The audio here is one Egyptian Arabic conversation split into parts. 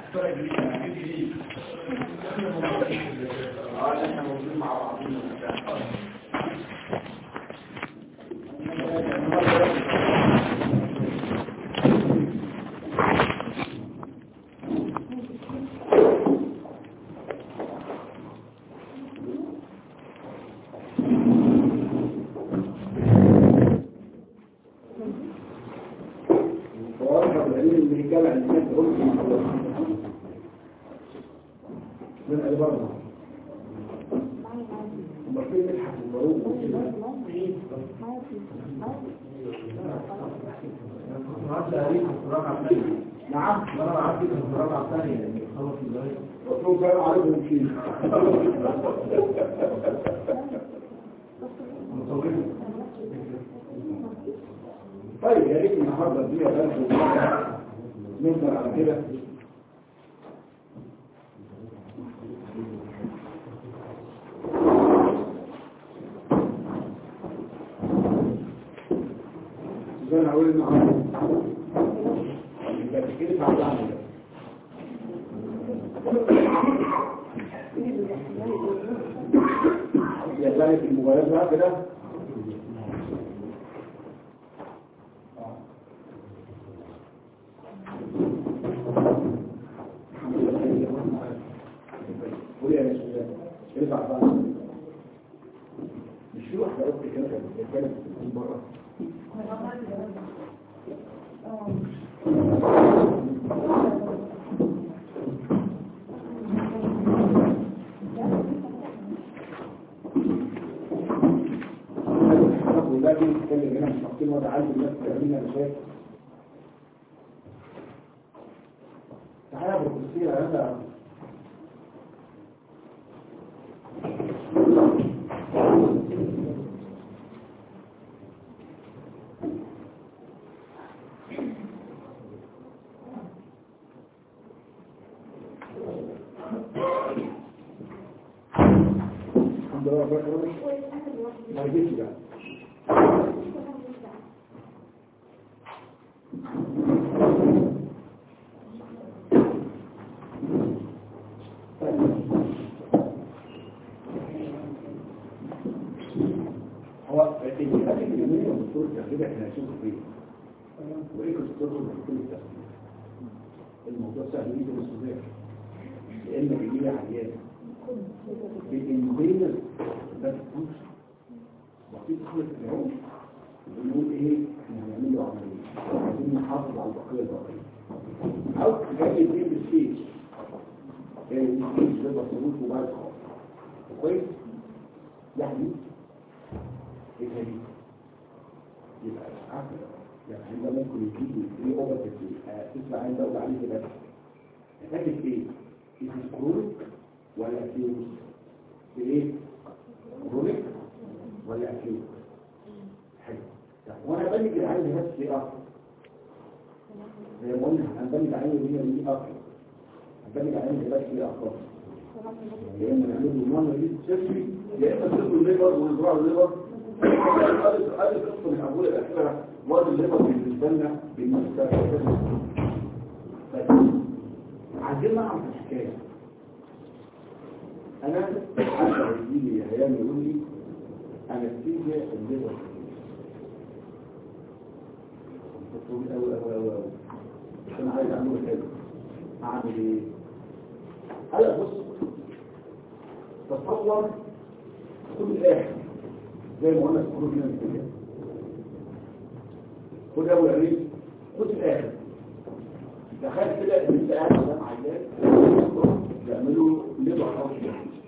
اه احنا موجودين مع بعضنا وأرفع العلم اللي جمع الناس تقول من البرة وبعدين نلحق الضروب نعم وطلوب كانوا عليهم فيه طيب يا ريت النهارده الدنيا بلد نفضل على كده زي ما اقول النهارده يبقى تكلف على العمل يا ذلك الموبايلات بقى كده قولي يا نسوان ارفع بقى مش في واحدة قلت كده كانت بتتكلم في بره والله دي بتتكلم هنا مش حاطين وضع عالم الناس تعملنا انا شايف تعالى يا بروفيسور هذا الحمد لله رب العالمين ما يجيش بقى هو الاتفاق الجميل والدكتور التغذية احنا هنشوف فيه وايه الدكتور والدكتور التغذية الموضوع سهل جدا بالصدق لان بيجي لي عيان بإنبين ده تكونش وفي تخلق اليوم بنقول ايه احنا هنعمل له عملية عايزين نحافظ على البقية البقية او جاي الدين بالسيج السيج ده بصروف وبعد خالص كويس يعني ايه تاني يبقى عارف يعني عندما ممكن يجيب ايه اوبر تسمع عند اقول عليه كده نتاجة ايه؟ إذا كرونيك ولا أكيوت؟ ايه؟ كرونيك ولا أكيوت؟ حلو طب وانا بلج العين بس ايه اكتر؟ زي ما قلنا هنبلج العين دي دي اكتر هنبلج العين بس ايه اكتر؟ يا اما نعمل له نون ريد سيرجري يا اما نسيب له الليبر ونزرع له الليبر هذه قصه من اول الاخيره واد الليبر بالنسبه لنا بالنسبه عايزين نعرف الحكايه انا حتى يجي لي هيام يقول لي انستيزيا الليبر طول قوي قوي قوي قوي انا عايز اعمل كده اعمل ايه هلا بص تصور كل الاخر زي ما قلنا في الخروج من الدنيا خد اول عريس خد الاخر تخيل كده ان انت قاعد قدام عيال بيعملوا ليبر او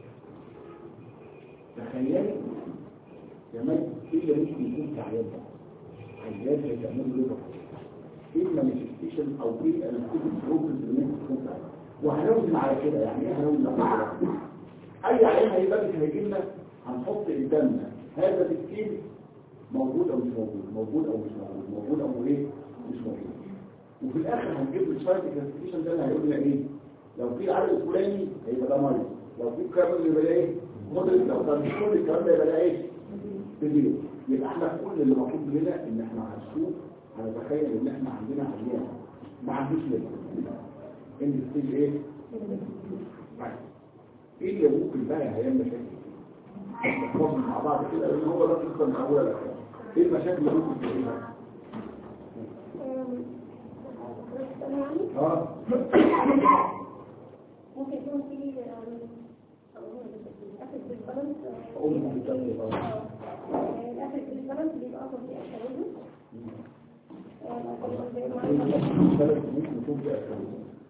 تخيل يا مجد ايه اللي ممكن يكون في عيال ده عيال بيعملوا ليبر ايه المانيفستيشن او ايه الكتب بروبلمز اللي ممكن تكون في عيال وهنوزن على كده يعني ايه هنوزن على كده اي عيان هيبقى هيجي لنا هنحط قدامنا هذا التفكير موجود او مش موجود موجود او مش موجود موجود او ايه مش موجود وفي الاخر هنجيب له السايت كلاسيفيكيشن ده اللي هيقول لنا ايه لو في العدد الفلاني هيبقى ده مريض لو في الكلام اللي يبقى ايه مدرك لو كان مش كل الكلام ده يبقى ده ايه فيديو يبقى احنا كل اللي مطلوب مننا ان احنا هنشوف هنتخيل ان احنا عندنا عيان ما عندوش ليه ان ستيج ايه طيب. ايه اللي ممكن بقى هيعمل مشاكل نخلص مع بعض كده لان هو ده القصه من اولها لاخرها ايه المشاكل اللي ممكن تلاقيها اه ممكن يكون في الأسد بالبالانس أقول لك بالظبط. الأسد بالبالانس بيبقى أصلا في أسد ثلاث ممكن يكون فيها أسباب.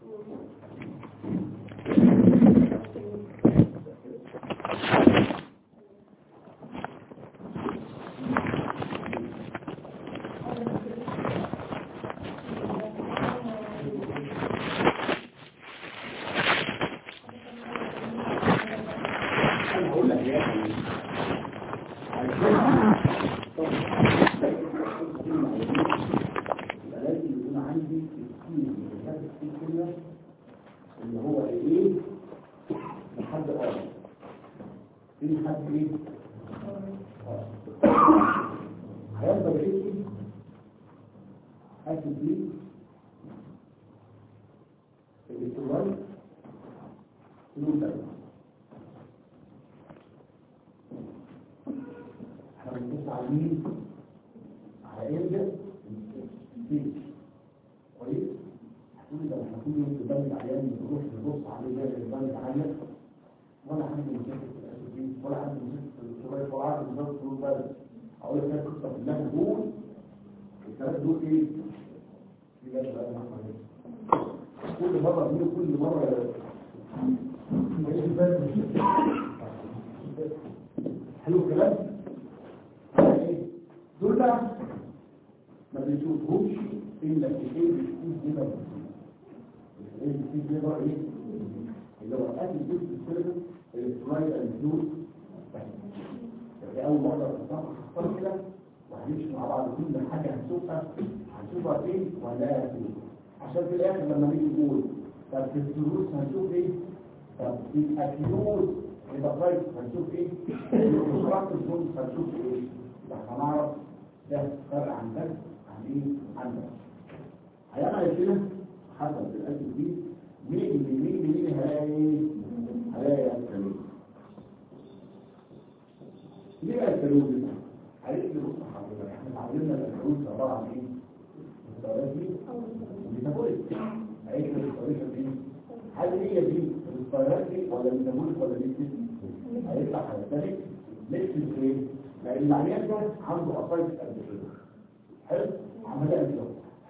انا هقول لك يا اخي لازم يكون عندي السين هذا السين كله اللي هو ايه لحد اه في لحد ايه اه هيفضل ايه اكل دي الاستواء المنتج احنا بنبص على مين على ارجع فين كويس هتقولي ده احنا كل يوم بنبني عيان نروح نبص عليه زي بنبني عيان ولا عندي مشاكل في الاساسيين ولا عندي مشاكل في الشرايط ولا عندي مشاكل في البلد اقول لك هي قصه في الله دول الثلاث دول ايه؟ في بالك بقى محمد كل مره دي كل مره حلو الكلام دول بقى ما بنشوفهمش الا في ايه بتكون كده ايه بتكون كده ايه اللي هو اكل جزء السيلفر السلايد الفلوس يعني اول مره نختار كده وهنمشي مع بعض كل حاجه هنشوفها هنشوفها فين ولا فين عشان في الاخر لما نيجي نقول طب في الدروس هنشوف ايه طب في الاكيوز يبقى طيب هنشوف ايه في شرط الدروس هنشوف ايه يبقى هنعرف ده فرق عن ده عن ايه عن ده هيعمل كده حسب الاكل دي مين من مين من مين هلاقي هلاقي الكلام ليه بقى الكلام ده عايز نبص حضرتك احنا اتعلمنا الكلام عباره عن ايه السؤالات دي ميتابوليك عايز السؤالات دي هل هي دي السؤالات دي ولا ميتابوليك ولا دي هيطلع حضرتك نكتب ايه لان العيان ده عنده قصايد قد كده حلو عمليه كده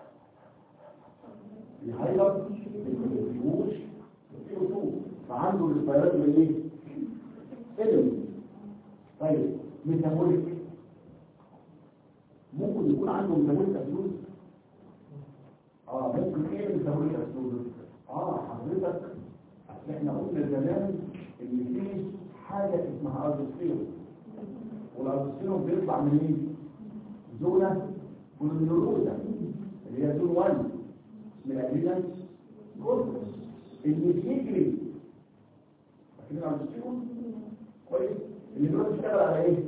الهايبر الفيوش الفيوش فعنده الاسبيرات من ايه سلم طيب ميتابوليك ممكن يكون عنده ميتابوليك اسيوز اه ممكن ايه ميتابوليك اسيوز اه حضرتك احنا قلنا زمان ان في حاجه اسمها ارضوستيرون والارضوستيرون بيطلع من ايه زونه كولونيروزا اللي هي زون 1 من الادرينال كورتكس اللي بيجري فاكرين الارضوستيرون كويس اللي بيروح يشتغل على ايه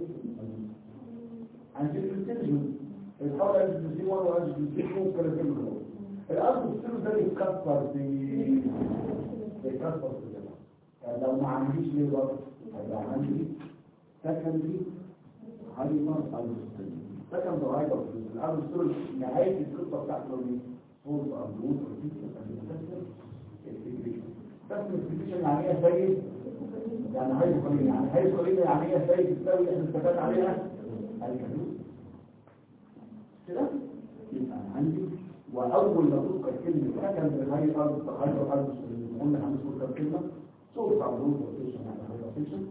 انجيوتنسين الحول انجيوتنسين 1 وانجيوتنسين 2 والكلام ده كله الارضوستيرون ده بيتكسر في بيتكسر في الجسم يعني لو ما عنديش ليه برضه هيبقى عندي سكندري هايبر الستريم سكندري هايبر الستريم نهايه القصه بتاعته دي فورس اندروس بس الانفكشن يعني ايه سيد يعني هايبر يعني هايبر يعني ايه سيد تساوي احنا اتفقنا عليها الكلوس كده يبقى أنا عندي واول ما تذكر كلمه سكندري هايبر هايبر هايبر قلنا هنذكر كلمه صوت اندروس روتيشن يعني هايبر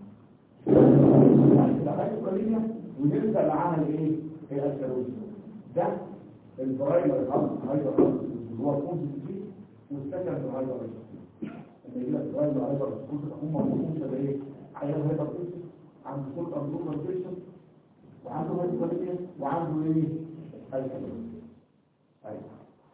الحاجات قليلة ونبدأ معاها الايه الاسكروز ده البرايمر الارض هايدر الارض اللي هو الكونس فيه والسكن الهايدر الارض ان يجي لك البرايمر هايدر الكونس هم موجودين ده ايه عيال هايدر الارض عنده صوت اندروس روتيشن وعنده هايدر قليلة وعنده ايه الاسكروز ايوه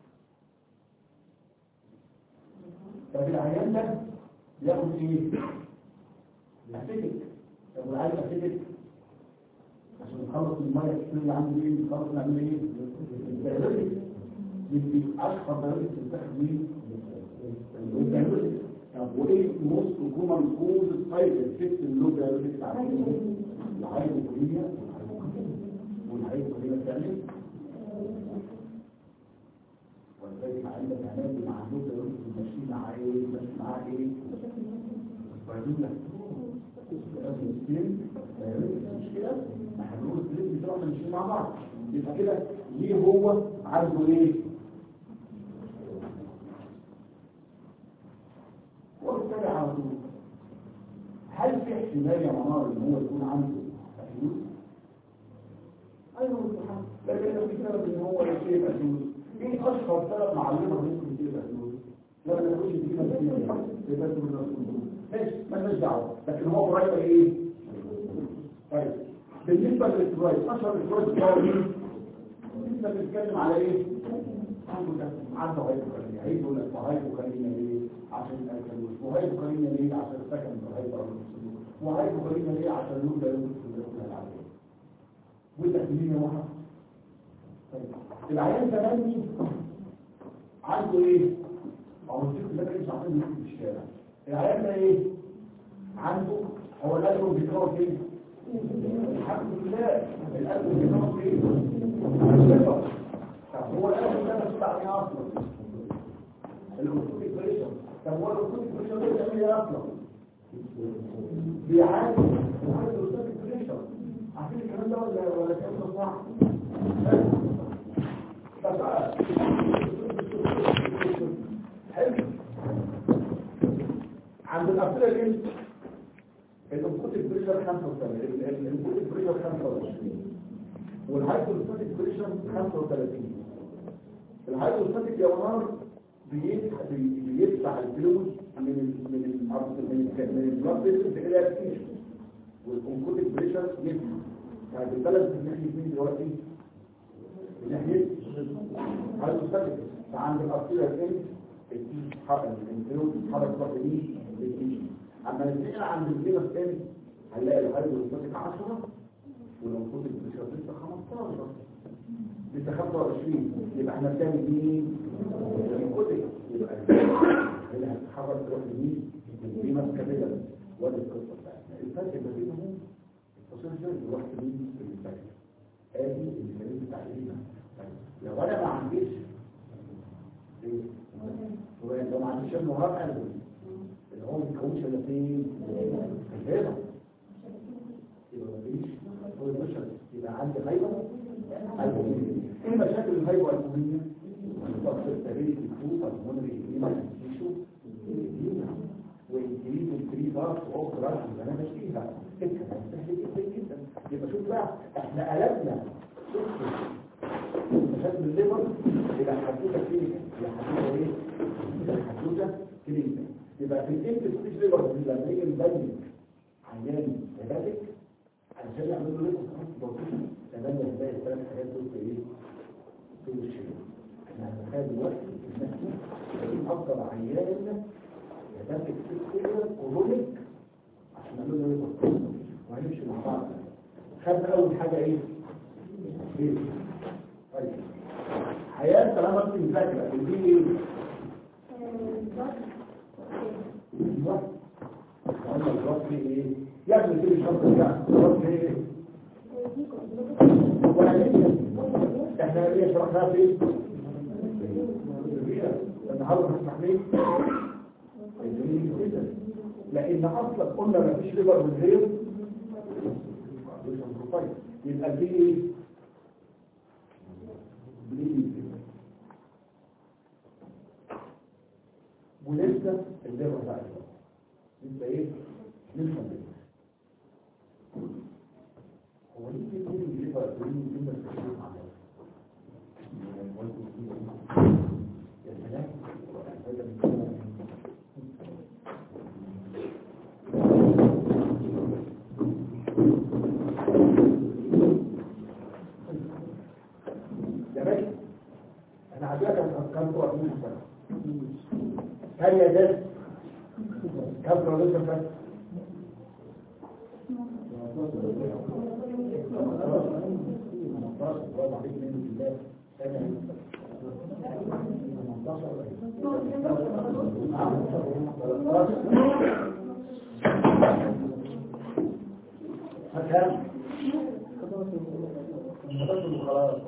طب العيان ده بياخد ايه؟ اسيتك طب والعيان اسيتك عشان نخلص الميه الكتير اللي عنده ايه نخلص نعمل ايه؟ الدايركت يدي اشهر دايركت بتاخد مين؟ وايه موست كومن كوز سايد افكت اللوب دايركت عارفين الهايبوكليميا والهايبوكليميا الثانيه ولذلك عندك علاج مع اللوب دايركت ماشي مع ايه ماشي معاه ايه بعدين لازم السن مش كده ما هنقول السن بتوعنا ماشيين مع بعض يبقى كده ليه هو عنده ايه وبالتالي على طول هل في احتمال يا منار ان هو يكون عنده فلوس؟ ايوه طبعا لكن لو في سبب ان هو يبقى فلوس ايه اشهر سبب معلمه ممكن تبقى فلوس؟ لما نخش في كده يبقى فلوس ماشي مالناش دعوه لكن هو قريب ايه؟ طيب بالنسبه للاسترويد اشهر الاسترويد هو مين؟ انت بتتكلم على ايه؟ عنده ده عنده هايبوكاليميا هيقول لك هايبوكاليميا ليه؟ عشان الكالوريز وهايبوكاليميا ليه؟ عشان السكن في الهايبوكاليميا وهايبوكاليميا ليه؟ عشان اللون ده يوجد في الدخول العادية والتكليمية واحد طيب العيان كمان مين؟ عنده ايه؟ او الست ده كان مش عارفين يمشي في الشارع العيان ده ايه؟ عنده هو القلب بيتكون فين؟ الحمد لله القلب بيتكون فين؟ طب هو القلب ده مسؤول عن ايه اصلا؟ الاوتوماتيك بريشر طب هو الاوتوماتيك بريشر ده بيعمل ايه اصلا؟ بيعالج بيعالج الاوتوماتيك بريشر عارفين الكلام ده ولا ولا الكلام ده صح؟ طب حلو عند الأسئلة الإنس الأوتوماتيك بريشر 75 الأوتوماتيك بريشر 25 والهايدروستاتيك بريشر 35 الهايدروستاتيك يا منار بيفتح الفلوس من ال من ال من ال من البلاد فيسل الى التيشو والكونكوتيك بريشر يفتح يعني البلد من ناحيه مين دلوقتي؟ من ناحيه هايدروستاتيك فعند الارتيريا الانس التيشو حرك الفلوس تتحرك تروح لمين؟ للتيشو اما نتنقل عند الفينس انس هنلاقي الهايدروستاتيك 10 والكونكوتيك بريشر لسه 15 لسه 25 يبقى احنا بنعمل مين؟ الكتب يبقى اللي هتتحرك تروح لمين؟ القيمة كاملة وادي القصة بتاعتنا الفرق ما بينهم التصوير ده يروح لمين؟ الفرق ادي المثالين بتاع القيمة لو انا ما عنديش ايه؟ هو لو ما عنديش ابن وهاب قلبي اللي هو ما بيتكونش الا فين؟ في الهيبة يبقى ما فيش هو البشر يبقى عندي غيبة البومية ايه مشاكل الغيبة البومية؟ ضغط التاريخ الكوفة المنري الإيمان التيشو وإنجليز الكري بارت وأخرى اللي أنا ماشيها الكلام سهل جدا جدا يبقى شوف بقى احنا قلبنا مشاكل الليبر إلى حدوثة كلينيكا إلى حدوثة إيه؟ إلى حدوثة كلينيكا يبقى في الإنت ستيج ليبر لما نيجي نبين عيان هباتك علشان يعملوا ليبر ترانسبورتيشن تبين هتلاقي الثلاث حاجات دول في إيه؟ في الشيء احنا هنتخيل دلوقتي ان احنا دي افضل عيان يتمسك سكتيريا كولونيك عشان نعمل له ايه وهنمشي مع بعض خدنا اول حاجه ايه؟ ايه؟ طيب حياه طالما انت مذاكره دي ايه؟ الوقت قلنا الوقت ايه؟ يا ابني كل شرط يعني الوقت ايه؟ وهنمشي احنا ايه شرحناها فين؟ النهارده هنسمح ليه الجميل جدا لان اصلا قلنا ما فيش ليبر من غير طيب يبقى في ايه ولسه الليبر بقى لسه ايه لسه الليبر هو ليه في الليبر الليبر كده تشوف على يا سلام يا باشا انا عايزك كم تروح من السنه كم يا جد كم تروح من السنه برافو عليك من الله فكام خلاص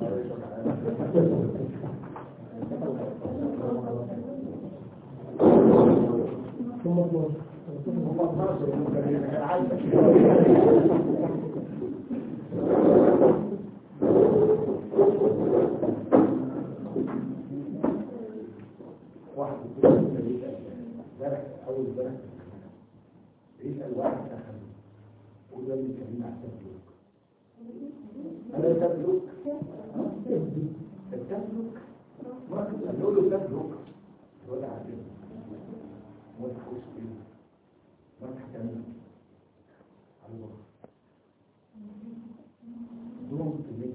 واحد بيسأل زرع أول زرع يسأل واحد آخر وده اللي كان مع التبلوك أنا تبلوك التبلوك ما كنت أقول له تبلوك ولا عجب ما تخش فيه ما تحتمل الله دون تميز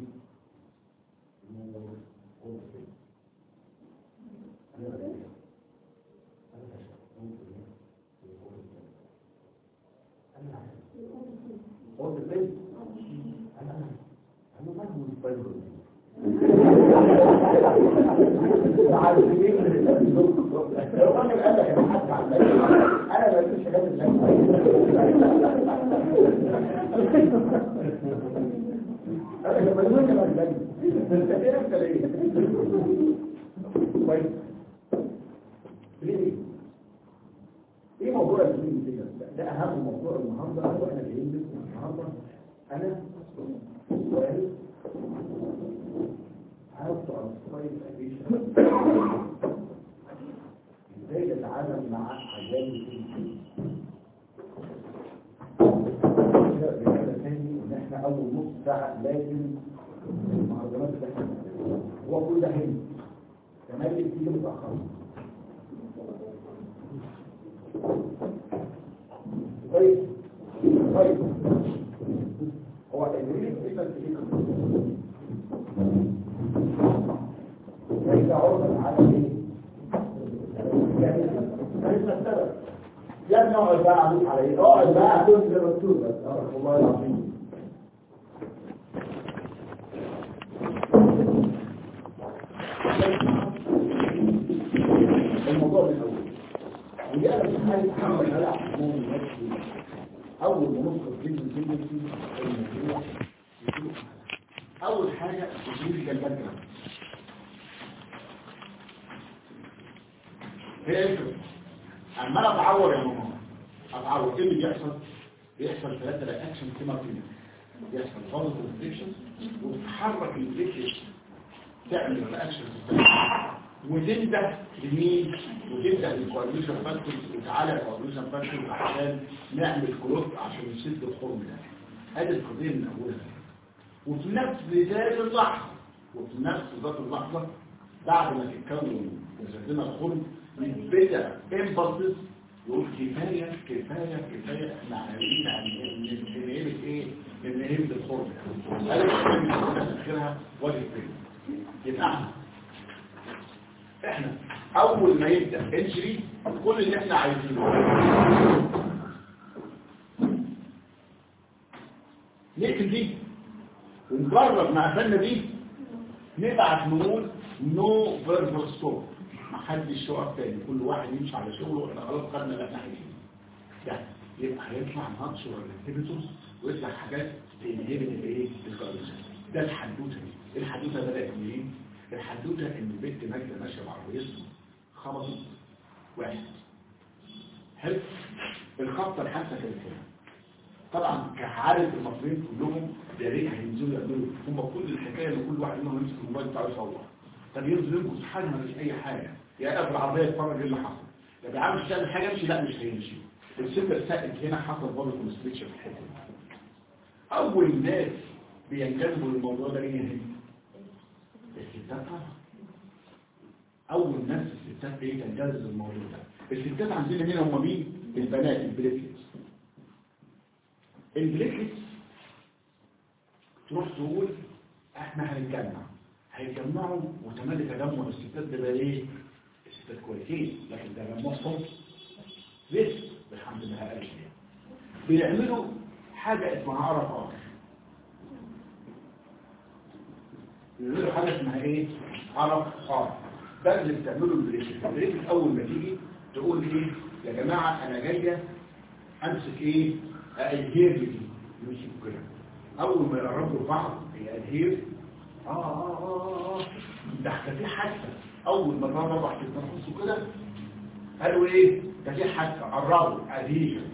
أنا غير أنا بشر دون تميز أنا قلت البيت أنا أنا ما هو الطيب لو راجل قال لك انا حد على البيت انا ما بقولش حاجات انا ما بقولش على البيت انت ايه انت ليه كويس ليه ايه موضوع الدين كده ده اهم موضوع النهارده هو احنا جايين نسمع النهارده انا سؤال how to avoid addiction ازاي نتعامل مع عجائب الدين رسالة تاني ان احنا اول نص ساعة لازم المهرجانات اللي احنا بنعملها. هو كل ده حلو كمان اللي بتيجي متأخر طيب طيب هو التدريب ايه بس ايه ليس عرضا على ايه يعني ليس السبب يا ابني اقعد بقى عليك على ايه اقعد بقى كنت زي الدكتور بس اه والله العظيم الموضوع من الاول وجاء في حاله محمد على حمام النفسي اول ما نصف فيلم الفيلم في الموضوع اول حاجه تجريب البكره هي ايه عمال اتعور يا ماما اتعور ايه اللي بيحصل بيحصل ثلاثه رياكشن كما فينا بيحصل فاضل انفكشن وتتحرك الانفكشن تعمل رياكشن وتنده لمين وتنده للكواليشن فاكتورز وتعالى الكواليشن فاكتورز عشان نعمل كلوت عشان نسد الخرم ده ادي القضيه من اولها وفي نفس ذات اللحظه وفي نفس ذات اللحظه بعد ما تتكون وزدنا الخرم يتبدا امبلسز يقول كفايه كفايه كفايه احنا عارفين عن نهيب ايه نهيب الخرم قالت اخرها وجه فين يبقى احنا احنا اول ما يبدا انجري كل اللي احنا عايزينه نقفل دي ونجرب مع قفلنا دي نبعت نقول نو فيربال ستوب محدش يقف تاني كل واحد يمشي على شغله واحنا خلاص خدنا اللي احنا عايزينه يعني يبقى هيطلع ناتشورال انهبيتورز ويطلع حاجات تنهبت الايه الكارديو ده الحدوته دي الحدوته بدات منين الحدوته ان البنت ماجده ماشيه بعربيته خبطت واحد حلو الخبطه الحادثه كانت كده طبعا كعادة المصريين كلهم يا ريت هينزلوا يعملوا هم كل الحكايه ان كل واحد منهم يمسك الموبايل بتاعه يصور طب ينزل ينقص حاجه ما فيش اي حاجه يا قاعد في العربيه يتفرج ايه اللي حصل طب يا عم مش تعمل حاجه امشي لا مش هيمشي السيلفر سائل هنا حصل برضه كونستريكشن في الحته دي اول ناس بينجذبوا للموضوع ده ايه هنا الستات طبعا اول ناس الستات ايه تنجذب للموضوع ده الستات عندنا هنا هم مين البنات البليتلتس البليتلتس تروح تقول احنا هنتجمع هيتجمعوا وتملي تجمع الستات ده بقى ايه الستات كويسين لكن تجمعهم لسه الحمد لله قال بيعملوا حاجة اسمها عرف آخر بيعملوا حاجة اسمها ايه عرف آخر ده اللي بتعمله البريكس البريكس اول ما تيجي تقول ايه يا جماعه انا جايه امسك ايه الهير دي يمسك كده اول ما يقربوا لبعض هي الهير اه اه اه اه ده ده في حادثه اول ما الرابع راح تتنفسوا كده قالوا ايه ده في حادثه قربوا اديشن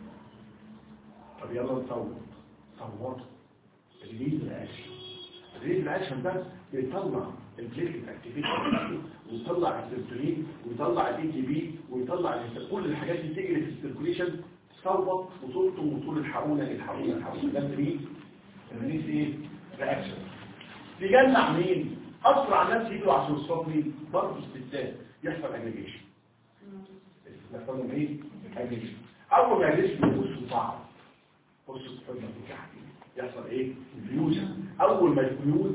طب يلا نصور صورت ريليز الاكشن ريليز الاكشن ده بيطلع البليتلت اكتيفيشن ويطلع السيرتونين ويطلع الاي تي بي ويطلع ال- كل الحاجات دي تجري في السيركوليشن تصوت وتلطم وتقول الحقونا الحقونا الحقونا ده ريليز ريليز ايه رياكشن تجمع مين اسرع ناس يجوا عشان يصطاد مين برضه الستات يحصل اجريجيشن يحصل لهم ايه اجريجيشن اول ما يجريش بيبصوا بعض بصوا الحجمه في كحكي يحصل ايه فيوجن اول ما يفيوز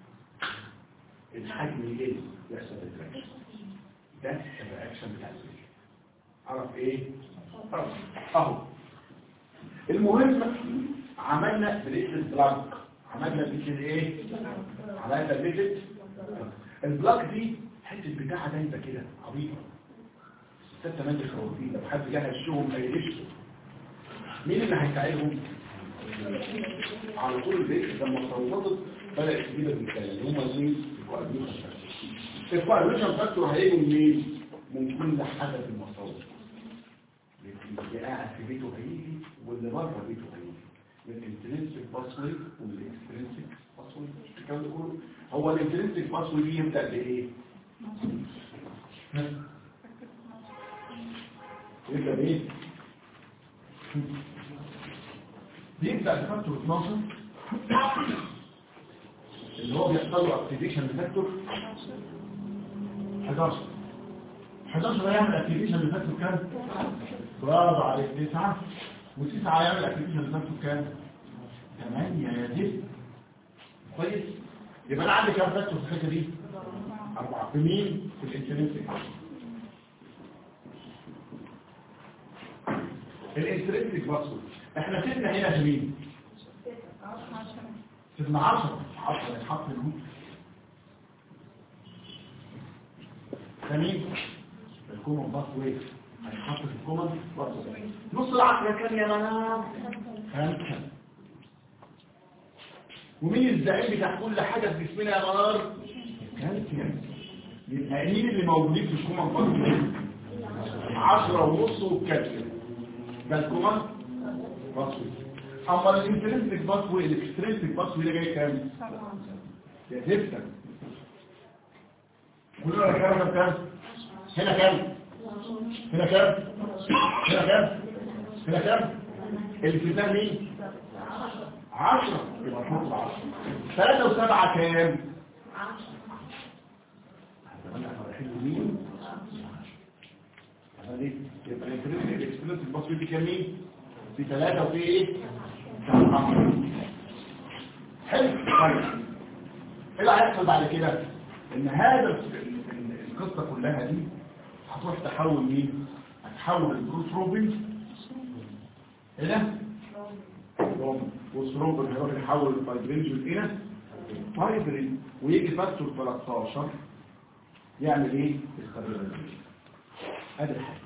الحجم يقل يحصل الرياكشن ده الرياكشن بتاع الزيت عرف ايه عرف اهو المهم عملنا بريسل بلانك عملنا بريسل ايه عملنا بريسل البلاك دي حته بتاعها دايبه كده عبيطه الستات تمام خوافين لو حد جه هشهم هيغشوا مين اللي هيساعدهم على طول البيت لما صوتت بدأت تجيب الرجاله اللي هم مين الكواليشن فاكتور الكواليشن فاكتور هيجوا منين من كل حدث المصادر اللي قاعد في بيته هيجي واللي بره بيته هيجي من الانترنسك باسوري ومن الاكسترنسك باسوري الكلام ده كله هو الانترنسك باسوري دي يبدا بايه ها؟ يبدا بايه بيبدا بفاكتور 12 اللي هو بيحصل له اكتيفيشن لفاكتور 11 11 هيعمل اكتيفيشن لفاكتور كام برافو عليك 9 و9 هيعمل اكتيفيشن لفاكتور كام 8 يا زيد كويس يبقى انا عندي كام فاكتور في الحته دي أربعة في مين في الانترنسك الانترنسك باسورد احنا سيبنا هنا مين سيبنا 10 10 يتحط الهوت ثاني الكومن باس ويف هيتحط في الكومن باس ويف نص العقل كان يا منام خمسة ومين الزعيم بتاع كل حاجة في جسمنا يا منار كالسيوم يبقى مين اللي موجودين في الكومن باس ويف عشرة ونص والكالسيوم ده الكومن باس ويف اما الانترنسك باس ويف الاكسترنسك باس ويف ده جاي كام؟ يا زفتا كلنا كام كام هنا كام هنا كام هنا كام هنا كام اللي في ده مين عشرة يبقى نحط عشرة ثلاثة وسبعة كام مين يبقى الانترنت الاكسبرينس البصري دي كام مين في ثلاثة وفي ايه حلو طيب ايه اللي هيحصل بعد كده ان هذا ال- ال- القصة كلها دي هتروح تحول مين هتحول البروتروبين الى روم والثرومبين هيروح يحول الفايبرينجن الى فايبرين ويجي فاكتور 13 يعمل ايه الخبير ادي الحاجة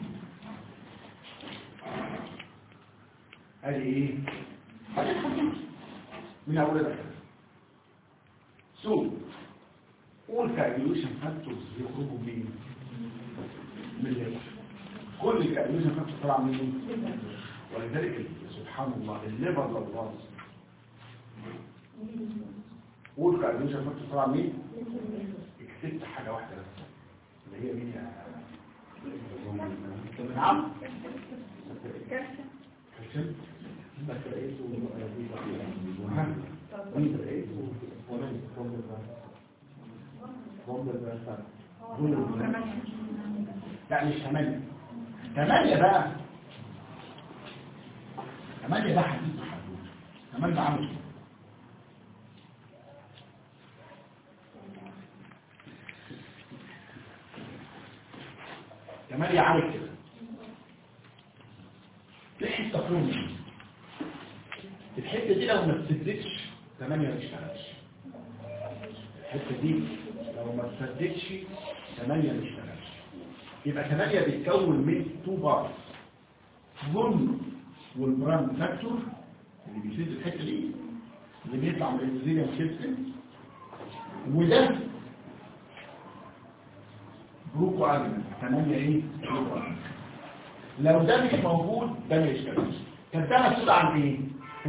ادي ايه ادي الحاجة من اول ده سو قول كاجلوشن فاكتورز يخرجوا منين من الليفر كل الكاجلوشن فاكتورز طالعه منين ولذلك سبحان الله الليفر لو باظ قول كاجلوشن فاكتورز طالعه منين اكتبت حاجه واحده بس اللي هي مين يا نعم كالسيوم ها؟ لا مش ثمانية ثمانية بقى ثمانية ده حديث حدود ثمانية عامل كده. ثمانية عامل كده في حتة فوق الحتة دي لو ما تسددش ثمانية ما تشتغلش الحتة دي لو ما تسددش ثمانية ما تشتغلش يبقى 8 بيتكون من 2 بارتس ظن والبرام فاكتور اللي بيسد الحته دي اللي بيطلع من الانزيميوم سيستم وده بروكو ارجن 8 ايه بروكو ارجن لو ده مش موجود ده ما يشتغلش كانت ده مسؤول عن ايه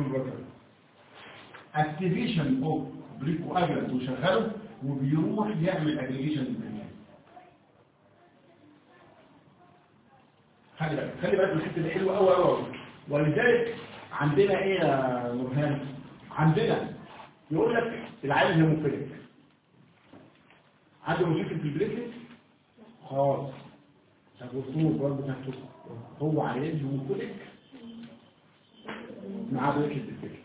اكتيفيشن اوف بريكو ارجن وشغله وبيروح يعمل اجريجيشن للبنيان خلي بالك خلي بالك من الحته دي حلوه قوي قوي ولذلك عندنا ايه يا نورهان عندنا يقول لك العيال هيموفيليك عنده مشاكل في البليتلت خلاص الدكتور برضه بتاعته هو عيان هيموفيليك معاه بليتلت الفكر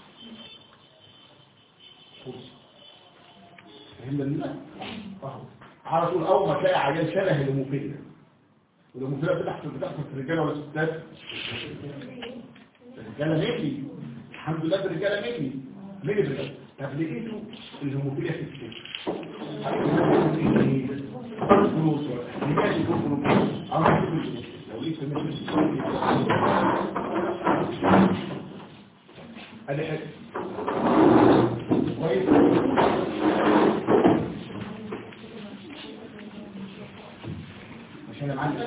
فهمنا لله اهو على طول اول ما تلاقي عيان شبه الهيموفيليا والهيموفيليا بتحصل بتحصل في الرجاله ولا الستات الرجاله ميلي الحمد لله الرجاله ميلي مين الرجاله طب لقيتوا الهيموفيليا في السن فلوس لماذا يكون فلوس عم فلوس لو لقيت ادي حاجه كويس عشان معانا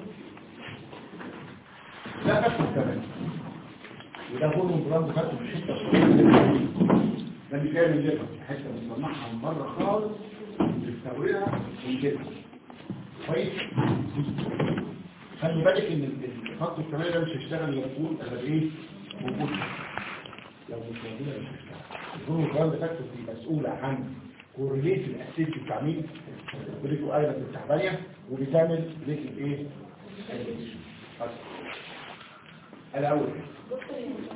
لا بس كمان وده كله براند خدته في الحته ده اللي جاي من جبل حته بنصنعها من بره خالص بنستوردها ونجيبها كويس خلي بالك ان الخط الكمالي ده مش هيشتغل لو يكون الا ايه موجود لو مش موجوده مش هيشتغل يكون البراند فاكتور دي مسؤوله عن كورليت الاسيتي بتاع مين بريكو ايلاند التعبانيه وبتعمل بريك الايه الاول دكتور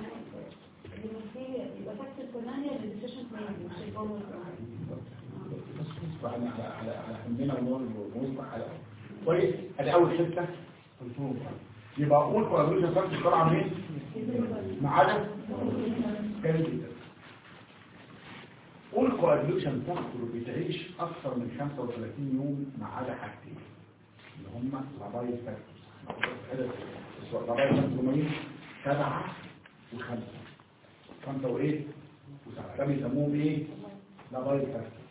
يبقى فاكتور كونانيا للديسيشن ميكنج مش البونus على على على على همنا ونور ونصبح على كويس ادي اول حته يبقى اقول كولاجين فاكتور طالعه منين ما عدا كان جدا قول كوادلوشن فاكتور بتعيش اكثر من 35 يوم ما عدا حاجتين اللي هم لابايل فاكتورز لابايل فاكتور سبعة وخمسة خمسة وايه وسبعة ده بيسموهم ايه لابايل فاكتورز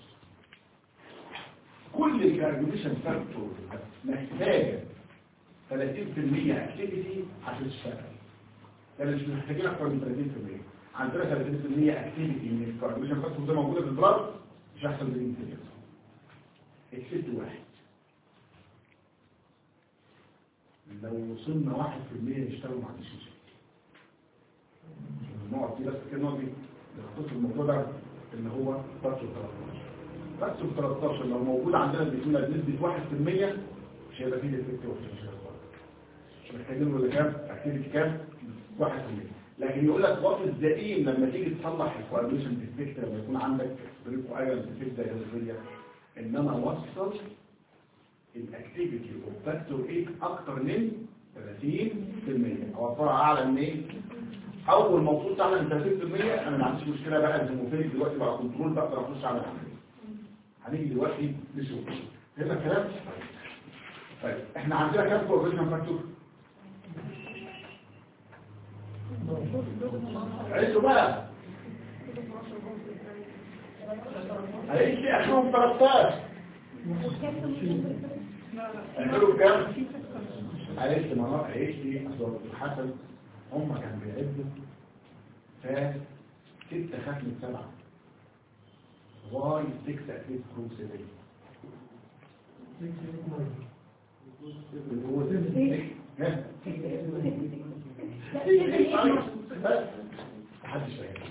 كل الكاربونيشن فاكتور محتاجة 30% اكتيفيتي عشان تشتغل ده مش محتاجين اكتر من 30% عندنا 30% اكتيفيتي من الكاربونيشن فاكتور ده موجوده في البلاد مش احسن من كده اكسبت واحد لو وصلنا 1% يشتغلوا مع الشيشه النوع دي بس كده نوع دي نختص الموضوع ده اللي هو فاكتور 13 فاكتور 13 لو موجود عندنا بيكون نسبه 1% مش هيبقى فيه ديفكت مش مش محتاجين ولا كام اكتيفيتي كام 1% لكن يقول لك وقت الزقيم لما تيجي تصلح الكواليشن ديفكت لما يكون عندك بريكو ايرون ديفكت زي الهيدروفيليا ان انا اوصل الاكتيفيتي اوف فاكتور 8 اكتر من 30% اوفرها اعلى من ايه اول ما وصلت اعلى من 30% انا ما عنديش مشكله بقى الهيموفيليك دلوقتي بقى كنترول بقدر اخش على العمليه هنيجي دلوقتي نشوف هنا الكلام طيب احنا عندنا كام كواليشن فاكتور عيشوا بقى هيجي لي اخرهم 13 اعملوا كام عرفت مرات عيش لي اصدر حسن هم كانوا بيعدوا ف ستة خاف من سبعة واي 6 اكيد كروب 7 ها بس محدش فاهم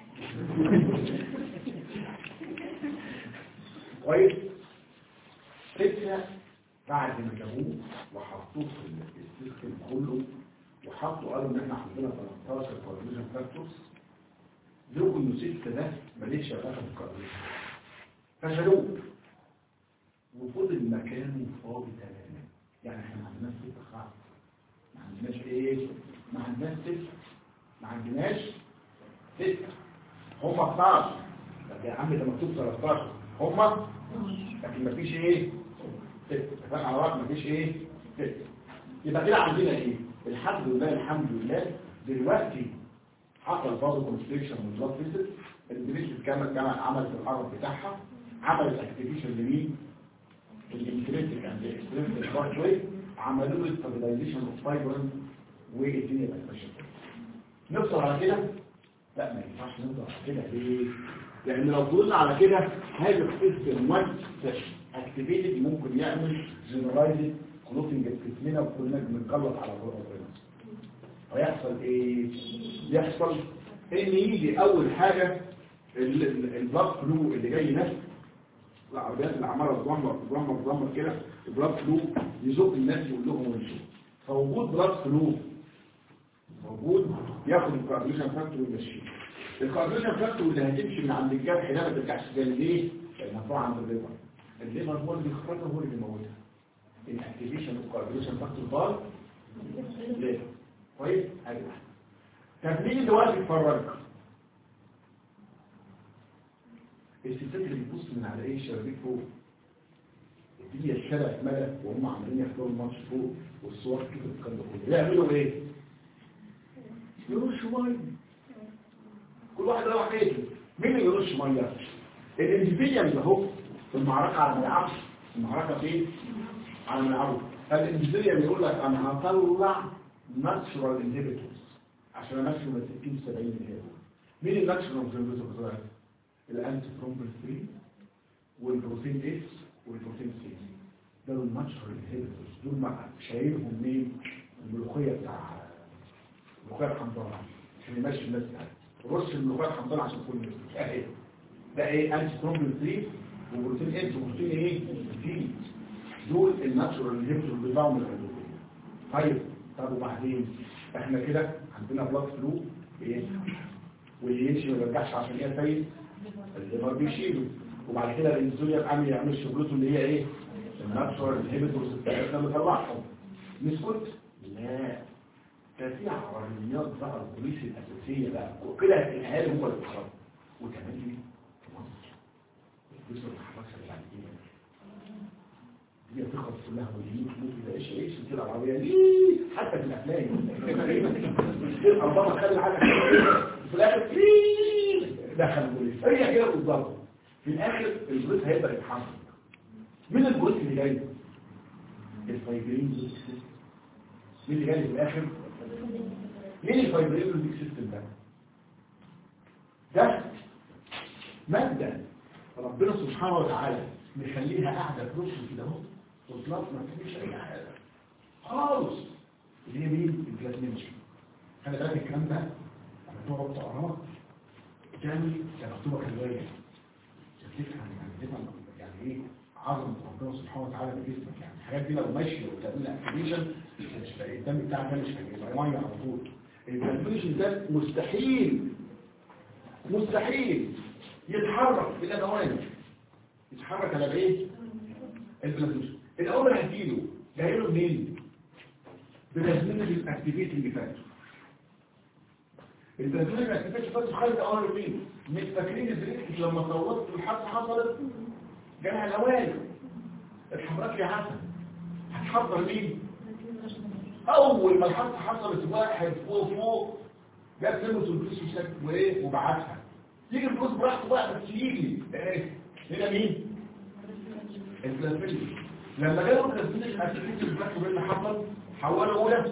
كويس ستة بعد ما جابوه وحطوه في السيستم كله وحطوا قالوا ان احنا عندنا 13 كوردينيشن فاكتورز لقوا انه ستة ده ماليش علاقه بالكوردينيشن فشالوه وفضل مكانه فاضي تماما يعني احنا ما عندناش ستة خالص ما عندناش ايه ما عندناش ستة ما عندناش ستة هم 12 طب يا عم ده مكتوب 13 هم لكن ما فيش ايه ست اتفقنا على واحد مفيش ايه ست يبقى كده عندنا ايه الحمد لله الحمد لله دلوقتي حصل برضه كونستريكشن من بلاد فيسل البريش كامل كمان عملت الحرب بتاعها عملت اكتيفيشن لمين الانترنتك اند اكسترنتك باثوي عملوا له ستابلايزيشن اوف فايبرين والدنيا بقت ماشيه نفصل على كده لا ما ينفعش نفضل على كده ليه لان لو فضلنا على كده هذا السيستم وانس اكتيفيتد ممكن يعمل جنرالايزد كلوتنج في جسمنا وكلنا بنتغلط على ربنا ويحصل ايه يحصل ان يجي اول حاجه البلاد فلو اللي جاي نفس العربيات اللي عماله تزمر تزمر تزمر كده البلاد فلو يزق الناس يقول لهم وامشوا فوجود بلاد فلو موجود ياخد الكارديشن فاكتور ويمشيه الكارديشن فاكتور اللي هتمشي من عند الجرح ده ما ترجعش تاني ليه؟ لانها طبعا عند الليفر الليفر هو اللي بيخرجها هو اللي بيموتها الاكتيفيشن اوف كارديشن فاكتور بار ليه؟ كويس؟ حاجه واحده طب مين دلوقتي اتفرج؟ الستات اللي بتبص من على ايه الشبابيك فوق هي الشارع اتملى وهم عاملين يحضروا الماتش فوق والصور كده الكلام ده كله يعملوا ايه؟ يرش ميه كل واحد راح بيته مين اللي يرش ميه؟ الانجبيليا اللي اهو في المعركه على ملعب المعركه فين؟ على ملعبه فالانجبيليا اللي يقول لك انا هطلع ناتشورال انهبيتورز عشان امشي من 60 70 انهبيتور مين الناتشورال انهبيتورز؟ الانتي ترومبل 3 والبروتين اس والبروتين سي دول الناتشورال انهبيتورز دول ما شايلهم مين الملوخيه بتاع الملوخيه الحمضانه عشان يمشي الناس يعني رش الملوخيه الحمضانه عشان كل الناس اهي ده ايه انتي ترومبل 3 وبروتين اس وبروتين ايه سي دول الناتشورال انهبيتورز بتاعوا من الادويه طيب طب وبعدين احنا كده عندنا بلاد فلو بيسحب واللي يمشي ما يرجعش عشان ايه سيد الليفر بيشيله وبعد كده الانسولين عامل يعمل شغلته اللي هي ايه الناتشورال انهبيتورز بتاعتنا بنطلعهم نسكت لا ده في عربيات بقى البوليس الاساسيه بقى وكده الاهالي هم اللي بيخرجوا وكمان دي في مصر البوليس ما بيتحركش غير على الدنيا هي تخلص كلها وليين تموت ولا ايش ايش تصير العربيه ليه حتى في الافلام تصير ربما تخلي حاجه في الاخر دخل البوليس هي كده بالظبط في الاخر البوليس هيقدر يتحرك مين البوليس اللي جاي الفايبرين بوليس سيستم مين اللي جاي في الاخر مين الفايبرين بوليس سيستم ده ده ماده ربنا سبحانه وتعالى مخليها قاعده في نص كده اهو وطلعت ما فيش اي حاجه خالص اللي هي مين البلازمينشن خلي بالك الكلام ده لما تقعد تقراه تعمل مكتوبه كروايه تفهم يعني تفهم يعني ايه عظمه ربنا سبحانه وتعالى في جسمك يعني الحاجات دي لو ماشيه وتعمل اكتيفيشن مش الدم بتاعك ده مش هيبقى ميه على طول البلازمينشن ده مستحيل مستحيل يتحرك في الادوان يتحرك على ايه البلازمينشن الاول هتجيله جايله منين بلازمينشن اكتيفيتنج فاكتور البلازمينشن اكتيفيتنج فاكتور خلت اول مين مش فاكرين الزريكس لما صوتت الحادثه حصلت جالها الاوان اتحرك لي حسن هتحضر مين اول ما الحادثه حصلت واحد فوق فوق جاب سيموس والبوليس وشك وايه وبعتها يجي البوليس براحته بقى بس يجي ايه هنا مين البلازمينشن لما جابوا البلازمينشن اكتيفيتي البلاك اللي حصل حولوا اولى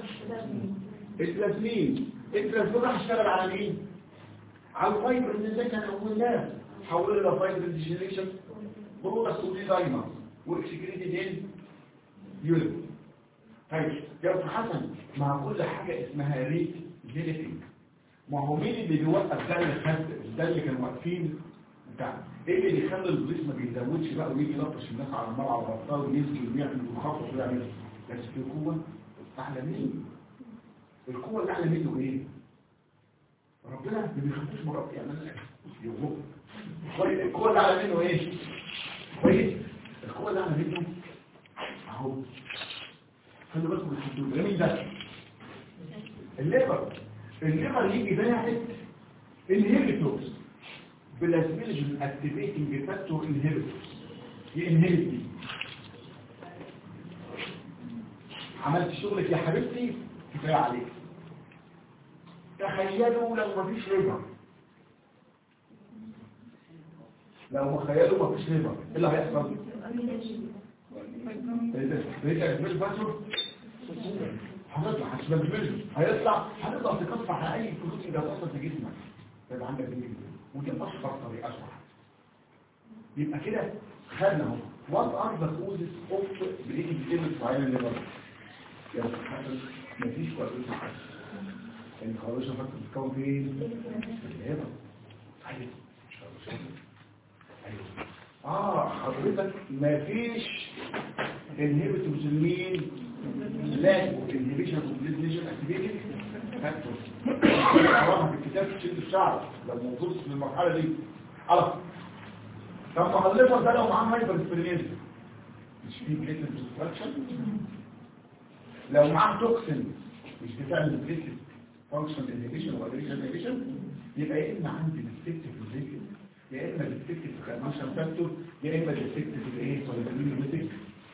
البلازمين البلازمين راح اشتغل على مين على الفايبر اللي ده كان قلناه حولوا الى فايبر ديجنريشن برودكت ودي دايما واكسكريتد ان يورين طيب يا ابو حسن مع كل حاجه اسمها ريت جينيتنج ما هو مين اللي بيوقف ده اللي خد ده اللي كانوا واقفين بتاع ايه اللي بيخلي البوليس ما بيزودش بقى ويجي يلطش الناس على الملعب على الابطال وينزل ويعمل ويخطط ويعمل بس في قوه اعلى منه القوه الاعلى منه ايه ربنا ما بيخافوش مرات يعمل لك يوم كويس القوه الاعلى منه ايه كويس القوه الاعلى منه اهو خلي بالكم من الحدود مين ده الليبر الليبر يجي باعت انهبيتورز بلازمينجن اكتيفيتنج فاكتور انهبيتورز ينهبت دي عملت شغلك يا حبيبتي كفايه عليك تخيلوا لو مفيش ليبر لو تخيلوا مفيش ليبر ايه اللي هيحصل؟ ريتك مش باشر هنطلع هتبدل هيطلع هنقدر تكفح على اي فلوس اللي هتحصل في جسمك يبقى عندك دي ودي اشهر طريقه اشرح يبقى كده خدنا اهو وات ار ذا كوزز اوف بريدنج ديزيز معينه اللي بره يا حسن مفيش كويس ان خلاص فاكر بتكون فين الهبه ايوه مش خلاص ايوه اه حضرتك مفيش inhibitors مين لا inhibition of inflammation activity فاكتور طبعا في الكتاب تشد الشعر لو موجود في المرحله دي خلاص طب ما الليفر ده لو معاه هايبر سبرينيز مش فيه بليتد ديستراكشن لو معاه توكسين مش بتعمل بليتد فانكشن انهبيشن وادريشن انهبيشن يبقى يا اما عندي ديستكتيف بليتد يا اما ديستكتيف كارنيشن فاكتور يا اما ديستكتيف الايه سوليدوليتيك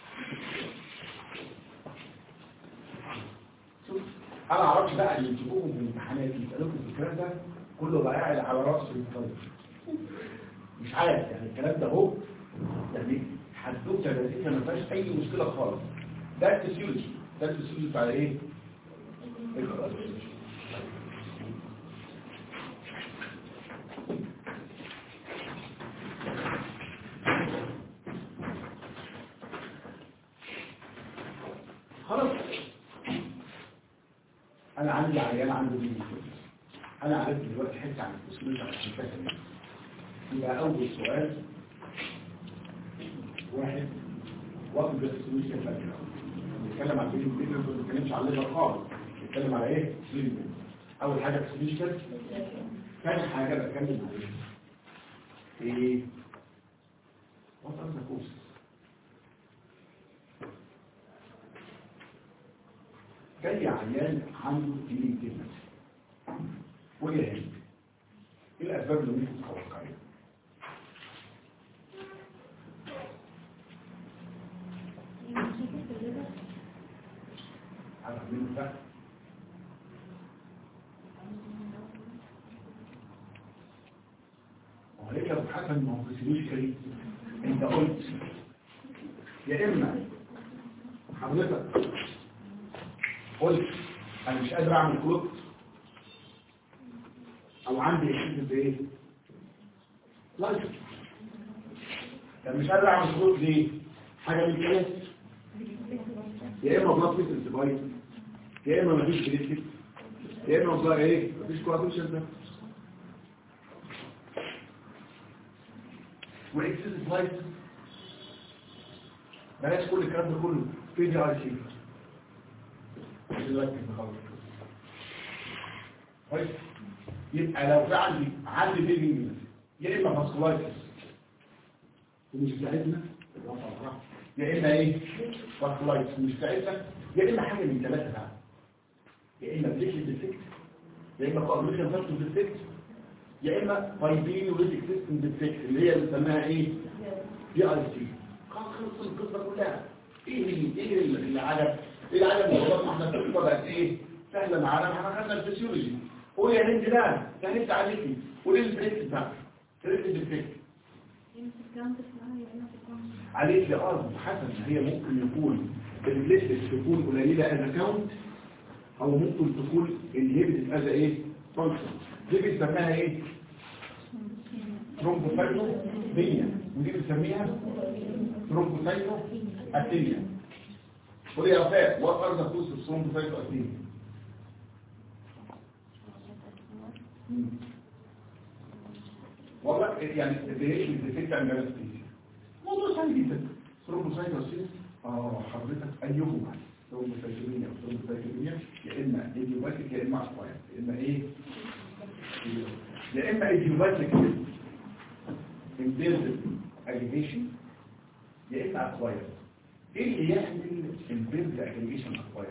انا اعرفش بقى اللي تجيبوهم من الامتحانات يسالوكم في الكلام ده كله بقى قاعد على راسه الطالب مش عارف يعني الكلام ده اهو يعني حدوته لذيذه ما فيهاش اي مشكله خالص ده الفسيولوجي ده الفسيولوجي بتاع ايه؟ الفسيولوجي. خلاص انا عندي عيان عنده دي انا عرفت دلوقتي حته عن الفسيولوجي عشان فاهم يبقى اول سؤال واحد واخد الفسيولوجي فاكر نتكلم عن فيلم فيلم ما بنتكلمش عن الليفر خالص نتكلم على ايه فيلم اول حاجه فسيولوجي ثاني حاجه بتكلم عليها ايه وات ار ذا كوست جاي عيان عنده دين كلمة وجه ايه الاسباب اللي ممكن تتوقعها عارف مين ده وهيك لو حسن ما هو فيسيولوجيكالي انت قلت يا اما حضرتك قلت انا مش قادر اعمل كلوت او عندي احساس بايه لايف طب مش قادر اعمل كلوت ليه حاجه من كده يا اما بلاد فيسل بايت يا اما مفيش بريسكت يا اما بقى ايه مفيش كوابيشن ده واكسس لايف بلاش كل الكلام ده كله في دي اي سي دلوقتي بخلص كويس يبقى لو في عندي عندي بيبي يا اما فاسكولايتس ومش بتاعتنا يا اما ايه فاسكولايتس ومش بتاعتنا يا اما حاجه من ثلاثه بقى يا اما بليكل ديفكت يا اما كوابليشن فاكتور ديفكت يا اما فايبين وريتك سيستم ديفكت اللي هي بنسميها ايه دي اي سي خلص القصه كلها ايه اللي ايه اللي عجب ايه العالم والله ما احنا القصه بقت ايه سهله معانا ما احنا خدنا الفسيولوجي قول يا هند بقى سهلت عليكي قولي لي البريك بتاعك بريك البريك عليك يا ارض حسن هي ممكن يكون البليتلت تكون قليله از كاونت او ممكن تكون انهبيتد از ايه فانكشن دي بنسميها ايه ترومبوسايتو بيا ودي بنسميها ترومبوسايتو اتينيا قولي يا وفاء وات ار ذا كوز اوف ترومبوسايتو اتينيا والله يعني ايه الديفكت عن الانستيزيا موضوع سهل جدا ثرومبوسايتوسيس اه حضرتك ايهما ثرومبوسايتوميا او ثرومبوسايتوميا يا اما ايديوباتيك يا اما اكواير يا اما ايه يا اما ايديوباتيك امبيرد اجيجيشن يا اما اكواير ايه اللي يعمل امبيرد اجيجيشن اكواير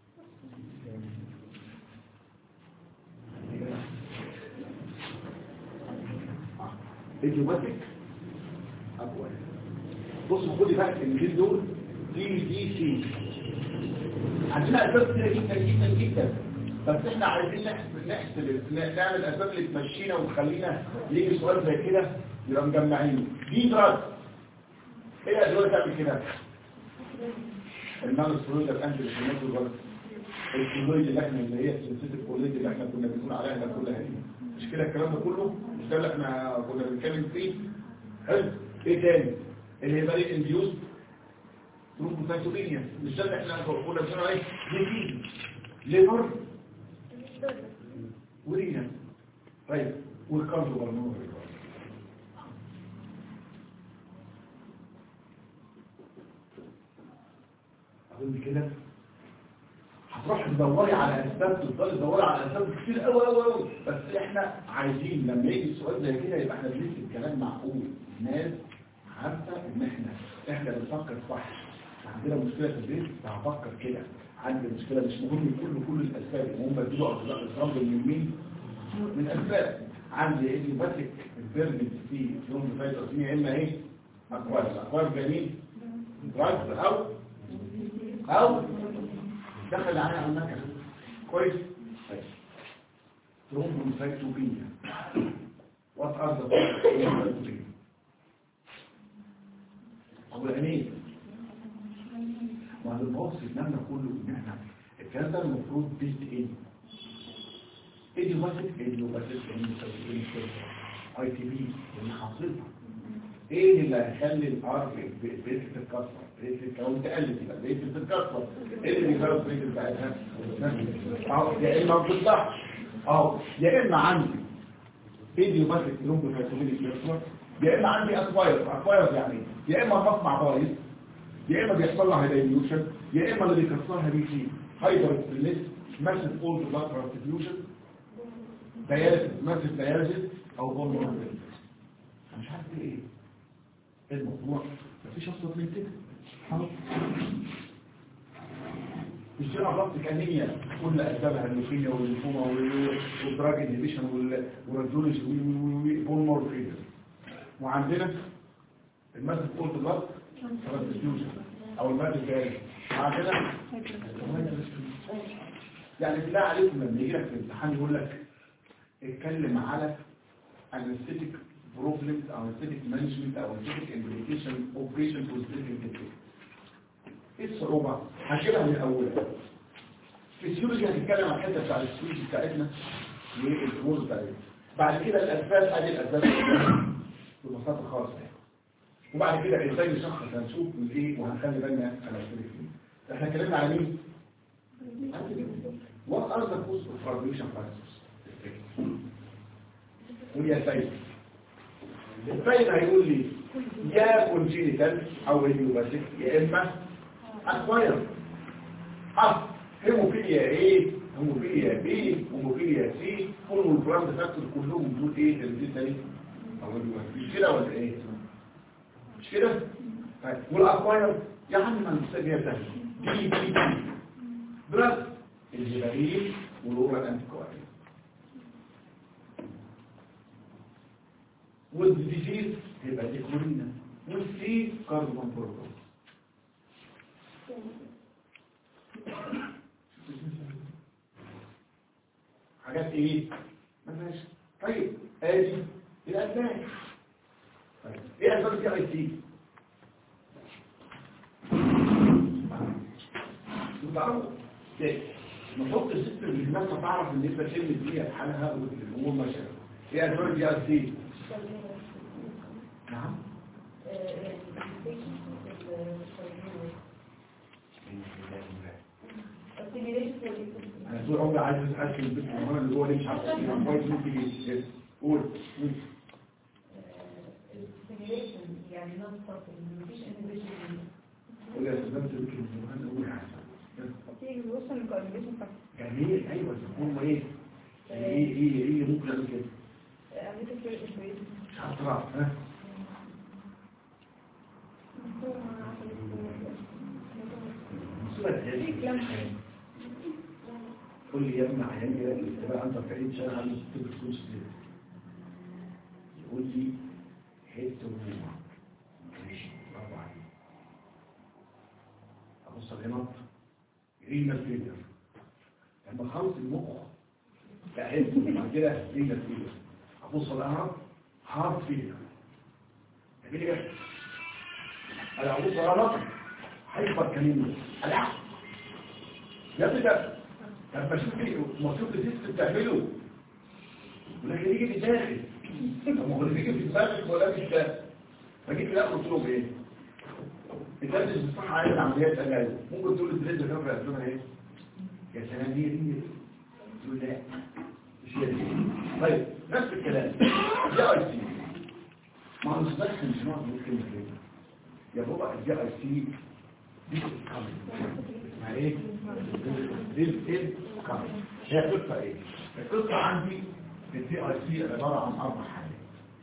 ايديوباتيك اكواير بصوا خدي بقى الكلمتين دول دي دي سي عندنا اسباب كتير جدا جدا جدا بس احنا عايزين نحسب نحسب نعمل الاسباب اللي تمشينا وتخلينا يجي سؤال زي كده يبقى مجمعين دي دراج ايه الادويه تعمل كده النون سترويد الانتي انفلاماتوري الكولويد اللي احنا اللي هي سلسله الكولويد اللي احنا كنا بنقول عليها ده كلها دي مش كده الكلام ده كله مش ده اللي احنا كنا بنتكلم فيه حلو ايه تاني الهيباريك انديوز ترومبوسايتوبينيا مش ده اللي احنا كنا بنقول عليه دي ليفر ورينا طيب والكارديو بالمونري اظن كده هتروح تدوري على اسباب تفضلي تدوري على اسباب كتير قوي قوي قوي بس احنا عايزين لما يجي السؤال زي كده يبقى احنا بنكتب كلام معقول ناس عارفه ان احنا احنا بنفكر صح عندنا مشكله في البيت هفكر كده عندي مشكله مش مهم كل كل الاسباب هم بدوا اصدقاء من مين من اسباب عندي ايه باتك البيرمنت في يوم فايت يا اما ايه اكوار اكوار جميل دراجز او او دخل عليها على النكهه كويس طيب ترومبوسايتوبينيا وات ار ذا ترومبوسايتوبينيا ابو العينين ما البوكس النملة كله ان احنا الكلام ده المفروض بيت ايه ايديوباتيك ايديوباتيك اي تي بي اللي حاصلها ايه اللي هيخلي الار بيت تتكسر بيت لو انت قلت يبقى بيت تتكسر ايه اللي بيخلي البيت بتاعتها اه يا اما ما بتطلعش اه يا اما عندي ايديوباتيك لومبوفايتومينيك بيرسون يا اما عندي اكواير اكواير يعني يا اما المصنع بايظ يا اما بيحصل لها هايدايليوشن يا اما اللي بيكسرها بيجي هايبر ستريس ماسيف اولد بلاد ترانسفيوجن دياليسيس ماسيف دياليسيس او بون انا مش عارف ايه ايه الموضوع مفيش اصلا من كده خلاص مش دي امراض تكنيه كل اسبابها اللوكيميا والليمفوما والدراج انهبيشن والراديولوجي والبون مورفيزم وعندنا الماسيف اولد بلاد ترانسفيوجن او المادة الجاية عندنا يعني بالله عليكم لما يجي لك في الامتحان يقول لك اتكلم على anesthetic problems او anesthetic management او anesthetic implication of patient with anesthetic ايه الصعوبة؟ هجيبها من اولها الفسيولوجي هتتكلم عن الحته بتاع السويج بتاعتنا والامور بتاعتنا بعد كده الاسباب ادي الاسباب ببساطه خالص يعني وبعد كده ازاي نشخص هنشوف من ايه وهنخلي بالنا على الفريق احنا اتكلمنا على مين what are the causes of coagulation factors وهي الفايدة الفايدة هيقول لي يا كونجينيتال او هيموباثيك يا اما اكواير اه هيموفيليا ايه هيموفيليا بي هيموفيليا سي كل البراند فاكتور كلهم دول ايه تلبيس ايه او مش كده ولا ايه مش كده طيب والاكواير يا عم ما نستجيب سهل دي دي دي بلس الجبارين والاورال انتيكوارين والديزيز يبقى دي كورينا والسي كاربون بروتون حاجات ايه ما فيهاش طيب ادي الاسباب طيب ايه اسباب الدي اي سي تعرفوا نحط الست اللي الناس تعرف ان انت كلمه دي حالها والامور ماشيه ايه اسباب الدي اي سي نعم انا طول عمري عايز اسال البيت المهم اللي هو ليه مش عارف ايه كويس ممكن يجي قول يعني نون ستوبنج مفيش انهبيشن قول يا استاذ انت يمكن المهم قول يا حسن تيجي بوصل الكوردينيشن فاكتور جميل ايوه هم ايه ايه ايه ايه ممكن اعمل كده عملت كتير اسبوعين مش عارف طلع ها صورة هذه قول لي يا ابن عيان كده الاستباع انت بعيد شغال عنده ست فلوس كده يقول لي حته وهو ماشي برافو عليك ابص هنا رينال فيلر لما خلص المخ تعب بعد كده رينال فيلر ابص على هارت فيلر تعمل ايه انا ابص على رقم هيكبر كلمه العب يا ابني ده لما اشوف المفروض الجسم بتعمله ولكن يجي في داخل طب ما هو اللي بيجي في دماغك ولا مش ده فجيت لا قلت لهم ايه الناس بتصحى على العمليات قال ممكن تقول الدريد ده كام رأسونا ايه يا سلام هي دي تقول لا مش هي دي طيب نفس الكلام جي اي سي ما هو مش بس مش نوع من الكلمه كده يا بابا الجي اي سي دي اسمها ايه دي ايه كامل هي قصه ايه القصه عندي الجي اي سي عباره عن اربع حاجات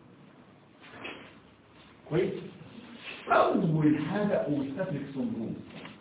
كويس أول حاجة أوستاتريك سندروم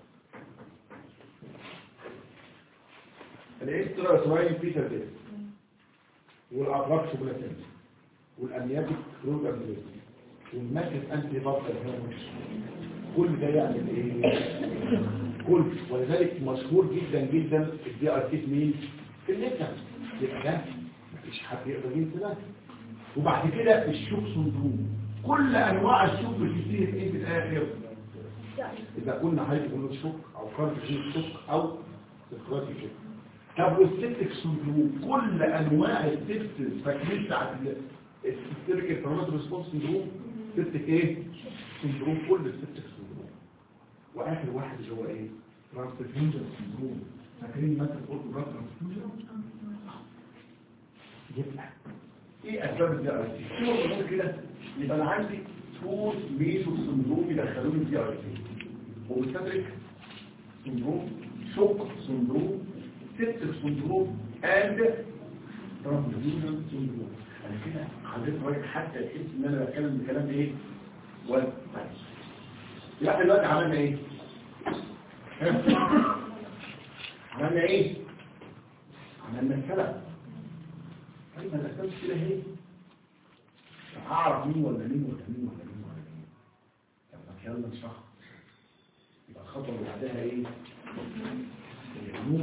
الإكسترا سواين بيتر ديس والأطراف شوكولاتين والأميابيك روز أبليس والماكس أنتي بطل هيرمش كل ده يعمل إيه؟ كل ولذلك مشهور جدا جدا الدي ار تي مين؟ في الليتر يبقى ده مفيش حد يقدر ينسى ده وبعد كده الشوك سندروم كل انواع الشوك بتنتهي في ايه في الاخر اذا كنا هيدروجين شوك او كاربوجين شوك او سكراتي شوك طب والسيبتك سندروم كل انواع السيبتس فاكرين بتاعت السيبتك انفلاماتوري ريسبونس سندروم سيبتك ايه سندروم كل السيبتك سندروم واخر واحد اللي هو ايه ترانسفيوجن سندروم فاكرين مثلا قلت بلاد ترانسفيوجن يبقى ايه اسباب الدي ار سي شو بقول كده يبقى انا عندي تو ميزو سندروم يدخلوني الدي ار سي ومستدرك سندروم شوك سندروم سيبتك سندروم اند ترانسفيوجن سندروم انا كده حضرتك راجل حتى تحس ان انا بتكلم بكلام ايه ولا يبقى احنا دلوقتي عملنا ايه عملنا ايه عملنا السلام طيب انا اساس كده اهي هعرف مين ولا مين ولا مين ولا مين ولا مين طب ما يلا نشرح يبقى الخطوه اللي بعدها ايه النور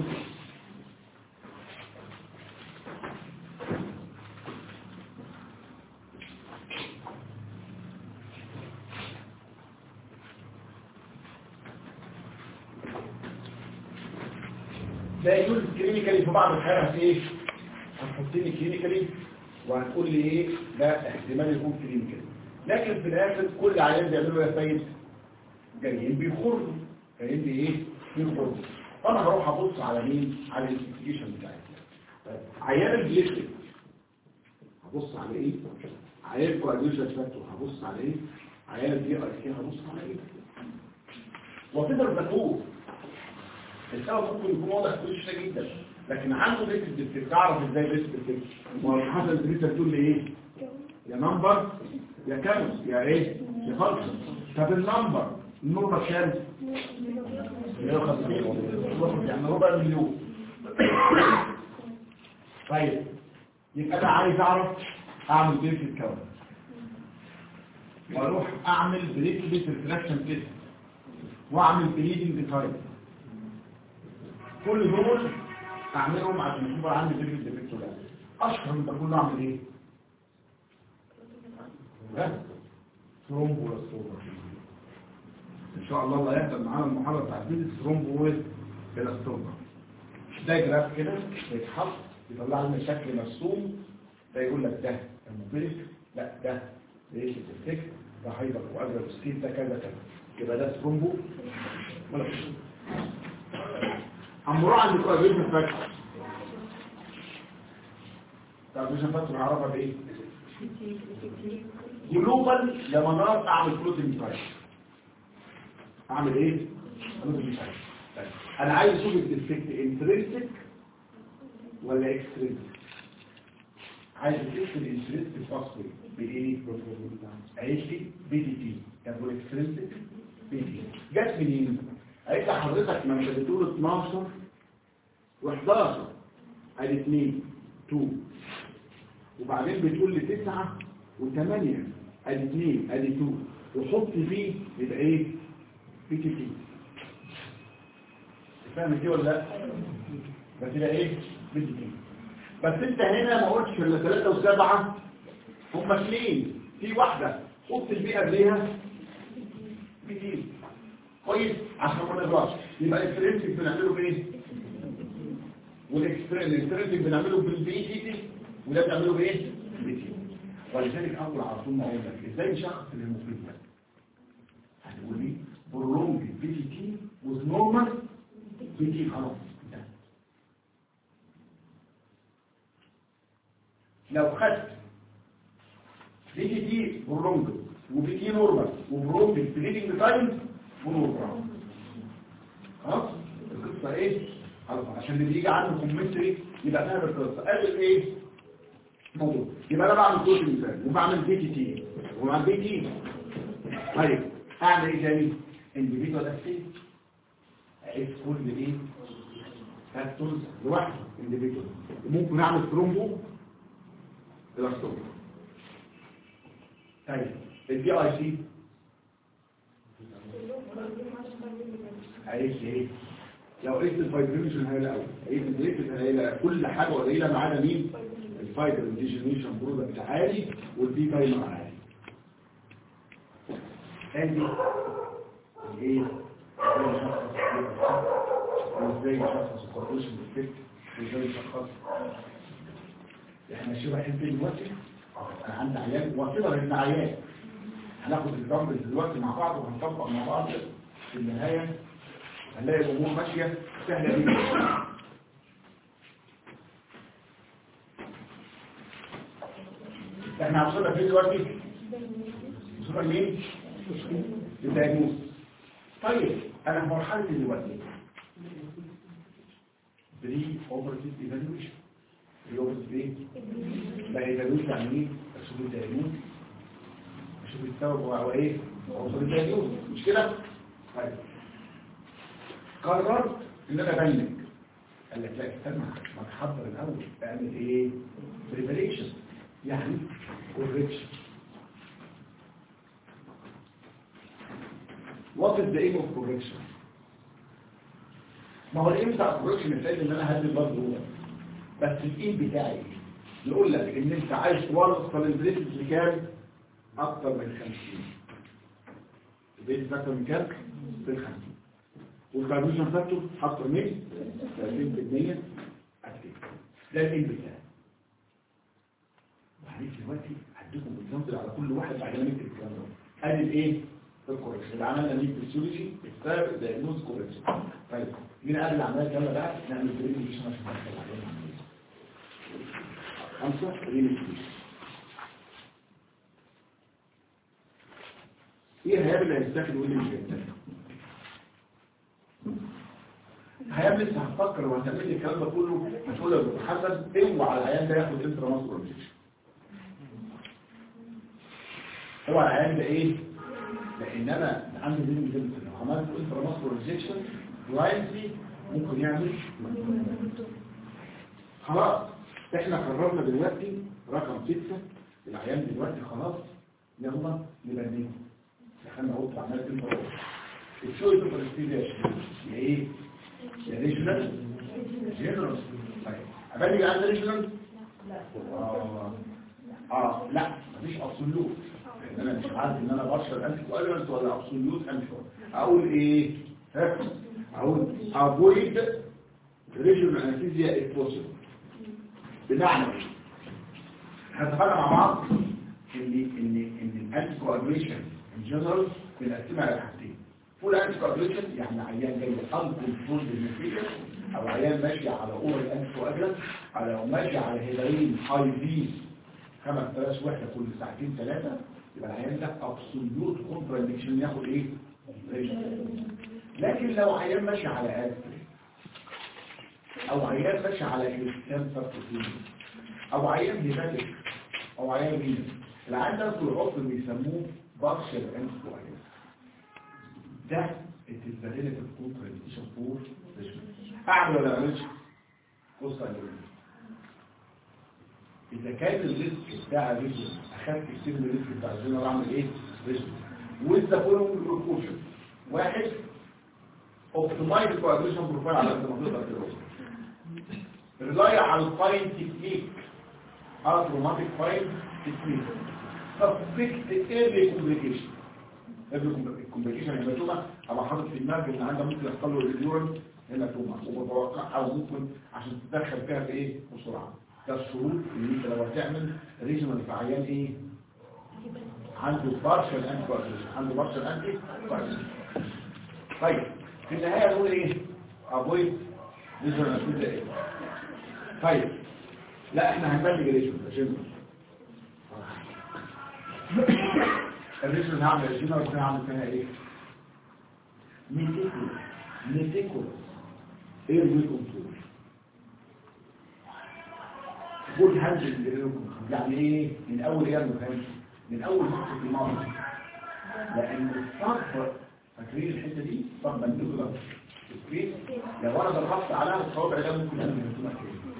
ده يجوز كلينيكالي في بعض الحالات ايه هتحطني كلينيكالي وهتقول لي ايه ده احتمال يكون كلينيكالي لكن في الاخر كل عيان بيعملوا يا سيد جايين بيخرجوا جايين بي ايه بيخرجوا فانا هروح ابص على مين على الانفستيجيشن بتاعتي طيب عيان البليتلت هبص على ايه عيان الكواديوشن فاكتور هبص على ايه عيان الدي ار سي هبص على ايه وتقدر تقول السبب ممكن يكون واضح كل شيء جدا لكن عنده بيت الدكتور تعرف ازاي بيت الدكتور وحسب الدكتور تقول لي ايه يا نمبر يا كام يا ايه يا فانكشن طب النمبر النمبر كام 150 يعني ربع مليون طيب يبقى انا عايز اعرف اعمل بيت الكون واروح اعمل بريكليت ريفراكشن تيست واعمل بليدنج تايب كل دول اعملهم عشان يكون عندي فكره الديفكتور ده اشهر من ده كله اعمل ايه ثرومبولاستوما ان شاء الله الله يهدى معانا المحاضره بتاعت دي ثرومبولاستوما ده جراف كده يتحط يطلع لنا شكل مرسوم ده يقول لك ده الموبيليك لا ده ليش الديفكت ده هيبقى واجر ستيت ده كذا كذا يبقى ده ثرومبو ولا عمروه عند كوابيل فاكر طب مش هنفكر عرفها بايه جلوبال لما نار اعمل كلوزنج تايم اعمل ايه كلوزنج تايم انا عايز اشوف الديفكت انترنسك ولا اكسترنسك عايز اشوف الانترنسك فاصل بايه عايز لي بي دي تي طب والاكسترنسك بي دي جت منين قالت لحضرتك ما انت بتقول 12 و11 ادي 2 2 وبعدين بتقول لي 9 و8 ادي 2 ادي 2 وحط بي يبقى ايه بي تي تي فاهم دي ولا لا بس ده ايه بنت دي بس انت هنا ما قلتش الا ثلاثة وسبعة هم اثنين في واحدة قلت البيئة قبليها كتير كويس عشان ما نقدرش يبقى الفرنسي بنعمله بايه والاكسترنسي بنعمله بالبي تي تي وده بنعمله بايه بي تي ولذلك اول على طول ما اقول لك ازاي نشخص الهيموفيليا هتقول لي برولونج بي تي تي وذ نورمال بي تي خلاص انتهى. لو خدت بي تي تي برولونج وبي تي نورمال وبرولونج بليدنج تايم ونورمال خلاص القصه ايه خلاص عشان اللي بيجي عنده كومنتري يبقى فاهم القصه قال ايه موضوع يبقى انا بعمل صوت المثال وبعمل بي تي تي وبعمل بي تي طيب اعمل ايه تاني individual activity اعيد كل ايه فاكتورز لوحده individual ممكن اعمل ترومبو الاستوم طيب الدي اي سي عايز ايه لو قلت الفايبريشن هي الاول قلت البريكت هي كل حاجه قليله ما عدا مين الفايبر ديجنريشن برودكت عالي والدي تايمر عالي ادي ايه ازاي نشخص الكورديشن افكت وازاي نشخص احنا ماشيين رايحين فين دلوقتي انا عندي عيان واعتبر ان عيان هناخد الدمبل دلوقتي مع بعض وهنطبق مع بعض في النهايه هنلاقي الامور ماشيه سهله جدا احنا وصلنا فين دلوقتي وصلنا لمين الدايجنوز طيب انا في مرحله دلوقتي بري اوبرتيف ايفالويشن بري اوبرتيف ايه لا ايفالويشن يعني ايه اشوف الدايجنوز اشوف السبب هو ايه اوصل الدايجنوز مش كده طيب قررت ان انا ابلغ قال لك لا استنى ما تحضر الاول اعمل ايه بريبريشن يعني كوركشن What is the aim of correction? ما هو الايم بتاع الكوركشن الثاني ان انا هدي برضه هو بس الايم بتاعي يقول لك ان انت عايز توصل البريسس لكام اكتر من 50 البريسس اكتر من كام من 50 والكاربيشن فاكتور اكتر من 30% اكتيف ده الايم بتاعي وهنيجي دلوقتي هديكم اكزامبل على كل واحد بعد ما نكتب الكلام ده ادي الايه الكوركشن اللي عملنا ليه فيسيولوجي السبب دايجنوز كوركشن طيب جينا قبل العمليه كامله بقى نعمل بريميشن عشان نحصل عليها العمليه خمسه بريميشن ايه الهياب اللي هيستاخد واللي مش هيستاخد الهياب لسه هتفكر وهتعمل لي الكلام ده كله هتقول يا دكتور حسن اوعى العيان ده ياخد انترا ماسكولار انجكشن اوعى العيان ده ايه لان انا عندي دين جدا لو عملت انترا ماسكولار انجكشن بلايندلي ممكن يعمل خلاص احنا قررنا دلوقتي رقم ستة العيان دلوقتي خلاص يلا نبنيه دخلنا اوضه عملت انترا الشوي في فلسطين يا شباب يا ايه يا ريجنال جنرال طيب ابني عندنا ريجنال اه اه لا مفيش ابسولوت لان انا مش عارف ان انا بشر انتي كوالنت ولا ابسولوت انتي اقول ايه ها اقول avoid regional anesthesia if possible بمعنى هنتفق مع بعض ان ان ان الانتي كواليشن ان جنرال بنقسمها على حاجتين فول انتي كواليشن يعني عيان جاي انكنترول بالنتيجه او عيان ماشي على اورال انتي كواليشن او ماشي على هيدرين اي في 5000 وحده كل ساعتين ثلاثه يبقى العيان ده ابسوليوت كونترا اندكشن ياخد ايه لكن لو عيان ماشي على اسبرين او عيان ماشي على الكام بروتين او عيان هيباتيك او عيان فينس العيان ده في العصر بيسموه بارشل انسكواليس ده التزالية الكونترا اندكشن فور اعمل ولا اعملش بص على إذا كان الريسك بتاع الريسك أخذت كتير من الريسك بتاع الجنرال أعمل إيه؟ ريسك وإذا كلهم بالبروكوشن واحد اوبتمايز كوادريشن بروفايل على قد ما تقدر توصل ريلاي على الفاين تكنيك اتروماتيك فاين تكنيك سسبكت ايرلي كومبليكيشن الكومبليكيشن هيماتوما ابقى حاطط في دماغي ان عندها ممكن يحصل له الريديورنس هيماتوما ومتوقع او ممكن عشان تتدخل فيها بايه بسرعه ده الشروط اللي انت لو هتعمل ريجنال في عيان ايه عنده بارشل انتي كوادريشن عنده بارشل انتي كوادريشن طيب في النهايه نقول ايه افويد ريجنال اسمه ايه طيب لا احنا هنبلغ ريجنال عشان الريجنال هعمل ريجنال وكنا هعمل فيها ايه ميتيكولوس ميتيكولوس ايه الوي كنترول جود هاند يعني ايه من اول ايه المفهوم من اول نقطه في الماضي لان الصرف فاكرين الحته دي طب بندوق ده اوكي لو انا ضغطت عليها الصوابع ده ممكن تعمل هجوم كده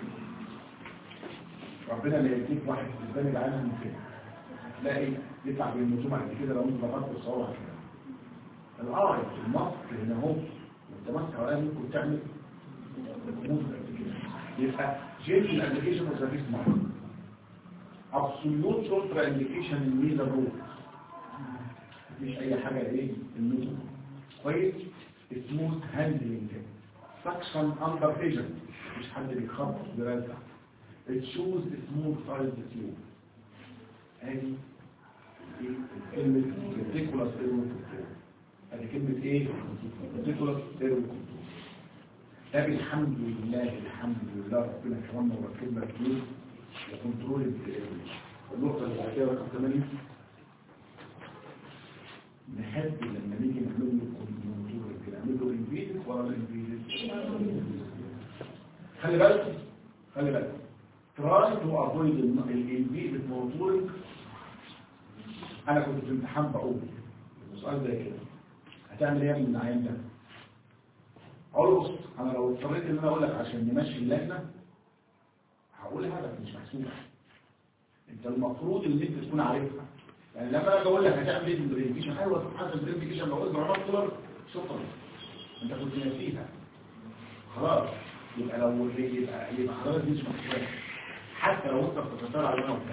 ربنا ما يديك واحد قدام العالم ممكن تلاقي يطلع بالنجوم قد كده لو انت ضغطت الصوابع كده القاعد المصر هنا اهو انت ماسك على ممكن تعمل موت قد كده يبقى جيل الابلكيشن وسيرفيس مارك absolute ultra indication in neither road مفيش اي حاجة ايه النوم كويس smooth handling suction under pressure مش حد بيخبط برزع تشوز smooth size tube ادي كلمة reticulous aero control ادي كلمة ايه reticulous aero control ده بالحمد لله الحمد لله ربنا كمان وركبنا كتير وكنترول النقطة اللي بعد كده رقم 8 نحب لما نيجي نعمل له كنترول كده نعمل له انفيدد ولا انفيدد خلي بالك خلي بالك تراي تو افويد الانفيدد موتورك انا كنت في امتحان بقول سؤال زي كده هتعمل ايه من العين ده اقول بص انا لو اضطريت ان انا اقول لك عشان نمشي اللجنه هقول هدف مش محسوب انت المفروض ان انت تكون عارفها يعني لما انا اقول لك هتعمل ايه بالبريفيكيشن ايوه حسب البريفيكيشن لو قلت عملت دولار شكرا انت كنت ناسيها خلاص يبقى لو يبقى يبقى خلاص دي مش محسوبه حتى لو انت بتتطلع على انا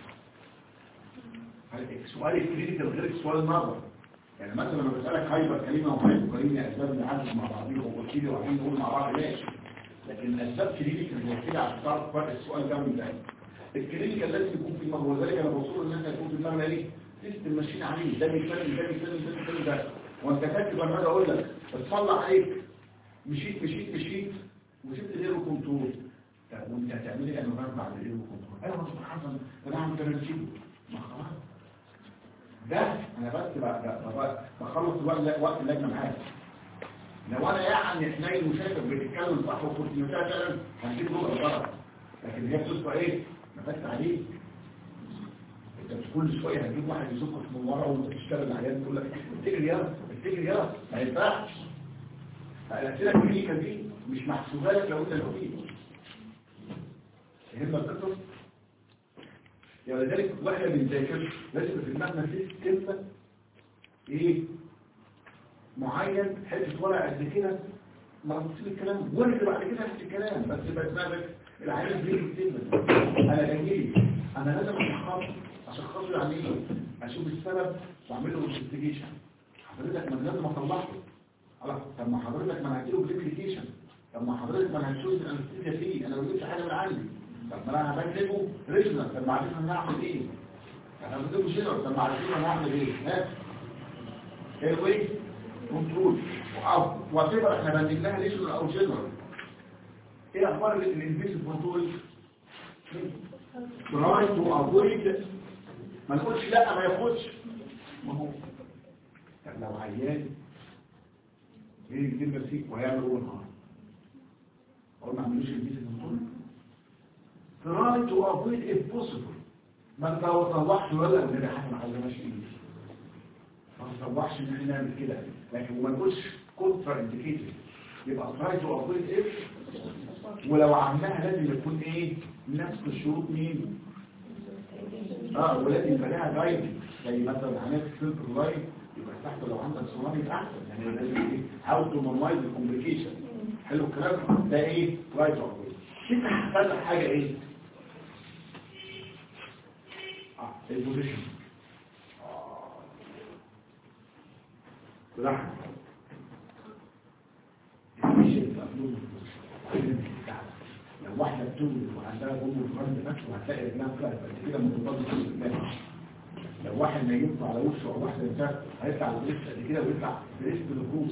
السؤال الكريتيكال غير السؤال النظري يعني مثلا لما بسالك هايبر كلمه وهايبر كلمه اسباب نعدل مع بعضيهم وقلت لي وعايزين نقول مع بعض ماشي لكن الاسباب كلينيكال زي كده عشان تعرف فرق السؤال ده من ده الكلينيكال لازم يكون في دماغه ولذلك انا بوصل ان احنا يكون في دماغنا ايه سيستم ماشيين عليه ده بيتكلم ده بيتكلم ده بيتكلم ده وانت كاتب انا اجي اقول لك اتصلح عليك مشيت مشيت مشيت وسبت غيره كنترول طب وانت هتعمل ايه انا بعد غيره كنترول ايوه مش حسن انا هعمل كده نسيبه ما خلاص ده انا بس بخلص الوقت وقت اللجنه معاك لو انا يعني حنين وشايفك بتتكلم صح وكنت مثلا هنجيب له غلط لكن هي بتصفى ايه نفست عليك انت مش كل شويه هتجيب واحد يزقك من ورا وانت بتشتغل عيان تقول لك اتجري يلا اتجري يلا ما ينفعش الاسئله الكلينيكال دي مش محسوبه لك لو انت لو فيه فهمنا القصه يعني لذلك واحنا بنذاكر لازم في دماغنا سيستم ايه معين حته ورقه قد كده ما بتصير الكلام ورد بعد كده نفس الكلام بس يبقى دماغك العيال دي بتكتب انا جاي انا لازم اشخص اشخصه يعني ايه اشوف السبب واعمل له انفستيجيشن حضرتك ما لازم اصلحه خلاص طب ما حضرتك ما انا هديله بريبليكيشن طب ما حضرتك ما انا هشوف الانستيزيا فيه انا ما بجيبش حاجه من عندي طب ما انا هبكتبه ريجنال طب ما عرفت انا هعمل ايه انا بكتبه جنرال طب ما عرفت انا هعمل ايه ها ايه كنترول وعطيبا احنا بنديك لها ريجنال او جنرال ايه اخبار الانفيسيف كنترول try to avoid ما نقولش لا ما ياخدش ما هو طب لو عيان ايه الجنة فيك وهيعمل اول نهار اقول ما عملوش الانفيسيف كنترول try to avoid if possible ما انت لو صلحت ولا ان ده حاجه ما عايزناش ايدي ما تصلحش ان احنا نعمل كده لكن ما نقولش كونترا انديكيتد يبقى try to avoid if ولو عملها لازم يكون ايه نفس الشروط مين اه ولازم يبقى لها جايد زي مثلا هناك سنتر لاين يبقى تحت لو عندك سونار يبقى احسن يعني لازم ايه هاو تو نورمايز الكومبليكيشن حلو الكلام ده ايه رايت اور انت هتحتاج حاجه ايه اه البوزيشن لحظه لو واحدة بتولد وعندها غمر فرد نفسه هتلاقي رجلها طلعت بعد كده متطابق في الناس لو واحد ما ينفع على وشه او واحدة بتاعت هيطلع على وشه قد كده ويطلع بريست بالكروس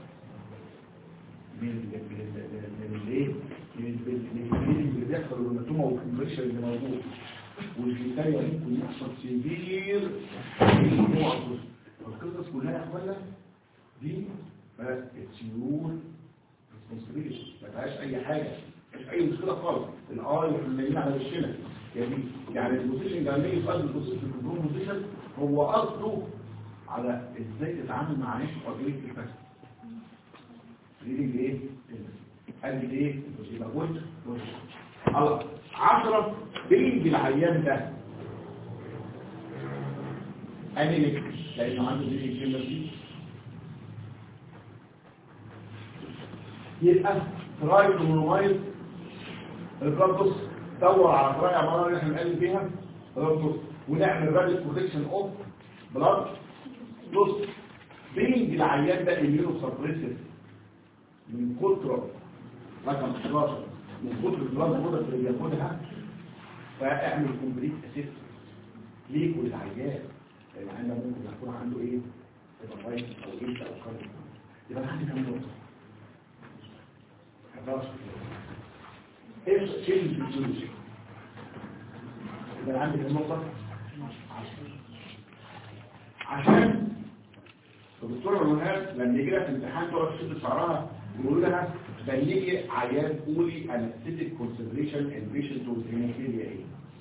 من ال- من ال- من الايه من ال- من الفيلم اللي بيحصل والمتومه والكمبريشن اللي موجود والجيتاريا ممكن يحصل سيفير القصص كلها يا اخوانا دي بس اتس ريسبونسبيلتي ما فيهاش اي حاجه مش اي مشكله خالص الاي واحنا نايمين على وشنا يعني يعني البوزيشن ده لما يجي البوزيشن الكنترول بوزيشن هو قصده على ازاي تتعامل مع ناس قضيه الفشل ريدنج ايه قال لي ايه يبقى وش وش خلاص 10 بيجي العيان ده انيميك لانه عنده دي الكلمه دي يبقى تراي نورمايز الرابطس دور على طريقه عباره اللي احنا بنقلب بيها رابطس ونعمل رابط بروتكشن اوف بلاد بص بيجي العيان ده اميونو سبريسيف من كتر رقم 11 من كتر البلاد برودكت اللي بياخدها فاعمل كومبليت اسيست ليك وللعيان لان ممكن يكون عنده ايه هيباتايتس او ايه او كارد يبقى انا عندي كام نقطه 11 ايه شيء الفيزيولوجي يبقى عندي كام نقطه 10 عشان الدكتوره منهار لما يجي لها في الامتحان تقعد تشد شعرها يقولوا لها بلغي عيان قولي انستيتيك كونسيدريشن ان بيشنت وذ هيموفيليا ايه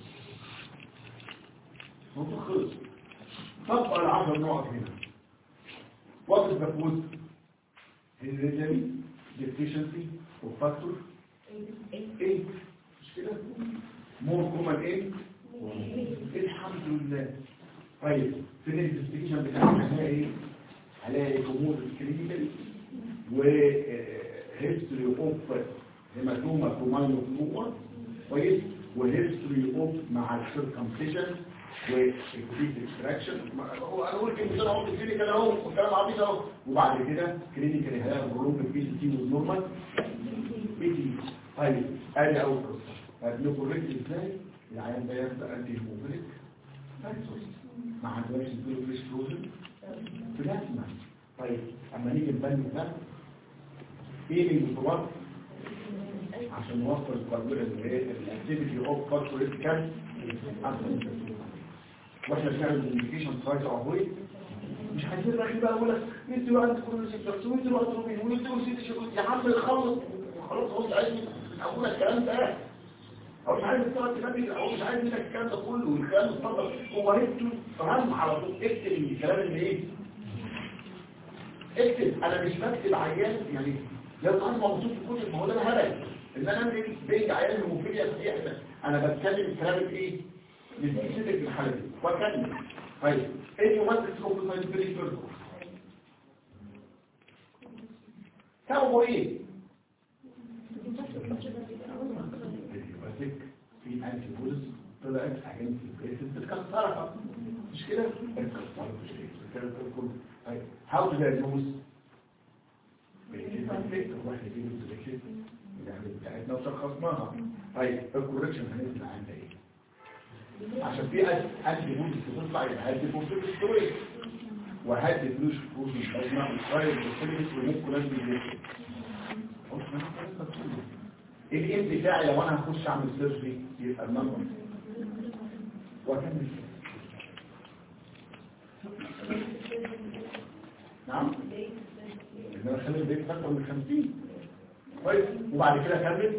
الموضوع خلص طبق العشر نقط هنا what is the food hereditary deficiency of factor ايه مش كده more common ايه الحمد لله طيب في الانفستيجيشن بتاعنا هنلاقي ايه هلاقي امور كلينيكال و هيستوري اوف هيماتوما كوماينوفلوما كويس وهيستوري اوف مع السيركمسيشن والكريت اكستراكشن هو انا اقول كلمه انا قلت كلينيكال اهو والكلام عبيط اهو وبعد كده كلينيكال هلاقي البروم البي سي تي والنورمال بي تي طيب ادي اول قصه نكوريكت ازاي العيان ده يبدا انتي هيموفيليك ما عندناش نديله فريش فروزن بلازما طيب اما نيجي نبني ده ايه اللي بتوقف عشان نوصل الاكتيفيتي اوف كوربوريت كام واحنا بنعمل الانديكيشن تراي تو افويد مش عايزين رايحين بقى اقول لك انت وقت كل سيكتور وانت وقت روبين وانت وسيدي شغل يا عم خلص خلاص هو مش عايز اقول لك الكلام ده هو مش عايز تقعد تنبي هو مش عايز منك الكلام ده كله والكلام اتفضل هو هيكتب فهم على طول اكتب الكلام اللي ايه اكتب انا مش بكتب عيان يعني لو كان موجود في الكتب ما هو ده انا هبل ان انا اعمل بيج عيان هيموفيليا صحيح انا بتكلم الكلام الايه للسيستم في الحاله دي واكمل طيب ايه يمثل سكوب ساينتفيك بيرسون سببه ايه اليوماتيك في انتي بولز طلعت حاجات في البيت بتكسرها مش كده بتكسرها مش كده كله طيب how to diagnose واحنا دي متذكر يعني بتاعتنا وشخصناها طيب الكوركشن هننزل عندها ايه عشان في انتي بولز بتطلع يبقى هدي بوزيتيف ستوري وهدي فلوس بروتين اسمها الفايل بوزيتيف وممكن لازم يجي الام بتاعي لو انا هخش اعمل سيرجري يبقى النمبر واكمل نعم ان انا اخلي البيت اكتر من 50 كويس وبعد كده اكمل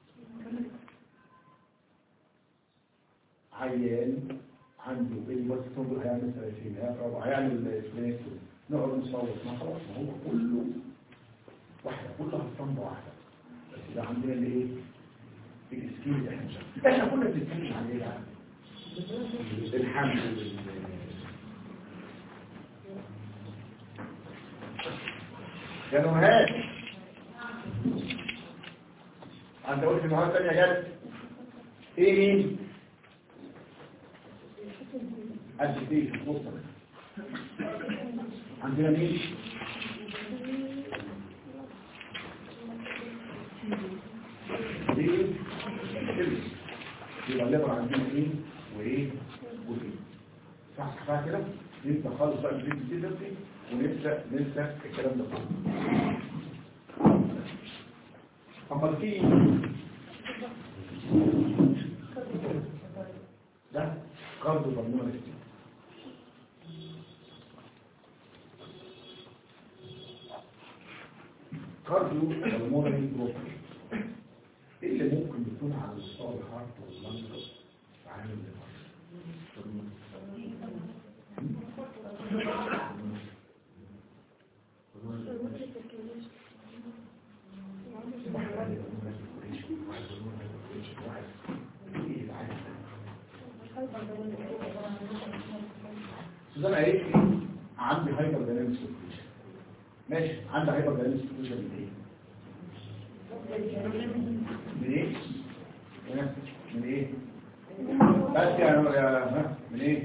عيان عنده ايه بس تنظر هيعمل ثلاثين او هيعمل سبلينكس نقعد نصوت ما خلاص ما هو كله واحده كلها اسطمبه واحده بس ده عندنا اللي ايه السكيل اللي احنا مش احنا كنا بنتكلم عن ايه بقى الحمل يا نهاد انت قلت نهاد تانية جت ايه مين الجديد مصر عندنا مين دي كبس يبقى الليبر عندنا ايه وايه وايه صح صح كده ننسى خالص بقى الجديد دي نفسي وننسى ننسى الكلام ده كله اما في ده قرض ضمنه كارديو بالمونري بروبلم ايه اللي ممكن يكون على مستوى الهارت واللنج عامل سوزان قالت لي عندي هايبر دايناميك سيركيوليشن ماشي عندي هايبر دايناميك سيركيوليشن من ايه؟ من ايه؟ ها؟ من ايه؟ بس يا يا- ها؟ من ايه؟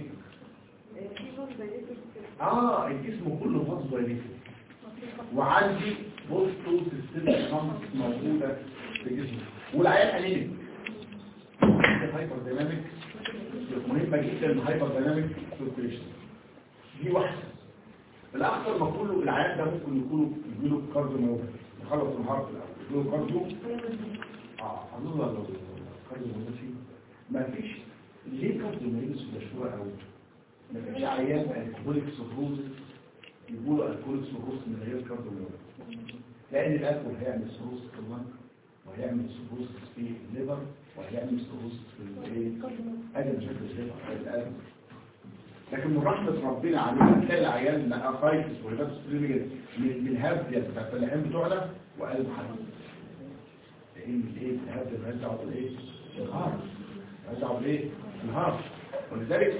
اه الجسم كله فاضي دايناميك وعندي بوستو سيستم خمس موجوده في جسمي والعيال انيميك هايبر دايناميك مهمه جدا الهايبر دايناميك سيركيوليشن دي واحده الاكثر ما كله العيان ده ممكن يكونوا يجيله كارديو ميوباثي يخلص الهارت الاول يجيله كارديو اه اظن لو كارديو ميوباثي ما فيش ليه كارديو ميوباثي مشهوره قوي ما فيش عيان الكوليك سيروز يقولوا الكوليك سيروز من غير كارديو ميوباثي لان الالكول هيعمل سيروز في اللنج وهيعمل سيروز في الليفر وهيعمل سيروز في الايه ادي مشاكل الليفر الالكول لكن من رحمة ربنا علينا تلاقي العيال نقاقايتس وهبات ستريمية من الهبدية بتاعت الفلاحين بتوعنا وقلب حديد لأن الايه الهبدية مالهاش دعوة بالايه؟ الهارت مالهاش دعوة بالايه؟ الهارت ولذلك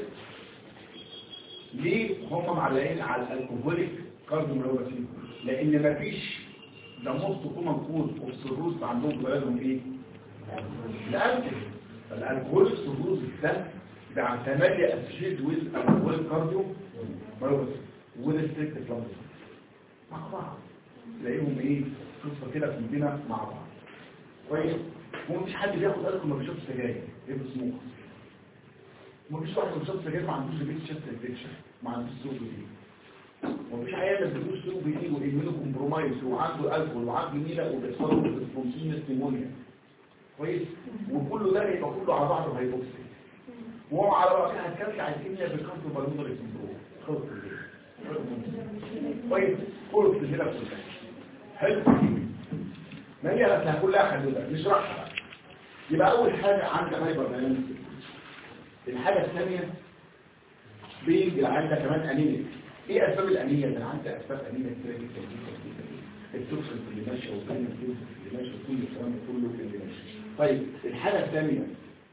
ليه هم معلقين على الالكوهوليك كارديوميوباثي؟ لأن مفيش ده موست كومن كوز اوف سيروز عندهم في بلدهم ايه؟ الألكول فالألكوهوليك سيروز ده ده عن ثمانية أسجيد ويز الكوهوليك كارديو ميوباثي والستريكت فلامس مع بعض تلاقيهم ايه قصة كده في المدينة مع بعض كويس ومفيش حد بياخد ألكول ما بيشربش سجاير ايه بسموك مفيش واحد ما بيشربش سجاير ما عندوش ريبيت شيست انفكشن ما عندوش سوق دي ومفيش عيال ما بيجوش سوق دي وإيمينو كومبرومايز وعنده ألكول وعنده نيلة وبيحصل له ديسفونكشن نيمونيا كويس وكله ده يبقى كله على بعضه هيبوكسي وهو على رأسها هتكلك على الكيمياء بالكارتو بالمونري سندروم خلص الليل كويس خلص الليلة كلها حلو ما هي لها كلها حدودة نشرحها بقى يبقى أول حاجة عندك هايبر دايناميك الحاجة الثانية بين العيان ده كمان أنيميك ايه أسباب الأنيميا ده عندك أسباب أنيميا كتير جدا جدا جدا التوكسين اللي ماشية والبين اللي ماشية وكل الكلام ده كله اللي ماشي طيب الحاجة الثانية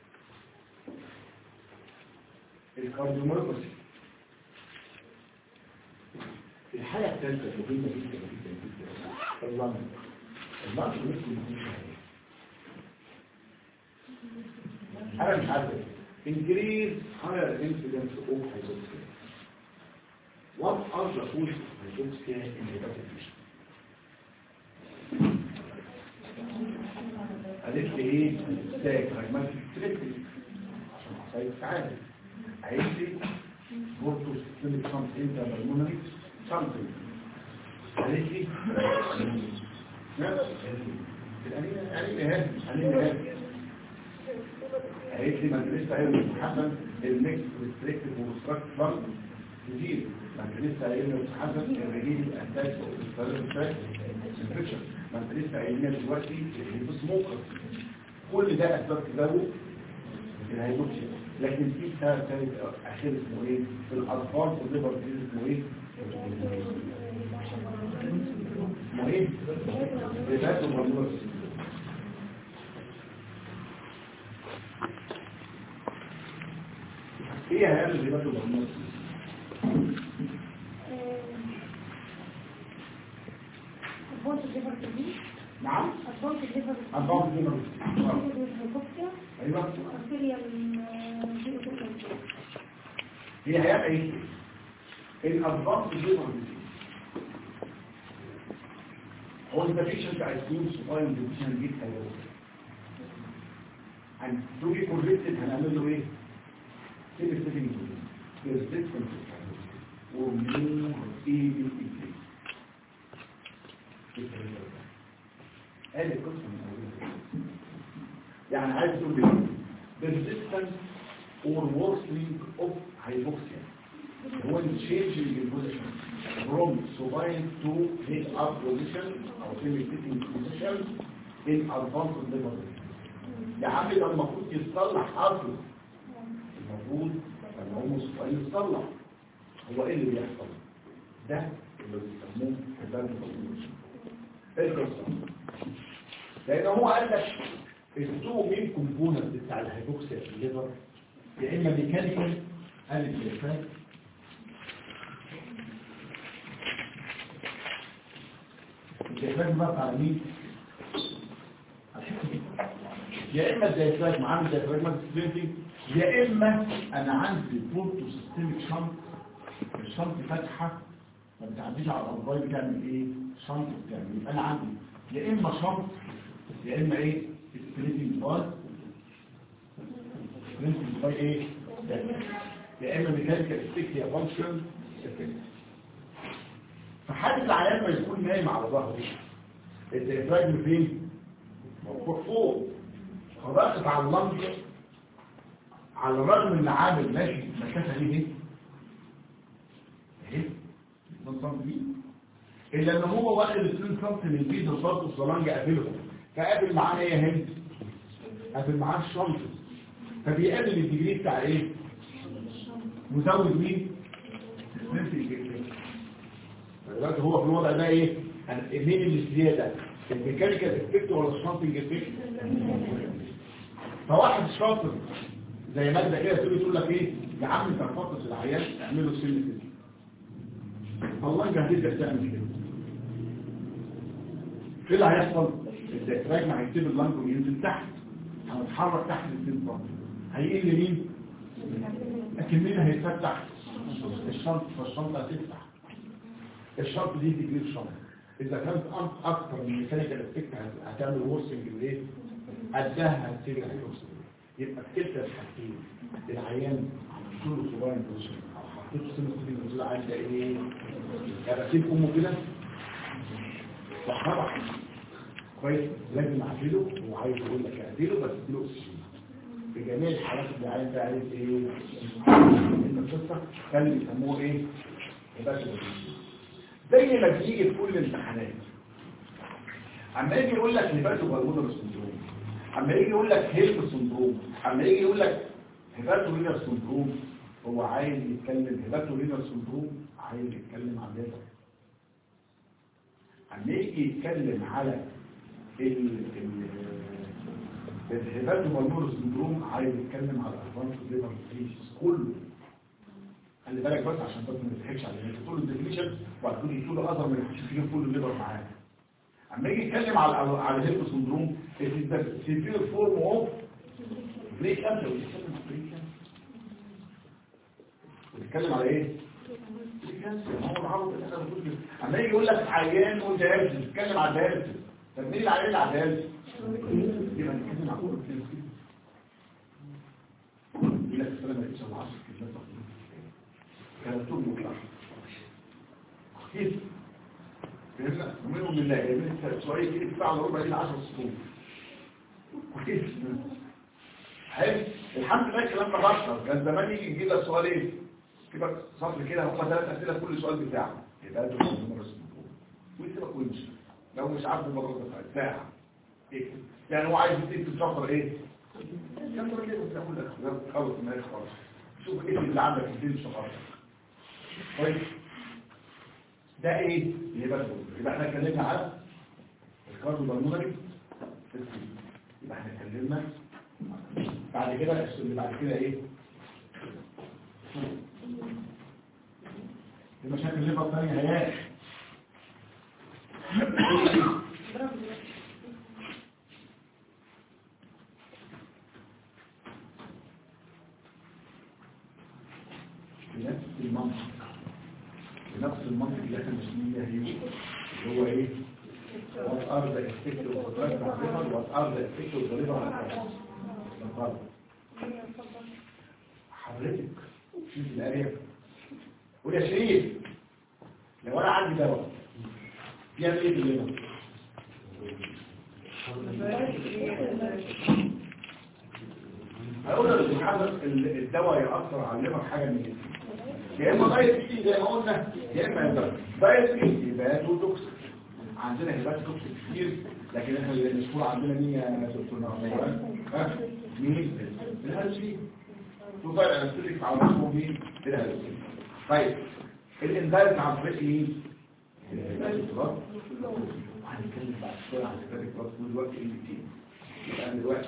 الكارديوميوباثي الحالة الثالثة مهمة جدا جدا جدا اللنج اللنج ممكن يكون شهري أنا مش عارف increase higher incidence of hypoxia what are the causes of hypoxia in hepatic tissue قالت لي ايه ازاي هايماتيك تريبتي عشان عصاية سعادة عايزي بورتو سيستمك سامت انت بالمونري سامتين قالت لي الأنيمة هذه الأنيمة هذه قالت لي ما انت لسه قايل من حسن الميكس ريستريكتيف وستراكت فرق جديد ما انت لسه قايل من حسن الرجيل الاساس والستريكتيف انفكشن ما انت لسه قايل لنا دلوقتي الهيبو سموكر كل ده اسباب تزود الهيبوكسيا لكن في سبب ثالث اخير اسمه ايه في الاطفال في الليبر ديزيز اسمه ايه اسمه ايه ريباتو مالوس ايه هيعمل ريباتو مالوس أنظام ليفر هيبوكسيا أيوه أرتيريال هي هيبقى ايه الادفانس ليفر ديزيز هو البيشنت عايزين سؤال ديفيشن جيت هيروح عن تيجي كوريكتد هنعمل له ايه سيل ستيفنج ريزيستنس ومنور ايه دي قال القصه من اولها يعني عايز تقول لي resistance or worsening of hypoxia when changing the position from supine to head up position or semi-sitting position in advanced level يا عم ده المفروض يتصلح اصلا المفروض لما هو سؤال يتصلح هو ايه اللي بيحصل ده اللي بيسموه كتاب ايه القصه لان هو قال لك التو مين كومبوننت بتاع الهيبوكسيا في الليفر يا اما ميكانيكال قال الجلسات الجلسات بقى على مين على الحتة دي. يا اما الديافراجم عامل ديافراجماتيك سبلنتنج يا اما انا عندي بورتو سيستميك شنط الشنط فاتحه ما بتعديش على الارباي بتعمل ايه شنط بتعمل يبقى انا عندي يا اما شنط يا اما ايه سبلنتنج باي سبلنتنج باي ايه يا اما ميكانيكال افكت يا فانكشن افكت فحد العيان ما يكون نايم على ظهره الديافراجم فين مرفوع فوق فضغط على اللنج على الرغم ان عامل ماشي مسافه دي ايه اهي 2 سم دي الا ان هو واخد 2 سم من ايد الضغط الصلانج قابلهم فقابل معاه ايه هند قابل معاه الشنطه فبيقابل الديجري بتاع ايه مزود مين نفس الجسم دلوقتي هو في الوضع ده ايه أنا- مين اللي زياده الميكانيكال افكت ولا الشنطنج افكت فواحد شاطر زي مادة كده تقول تقول لك ايه يا عم انت هتفطس العيان اعمله سن كده الله انت هتبدا تعمل كده ايه اللي هيحصل الديافراجم هيسيب اللنج وينزل تحت هنتحرك تحت الاثنين سم هيقل مين لكن مين هيتفتح الشنط فالشنطه هتفتح الشنط دي تجيب شنط اذا كانت أك- اكتر من ميكانيكال افكت هتعمل ورسنج الايه قدها هتسيب الهيوكسيد يبقى في كلتا الحاجتين العيان عملت له صباين بوزيشن او حطيت له سنه سنه بوزيشن عايز ايه يبقى سيب امه كده وحرك كويس لازم اعدله هو عايز يقول لك اعدله بس اديله اكسجين في جميع الحالات اللي عايز ده عايز ايه ان القصه كان بيسموه ايه يبقى زي ما بيجي في كل الامتحانات عما يجي يقول لك هيباتو بالمونر سندروم عما يجي يقول لك هيلب سندروم عما يجي يقول لك هيباتو رينر سندروم هو عايز يتكلم هيباتو رينر سندروم عايز يتكلم عن ليفر عما يجي يتكلم على ال ال الهيباتو بالمونر سندروم عايز يتكلم على ادفانس ليفر ديزيز كله خلي بالك بس عشان بس ما تضحكش على الناس تقول الديفينيشن وبعد كده تقول له اثر من الحشيش فيه كل الليفر معاه اما يجي يتكلم على على الهيب سندروم ده سيفير فورم اوف بريك كانسر بيتكلم عن بريك كانسر بيتكلم على ايه بريك كانسر ما هو العرض اللي احنا بنقول كده. اما يجي يقول لك عيان وانت دايرس بتتكلم على دايرس طب مين العيان اللي على دايرس يبقى نتكلم على كل كده يقول لك السلام عليكم الله 10 كلمات كانت طول مطلع كيف فهمنا ومنهم بالله يعني السؤال كده بتاع ربع الى 10 سطور كويس حلو الحمد لله الكلام ده بشر كان زمان يجي يجي لك سؤال ايه كده صفر كده هم ثلاث اسئله كل سؤال بتاعه يبقى ده مره سطور ويسيبك ويمشي لو مش عارف المره ساعه ايه يعني هو عايز يديك الشفره ايه الشفره كده بتقول لك خلاص ما خلاص شوف ايه اللي عندك في الشفره طيب ده ايه يبقى ده يبقى احنا اتكلمنا على الكارديو بالمونري يبقى احنا اتكلمنا بعد كده اللي بعد كده ايه دي مشاكل الليفر الثانيه هياش بنفس المنطق بنفس المنطق اللي احنا ماشيين بيها هي اللي هو ايه؟ what are the effects of the drug on liver what are the effects of the liver on the liver حضرتك شوف الآية قول يا شريف لو انا عندي دواء يعمل ايه في الليفر؟ هقول لك حضرتك الدواء يأثر على الليفر حاجة من ايه؟ يا اما دايت زي ما قلنا يا اما يبقى دايت يبقى توكسيك عندنا هيبات توكسيك كتير لكن احنا اللي مشهور عندنا مين يا دكتور نعمان ها مين الهلسي وطيب انا قلت على اسمه مين الهلسي طيب الانزايم عن طريق مين الهيبات وهنتكلم بعد شويه عن الهيبات دلوقتي ايه كتير يبقى دلوقتي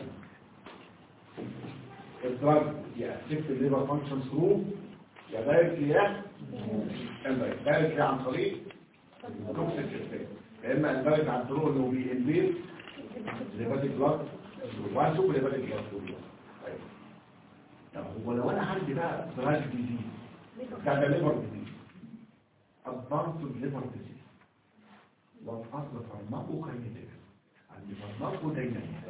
الدراج يأفكت الليفر فانكشن ثرو يا دايركت يا اندايركت دايركت عن طريق توكسيك افكت يا اما اندايركت عن طريق انه بينبير ليفاتيك بلاد وانسوب ليفاتيك بلاد طيب طب هو لو انا عندي بقى دراج ديزيز بتاع ده ليفر ديزيز ادفانسد ليفر ديزيز وات ار ذا فارماكوكاينيتكس عندي فارماكوداينامكس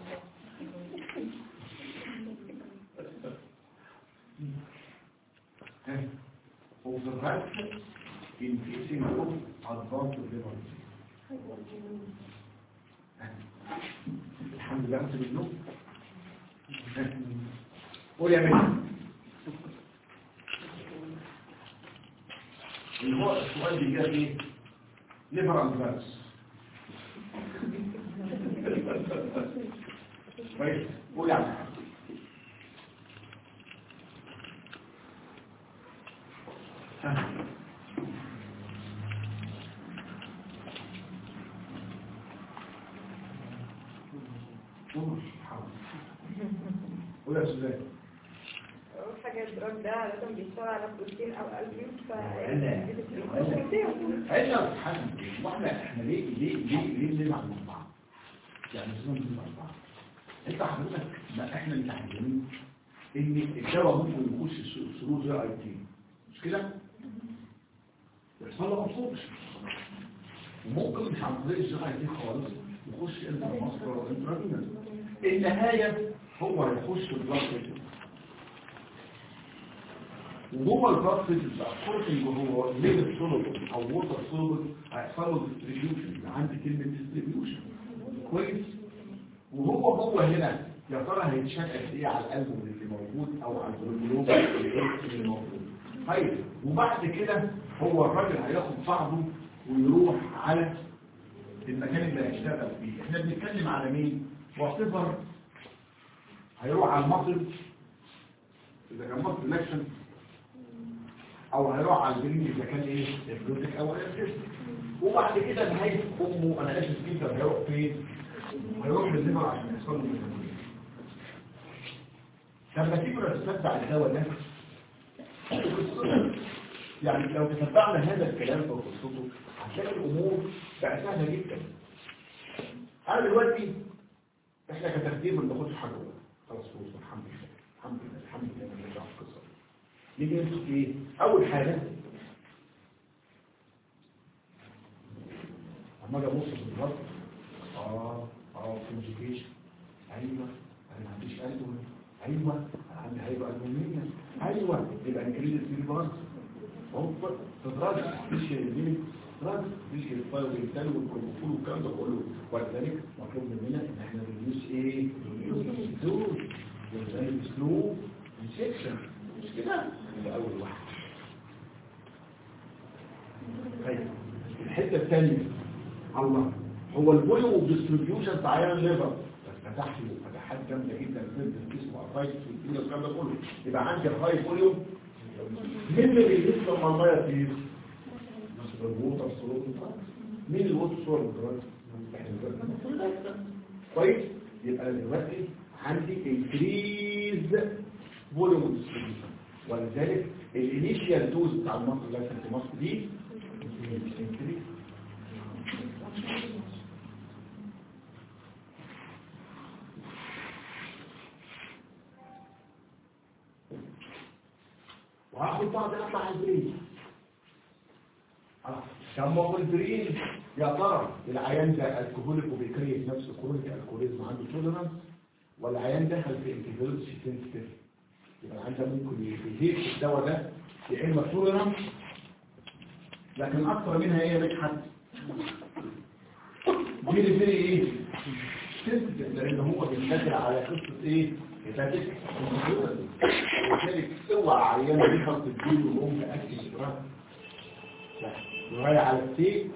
of the right in fixing of advanced liver disease. الحمد لله انت بالنوم قول يا بني اللي هو السؤال اللي جاء ايه ليفر ادفانس كويس قول يا عم قول يا سوزان أول حاجة الدراج ده عادة بيشتغل على بروتين أو ألبيوم ف ولا ولا احنا سبحان واحنا احنا ليه ليه ليه ليه بنلعب مع بعض يعني اسمه بنلعب مع بعض انت حضرتك ما احنا متعلمين ان الدواء ممكن يخش ثرو زي اي تي مش كده يحصل له ابسوربشن وممكن مش عن طريق الزي اي تي خالص يخش انت مصر وانترافينال النهايه هو هيخش البلاد وهو البلاد فيزيكس اكوردنج هو ليفل سولوبل او ووتر سولوبل هيحصل له ديستريبيوشن عندي كلمه ديستريبيوشن كويس وهو هو هنا يا ترى هيتشكل قد ايه على القلب من اللي موجود او على الجلوب اللي موجود طيب وبعد كده هو الراجل هياخد بعضه ويروح على المكان اللي هيشتغل فيه احنا بنتكلم على مين واعتبر هيروح على المصل اذا كان مصل الاكشن او هيروح على الجرين اذا كان ايه البروتيك او الاسيست وبعد كده نهايه امه انا اسف جدا هيروح فين هيروح للليفر عشان يحصل له ميتابوليزم لما تيجي تتبع الدواء ده يعني لو تتبعنا هذا الكلام في قصته هتلاقي الامور بقى سهله جدا انا دلوقتي احنا كترتيب ما بناخدش حاجه خلاص فوز الحمد لله الحمد لله الحمد لله ما نرجع في القصه نيجي نمسك ايه اول حاجه اما اجي ابص في الضغط اه اه كونجيكيشن ايوه انا ما عنديش قلب ايوه انا عندي هيبقى المنيه ايوه يبقى انكريز في البارس هو تدرج مش الليميت تدرج مش الفايل والتاني والكونفول والكلام ده كله ولذلك مطلوب مننا ان احنا ندوس ايه دوز وزي سلو انسكشن مش كده ده اول واحد طيب الحته الثانيه الله هو الفوليوم ديستريبيوشن بتاع عيان الليفر بس فتح له فتحات جامده جدا في الجسم وقفايت في الدنيا والكلام ده كله يبقى عندي هاي فوليوم مين اللي بيجسم لما الميه تيجي الووتر سولوت مين الووتر سولوت كويس يبقى دلوقتي عندي انكريز فوليوم ديستريبيوشن ولذلك الانيشيال دوز بتاع المصر اللي في مصر دي increase. وهاخد بعض اطلع على البرين آه. طب ما هو البرين يا ترى العيان ده الكهوليك وبيكريت نفس الكهوليك الكوليزم عنده توليرانس ولا العيان دخل في انتيفيروس سنسيتيف يبقى العيان ده ممكن يزيد في الدواء ده يا اما توليرانس لكن اكثر منها هي نجحت فيري فيري ايه سنسيتيف لان هو بيتكل على قصه ايه هيباتيك وذلك اوعى عيان دي خلط الدين وهم اكل جراحه وهي على السيف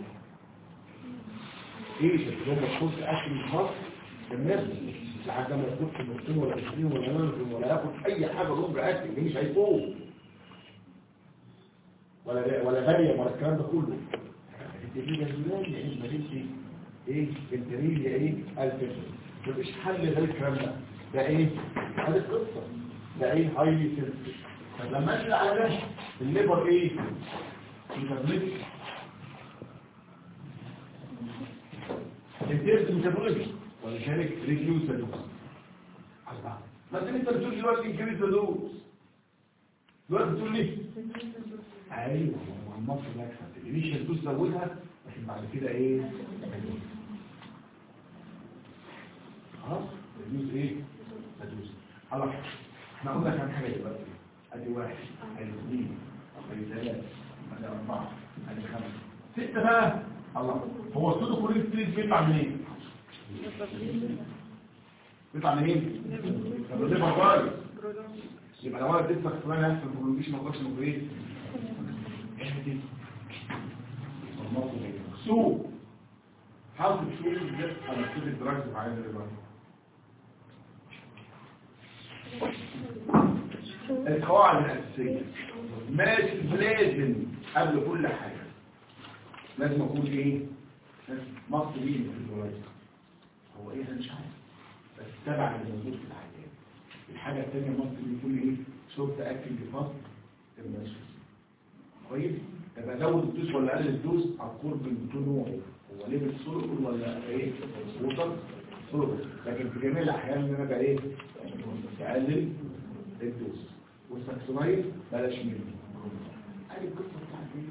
ايه اللي هم الخوص اكل الخاص الناس لحد ما يكون في المسلم ولا مسلم ولا نانسم ولا ياخد اي حاجه لهم اكل اللي مش هيفوق ولا ولا غاليه ولا الكلام ده كله انت دي جزولان يا اما انت ايه انت ريل يا ايه الف مفيش حل غير الكلام ده ده ايه هذه القصه ده ايه هايلي سنسيتيف طب لما اجي على ده الليبر ايه ميتابوليك التيست ميتابوليك ولذلك ريديوس دوز بس انت بتقول دلوقتي انكريز دوز دلوقتي بتقول ليه ايوه هو المصر لاكسه الانيشال دوز زودها لكن بعد كده ايه خلاص ريديوس ايه دوز خلاص احنا قلنا كام حاجه دلوقتي ادي واحد ادي اثنين ادي ثلاثه ادي اربعه ادي خمسه سته بقى الله هو السودو كورين ستريت بيطلع منين بيطلع منين طب ده بقى يبقى لو انا اديت لك كمان هيحصل برولوجيشن ما اقدرش نقول ايه سو how to choose this anesthetic drugs في عين الرباط القواعد الأساسية ماشي لازم قبل كل حاجة لازم أقول إيه مصر مين في الولاية هو إيه أنا مش عارف بس تبع اللي موجود في العيان الحاجة الثانية مصر بيكون إيه شرط أكل لفصل المشي كويس يبقى زود الدوس ولا قلل الدوس على القرب من نوعه هو ليه سلوكل ولا ايه وصل سلوكل لكن في جميع الاحيان ان انا بقى ايه اقلل الدوس والساكسونايد بلاش منه ادي القصه بتاعت ايه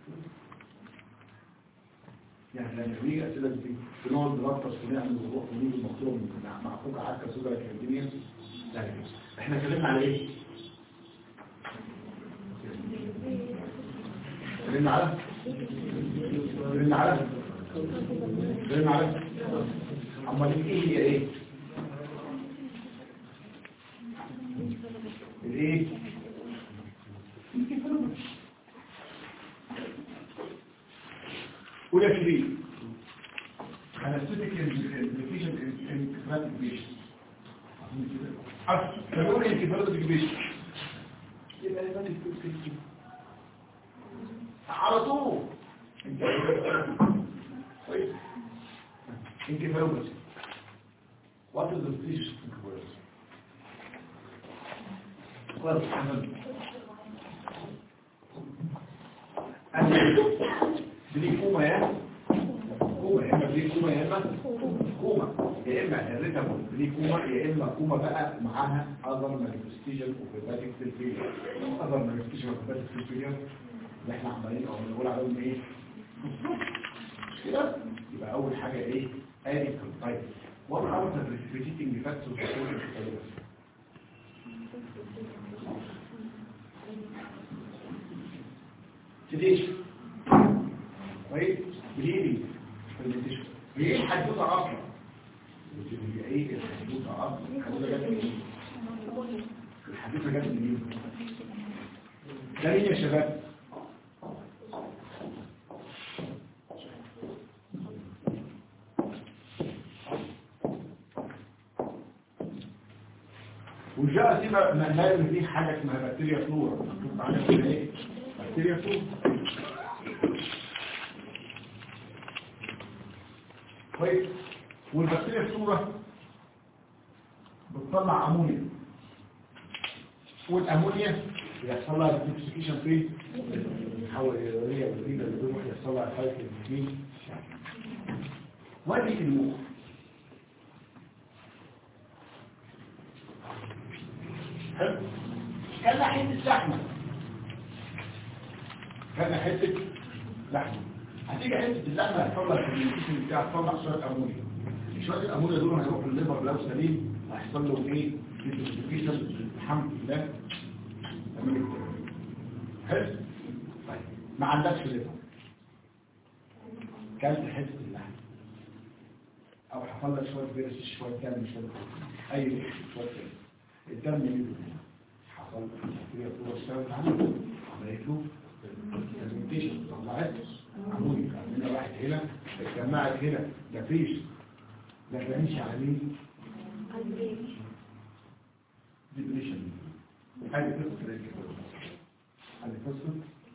يعني لما بيجي اسئله دي بنقعد نلطش ونعمل ونروح ونيجي المخطوط مع اخوك عكا سوبر اكاديميا لا يجوز احنا اتكلمنا على ايه؟ اتكلمنا على اتكلمنا على اتكلمنا على امال ايه هي ايه الايه ولا شريك anesthetic implication in encephalic patient أصل لما أقول encephalic patient يبقى لازم تكتب على طول كويس انكفالوباثي what is the stage of encephalopathy خلاص تمام دي كوما يا كوما يا اما دي كوما يا اما كوما يا اما الريتابول دي كوما يا اما كوما بقى معاها اذر مانيفستيشن اوف هيباتيك سيل فيلير اذر مانيفستيشن اوف هيباتيك سيل فيلير اللي احنا عمالين او بنقول عليهم ايه مش كده يبقى اول حاجه ايه ادي طيب what are the precipitating factors for encephalopathy sedation كويس bleeding fermentation هي ايه الحدوته اصلا هي ايه الحدوته اصلا الحدوته جت منين الحدوته جت منين ده مين يا شباب والجاء دي ما ما دي حاجه اسمها بكتيريا فلورا مكتوب عليها كده ايه بكتيريا فلورا كويس والبكتيريا فلورا بتطلع امونيا والامونيا بيحصل لها ديتوكسيكيشن فين تحول الى يوريا والرينا اللي بيروح يحصل لها سايكل في وادي المخ حلو كان حته زحمه خدنا حته لحمه هتيجي حته اللحمه هتطلع في الجسم بتاعك تطلع شويه امونيا شويه الامونيا دول هيروحوا الليفر لو سليم هيحصل له ايه ديتوكسيفيكيشن الحمد لله تمام كده حلو طيب ما عندكش ليفر كلت حته اللحم او حصل لك شويه فيروس شويه دم شويه اي ريش شويه كده الدم نزل حصل هي صوره اشتغلت عنه عملت له برزنتيشن طلعت عمودي عندنا واحد هنا اتجمعت هنا مفيش ما كانش على مين ديبريشن هذه قصه الانكفاض هذه قصه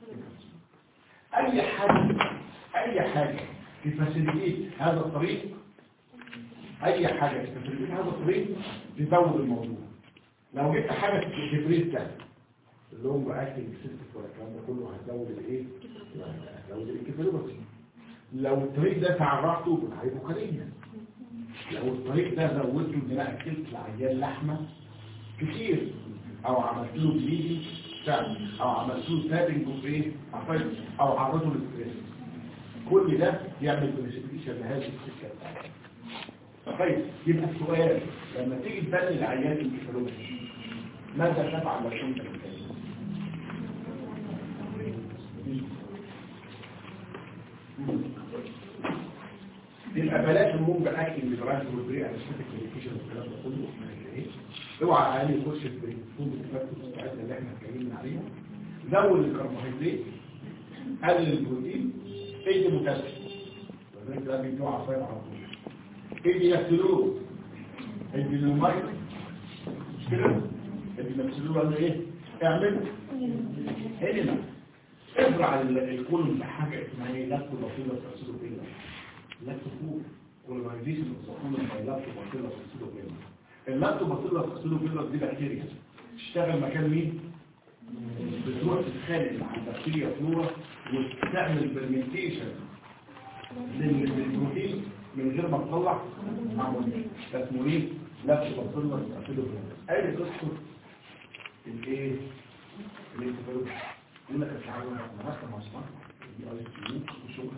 اي حاجه اي حاجه تفاسيليت هذا الطريق اي حاجه تفاسيليت هذا الطريق تزود الموضوع لو جبت حاجه تبريد ده اللي هو اكتنج سيستم ولا الكلام ده كله هتزود الايه هتزود الانكفالوباسي لو الطريق ده تعرفته بالهايبوكاليميا لو الطريق ده زودته ان انا اكلت العيال لحمه كتير او عملت له بليدي فعلا او عملت له تابنج اوف ايه عفايت او عرضه للستريس كل ده يعمل بريسبيشن لهذه السكه بتاعتك طيب يبقى السؤال لما تيجي تبني العيان الانكفالوباسي ماذا تفعل لو كنت مكاني يبقى بلاش الموم باكل لدراسه والبريء على شكل الكوميونيكيشن والكلام ده كله ايه اوعى عالي يخش في البريء فود الفاكتورز بتاعتنا اللي احنا اتكلمنا عليها زود الكربوهيدرات قلل البروتين ادي مكسر وذلك ده بيجوع عصاير على طول ادي يكسلوه ادي للميه مش كده ادي يكسلوه قال له ايه اعمل هنا ازرع الكل بحاجه اسمها ايه لاكتو بسيطه تحصله كده لاكتو كولونايزيشن بتصحون اللاكتو بسيطه تحصله كده اللاكتو بسيطه تحصله كده دي بكتيريا تشتغل مكان مين بتروح تتخانق مع البكتيريا فلورا وتعمل برمنتيشن للبروتين من غير ما تطلع امونيا ده اسمه ايه لاكتو بسيطه تحصله كده اي قصه الايه الانتفاضه يقول لك التعاون مع مصنع دي اي سي وشغل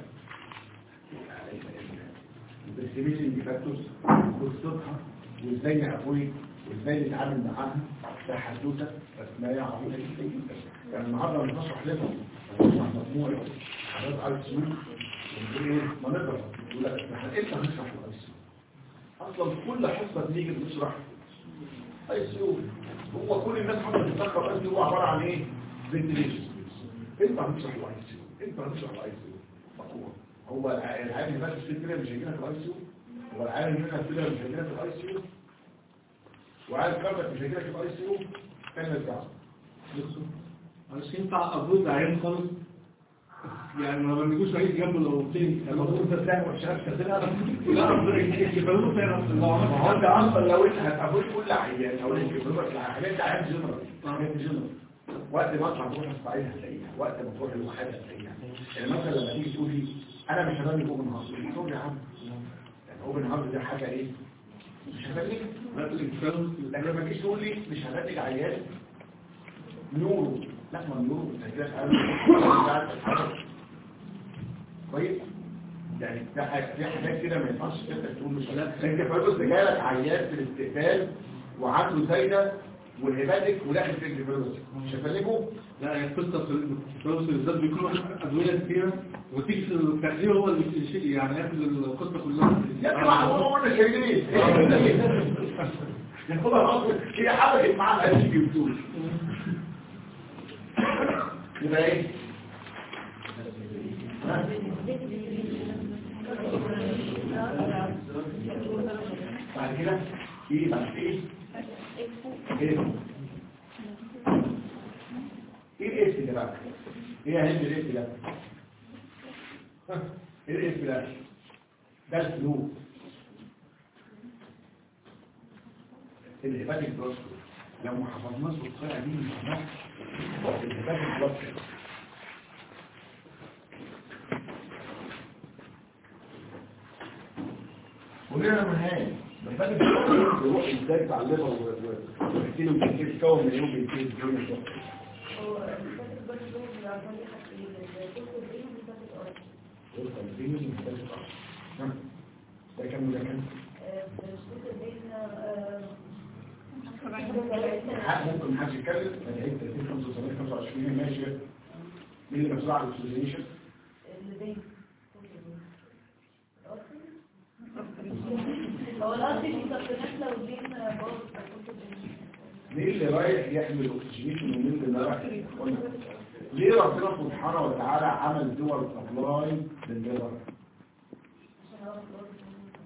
الديستريبيوشن دي فاكتورز قصتها وازاي نقوي وازاي نتعامل معاها ده حدوته بس ما يعرفوش جدا جدا يعني النهارده بنشرح لهم بنشرح مجموعه حاجات اي سي ونقول ايه ما نقدر يقول لك احنا امتى هنشرح الاي سي اصلا كل حصه بنيجي بنشرح اي سي هو كل الناس حاطه تتذكر اي سي هو عباره عن ايه فنتليشن انت هتشرح الاي سي انت هتشرح الاي سي مقوم هو العالم بس الفكره مش هيجينا في الاي سي هو العالم هنا الفكره مش هيجينا في الاي سي وعالم كاربك مش هيجينا في الاي سي كان نرجع مش ينفع ابوز عين خالص يعني ما بنجوش عيد جنبه لو تاني المفروض تتلاقي وشهاده كده لا ربنا يكفلوه تاني اصلا ما هو انت اصلا لو انت هتقابل كل عيان او انت بتقول الحاجات دي عيان جنرال حاجات جنرال وقت ما تطلع تروح الصعيد هتلاقيها وقت ما تروح الوحدة هتلاقيها يعني مثلا لما تيجي تقولي انا مش هبني اوبن هارت تقول يا عم يعني اوبن هارت دي حاجه ايه مش هبني لكن لما تيجي تقول لي مش هبني عيان نورو لا ما النورو بتسجلك كويس يعني ده حاجة- في حاجات كده ما ينفعش انت تقول مش لا انت فاكر جالك عيان في الاستقبال وعنده زايده والهباتك وداخل في الجبروس مش هفلجه لا هي القصه في الفلوس بالذات بيكون ادويه كتيره وتيجي في التخدير هو اللي بيشيل يعني ياخد القصه كلها يا ابني واحد هو قلنا شايلين ياخدها الأصل هي حبكت معاه الألف بيبتول يبقى ايه ها؟ بعد كده ايه بعد ايه ايه ايه الاس ده بقى ايه هند الاس ده ها؟ ايه الاس ده ده الفلو الهباتيك بلوس لو ما حفظناش بالطريقه دي مش هنعرف الهباتيك بلوس ولينا منهاج الهباتيك بلوس يروح ازاي تعلمها ويحكي له بيتكون من يوم بيتكون هو الفاتح برضه العفوية حاجتين الكورس البين والباتت أرض وصل الفينوس ومحتاج تقع نعم ده كان وده كان الكورس البين آه، حق ممكن محدش يتكلم انا عيد 30 25 25 ماشي مين اللي مسؤول عن الاكسجينيشن اللي بين هو الأرض دي سبتنات لو البين باظ الكورس البين مين اللي رايح يحمل الاكسجينيشن ومين اللي رايح قلنا. ليه ربنا سبحانه وتعالى عمل دول سبلاي للليبر عشان أعرف الأرض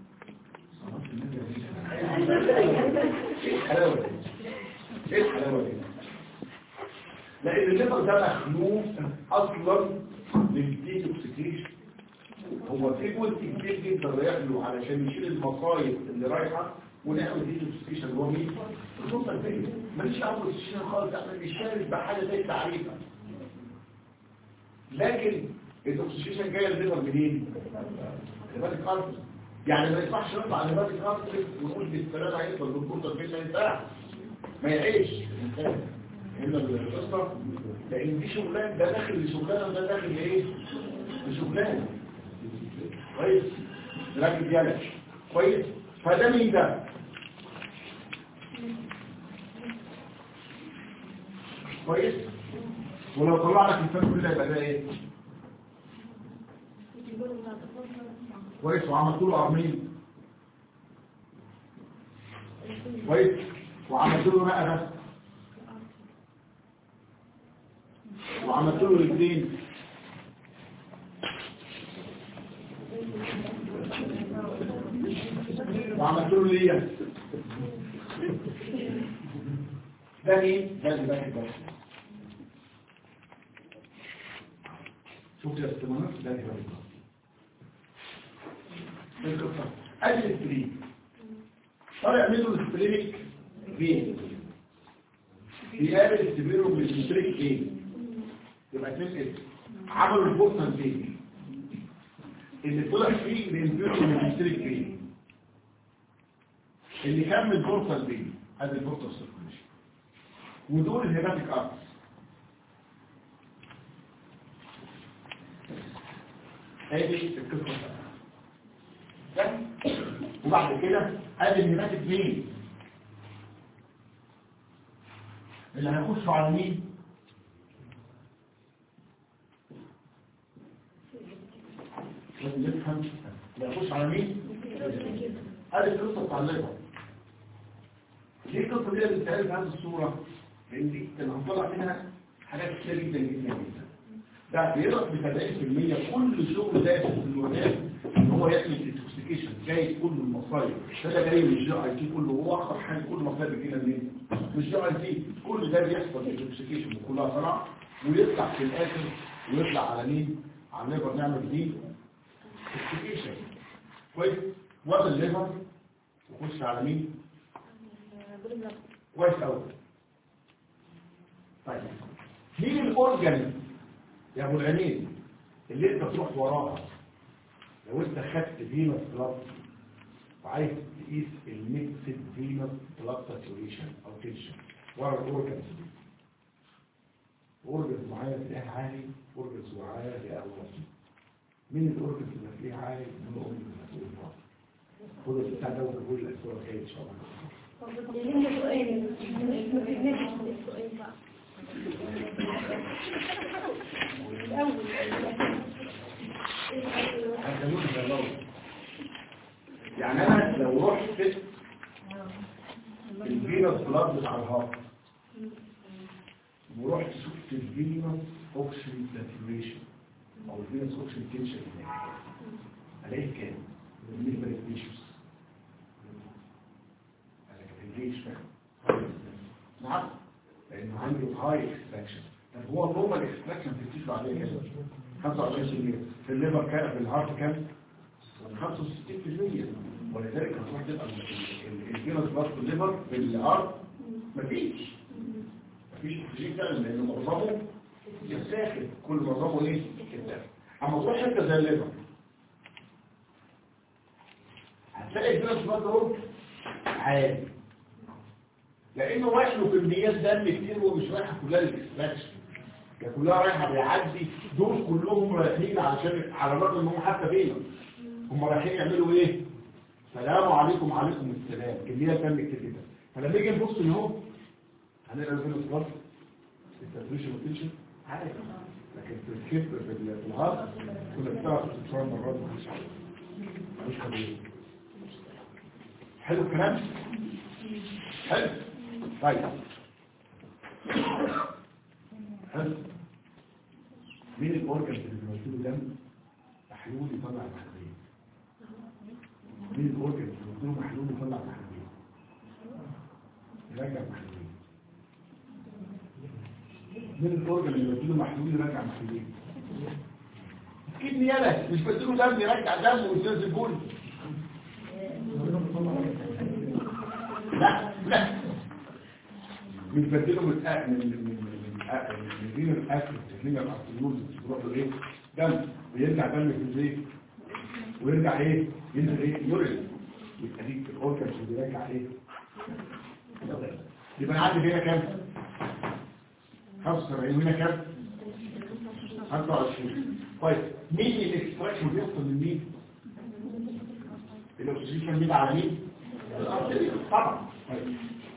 ايه الحلاوه دي ايه الحلاوه دي لان الليبر ده مخلوق اصلا للديتوكسيكيشن هو في جزء كبير جدا رايح له علشان يشيل المصايب اللي رايحه ونعمل ديتوكسيكيشن اللي هو مين؟ الخطه الفكره ماليش دعوه بالسيشن خالص احنا بنشارك بحاجه زي التعريفه لكن الاكسجين جايه الليبر منين؟ نباتك ارض يعني ما يصحش نطلع نباتك ارض ونقول بالسلامه هيفضل بالكورة البيت ما ينفعش ما يعيش هنا القصه لان دي شغلانه ده داخل لشغلانه وده داخل لايه؟ لشغلانه كويس ركز يلا كويس فده مين ده؟ كويس ولو طلع لك الفرق كله يبقى ده ايه؟ كويس وعملت له ارمين كويس وعملت له رقبه وعملت له الاثنين وعملت له ليه ده مين ده اللي باقي بس شوف يا استمرار ده اللي باقي القصة ادي السبرين طالع منه السبرينك فين بيقابل السبيرو من السبرينك فين يبقى اتنين اسم عملوا البورصة فين اللي طلع فيه بينزلوا من السبرينك فين اللي كمل البورصة فين ادي البورصة السيركوليشن ودول الهيباتيك ارتس ادي القصة بتاعتها وبعد كده ادي الهيماتيك مين اللي هيخشوا على مين لازم نفهم اللي هيخش على مين ادي القصه بتاع الليبر ليه القصه دي اللي بتتقال بهذه الصوره لان دي اللي هنطلع منها حاجات كتير جدا جدا جدا ده بيضرب ب 70% كل شغل ده في الولايات ان هو يعمل انتوكسيكيشن جاي كل المصايب ده جاي من الجي اي تي كله هو اخر حاجه كل مصايب بتجينا منين مش جي اي تي كل ده بيحصل انتوكسيكيشن وكلها صنع ويطلع في الاخر ويطلع على مين على الليفر نعمل دي انتوكسيكيشن كويس وصل الليفر وخش على مين كويس قوي طيب مين الاورجن يا ابو العينين اللي انت تروح وراها لو انت خدت فينوس بلاد وعايز تقيس الميكسد فينوس بلاد ساتوريشن او تنشن ورا الاورجنز دي اورجنز معايا تلاقيها عالي اورجنز معايا تلاقيها واطي مين الاورجنز اللي هتلاقيها عالي من الاورجنز اللي هتلاقيها واطي خد البتاع ده وقول الاسبوع الجاي ان شاء الله هتقولوا ده لو يعني انا لو رحت الفينوس بلاد بتاع الهارت ورحت شفت الفينوس اوكسجين ساتوريشن او الفينوس اوكسجين تنشن هناك الاقي كام بالنسبه للفيشوس انا كان ليش فاهم نعم لانه عنده هاي اكستراكشن طب هو النورمال اكستراكشن في التيشو عليه كام 25% في الليفر كان في الهارت كام 65% ولذلك هتروح تبقى الفينوس بلاد في الليفر في الهارت مفيش مفيش اكسجين فعلا لان معظمه يتاخد كل معظمه ايه يتاخد اما تروح حته زي الليفر هتلاقي الفينوس بلاد اهو عالي لانه واكله كميات دم كتير ومش رايحه كلها للاكستراكشن كانت كلها رايحه بيعدي دول كلهم رايحين علشان على الرغم ان هم حتى فين هم رايحين يعملوا ايه سلام عليكم وعليكم السلام كميه تم كده فلما نيجي نبص ان هو هنقرا فين الصلاه التدريش والتنشن عادي لكن في الكتب في ال- في الهارد كنا بنعرف استفسار مرات مش مش قضيه حلو الكلام حلو طيب حلو مين الاورجن اللي بيمثله دم محلول يطلع محلولين مين الاورجن اللي بيمثله محلول يطلع محلولين يرجع محلولين مين الاورجن اللي بيمثله محلول يرجع محلولين كدني يالا مش بديله دم يرجع دم وينزل بول لا لا مش بديله من أ- من من من أ- من دين الاكل من الارتيول بيروح له ايه دم ويرجع دم في الزيت ويرجع ايه ينزل ايه يورين يبقى دي الاورجنز اللي بيرجع ايه يبقى انا عندي هنا كام 75 هنا كام 25 طيب مين الاكستراكشن بيحصل من مين الاكسجين بيبقى على مين طبعا طيب.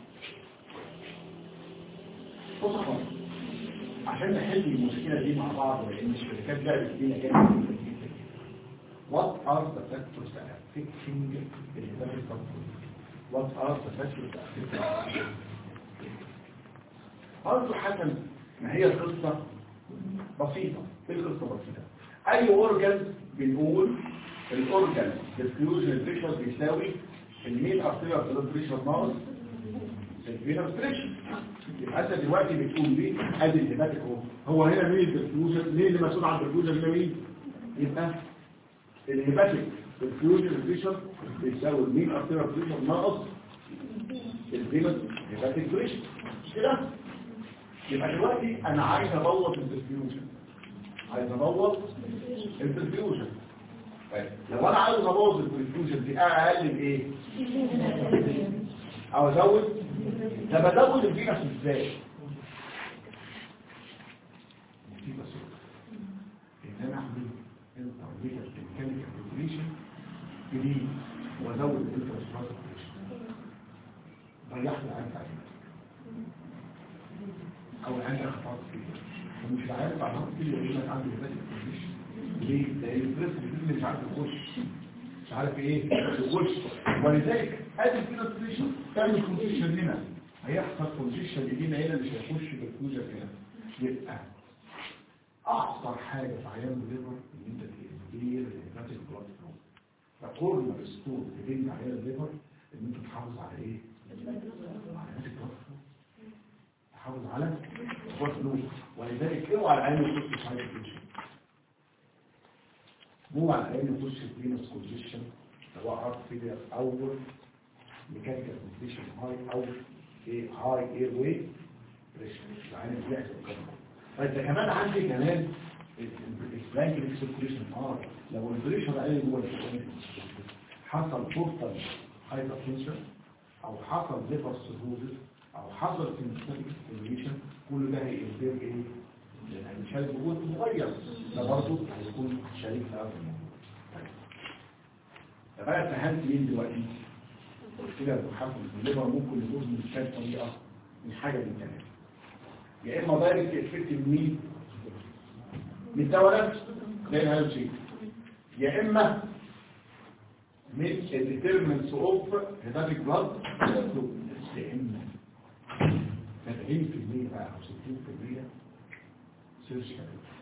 بص يا اخوان، عشان نحل المشكله دي مع بعض لان الشركات لعبت فينا جامد جدا What are the factors affecting the hepatic control? What are the factors affecting برضه حسن ما هي القصة بسيطة ايه القصة بسيطة اي اورجان بنقول الاورجان ديفيوجن بريشر بيساوي المين ارتيريال بلاد بريشر ناقص الفينر بريشر يبقى انت دلوقتي بتقول لي ادي الهيباتيك اهو هو هنا مين الديفيوجن مين اللي مسؤول عن الديفيوجن هنا مين يبقى الهيباتيك الفيوجن بريشر بيساوي المين ارتيريال بريشر ناقص الفينر هيباتيك بريشر مش كده يبقى دلوقتي انا عايز ابوظ الديفيوجن عايز ابوظ الديفيوجن طيب لو انا عايز ابوظ الديفيوجن دي اقل بايه او ازود ده بزود الفينس ازاي دي بسيطه ان انا اعمل انترميتر ميكانيكال فيبريشن جديد وازود الانترسترات فيبريشن ضيعت العين عليها او عندك خطأ فيه ومش عارف على كل يقول لك عندي هبات الكونديشن ليه؟ لان البريس اللي مش عارف يخش مش عارف ايه يخش ولذلك ادي كده كونديشن تعمل كونديشن هنا هيحصل كونديشن يجينا هنا مش هيخش بالكوجة هنا يبقى اخطر حاجه في عيان الليفر ان انت تدير الهباتيك بلاد فلو فكل ما الاسطول تدير عيان الليفر ان انت تحافظ على ايه؟ على الهباتيك بلاد فلو تحافظ على وزنه ولذلك اوعى العين يخش في هاي كونديشن اوعى العين يخش في فينس كونديشن سواء ارت فيلير او ميكانيكال كونديشن هاي او ايه هاي اير واي بريشر العين بيحصل كده فانت كمان عندي كمان الفلانك سيركيوليشن اه لو البريشر قل جوه الفلانك حصل فرصه هايبر تنشن او حصل ليفر سيروزس او حصل سيمستاتيك ستيميوليشن كل ده هيقدر ايه يعني مش هيبقى جوه صغير ده برضه هيكون شريك في هذا الموضوع طيب. طب انا اتهمت مين دلوقتي قلت لك محمد الليفر ممكن يفوز من كام طريقه من حاجه من ثلاثه يا اما دايركت افكت من مين من الدوله زي ما شيء يا اما من الديترمنتس اوف هيباتيك بلاد يا اما 70% بقى او 60% سيرش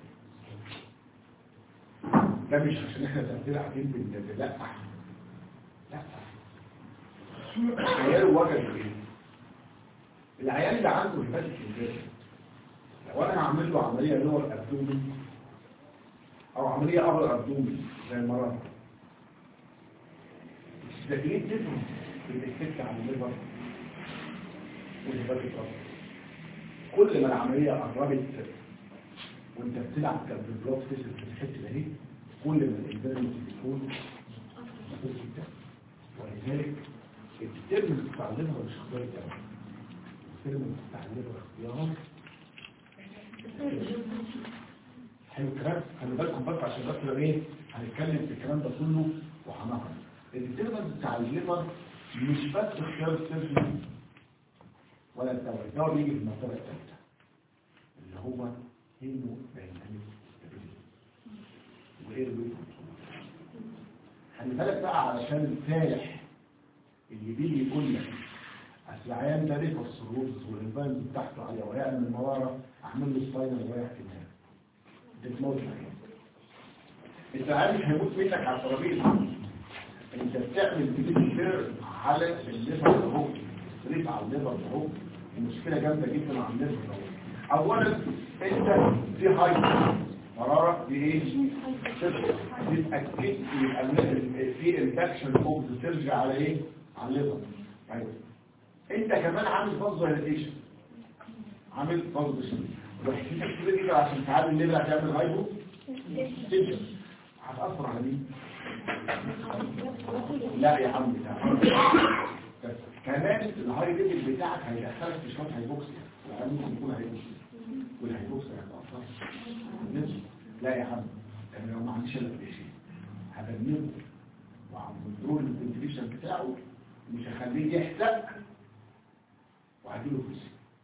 ده مش عشان احنا تأثير قاعدين بنلقح لا العيال وجد ايه العيال اللي عنده هيباتيك انفيرجن لو انا هعمل له عمليه لور ابدومين او عمليه ابر ابدومين زي المرض التدريب تفهم بالإفكت على الليفر والهباتيك أصلا كل ما العملية قربت وانت بتلعب كان بالبلوك فيسل في الحتة دي كل ما الانفيرمنت بيكون مفيش جدا ولذلك الترم بتاع الليفر مش اختيار الترم الترم بتاع الليفر اختيار الكلام خلي بالكم بس عشان بس لو ايه هنتكلم في الكلام ده كله وهنقرا الديترمنت بتاع الليفر مش بس اختيار السيرجري ولا الدواء الدواء بيجي في المرتبه الثالثه اللي هو هيمو دايناميك وايه الويت خلي بالك بقى علشان الفالح اللي بيجي يقول لك اصل العيان ده ليه فالسروز والانفايرمنت بتاعته عاليه ويعمل من مراره اعمل له سباينال ورايح كمان تتموت العيان انت عارف هيموت منك على الترابيزه انت بتعمل بتكتير على الليفر اهو ستريت على الليفر اهو المشكله جامده جدا على الليفر اهو اولا انت في هاي مراره دي ايه بتاكد يبقى ال- في انفكشن فوق ترجع على ايه على الليفر ايوه انت كمان عامل فاز هيريتيشن عامل فاز ديشن وحكيتك كده كده عشان تعالي الليفر هتعمل هايبو تنشن هتاثر على مين لا يا عم بس كمان الهاي ليفل بتاعك هيدخلك في شويه هايبوكسيا وكمان ممكن يكون هايبوكسيا والهايبوكسيا هتأثر بالنسبة لا يا عم انا لو ما عنديش الا شيء هبنيه وعم كنترول الفنتريشن بتاعه مش هخليه يحزق وهديله فلوس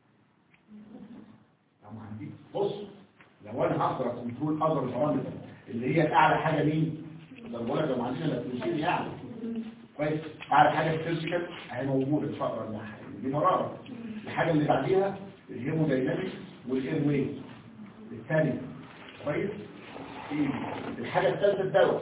لو ما عنديش بص لو انا هقدر كنترول اقدر البرامتر اللي هي اعلى حاجه مين ده بقول لك لو ما عنديش الا فلوسين يعني كويس اعلى حاجه الفيزيكال اهي موجوده مش هقدر انها دي مراره الحاجه اللي بعديها الهيمودايناميك والاير ويز الثانيه كويس إيه؟ الحاجه الثالثه الدواء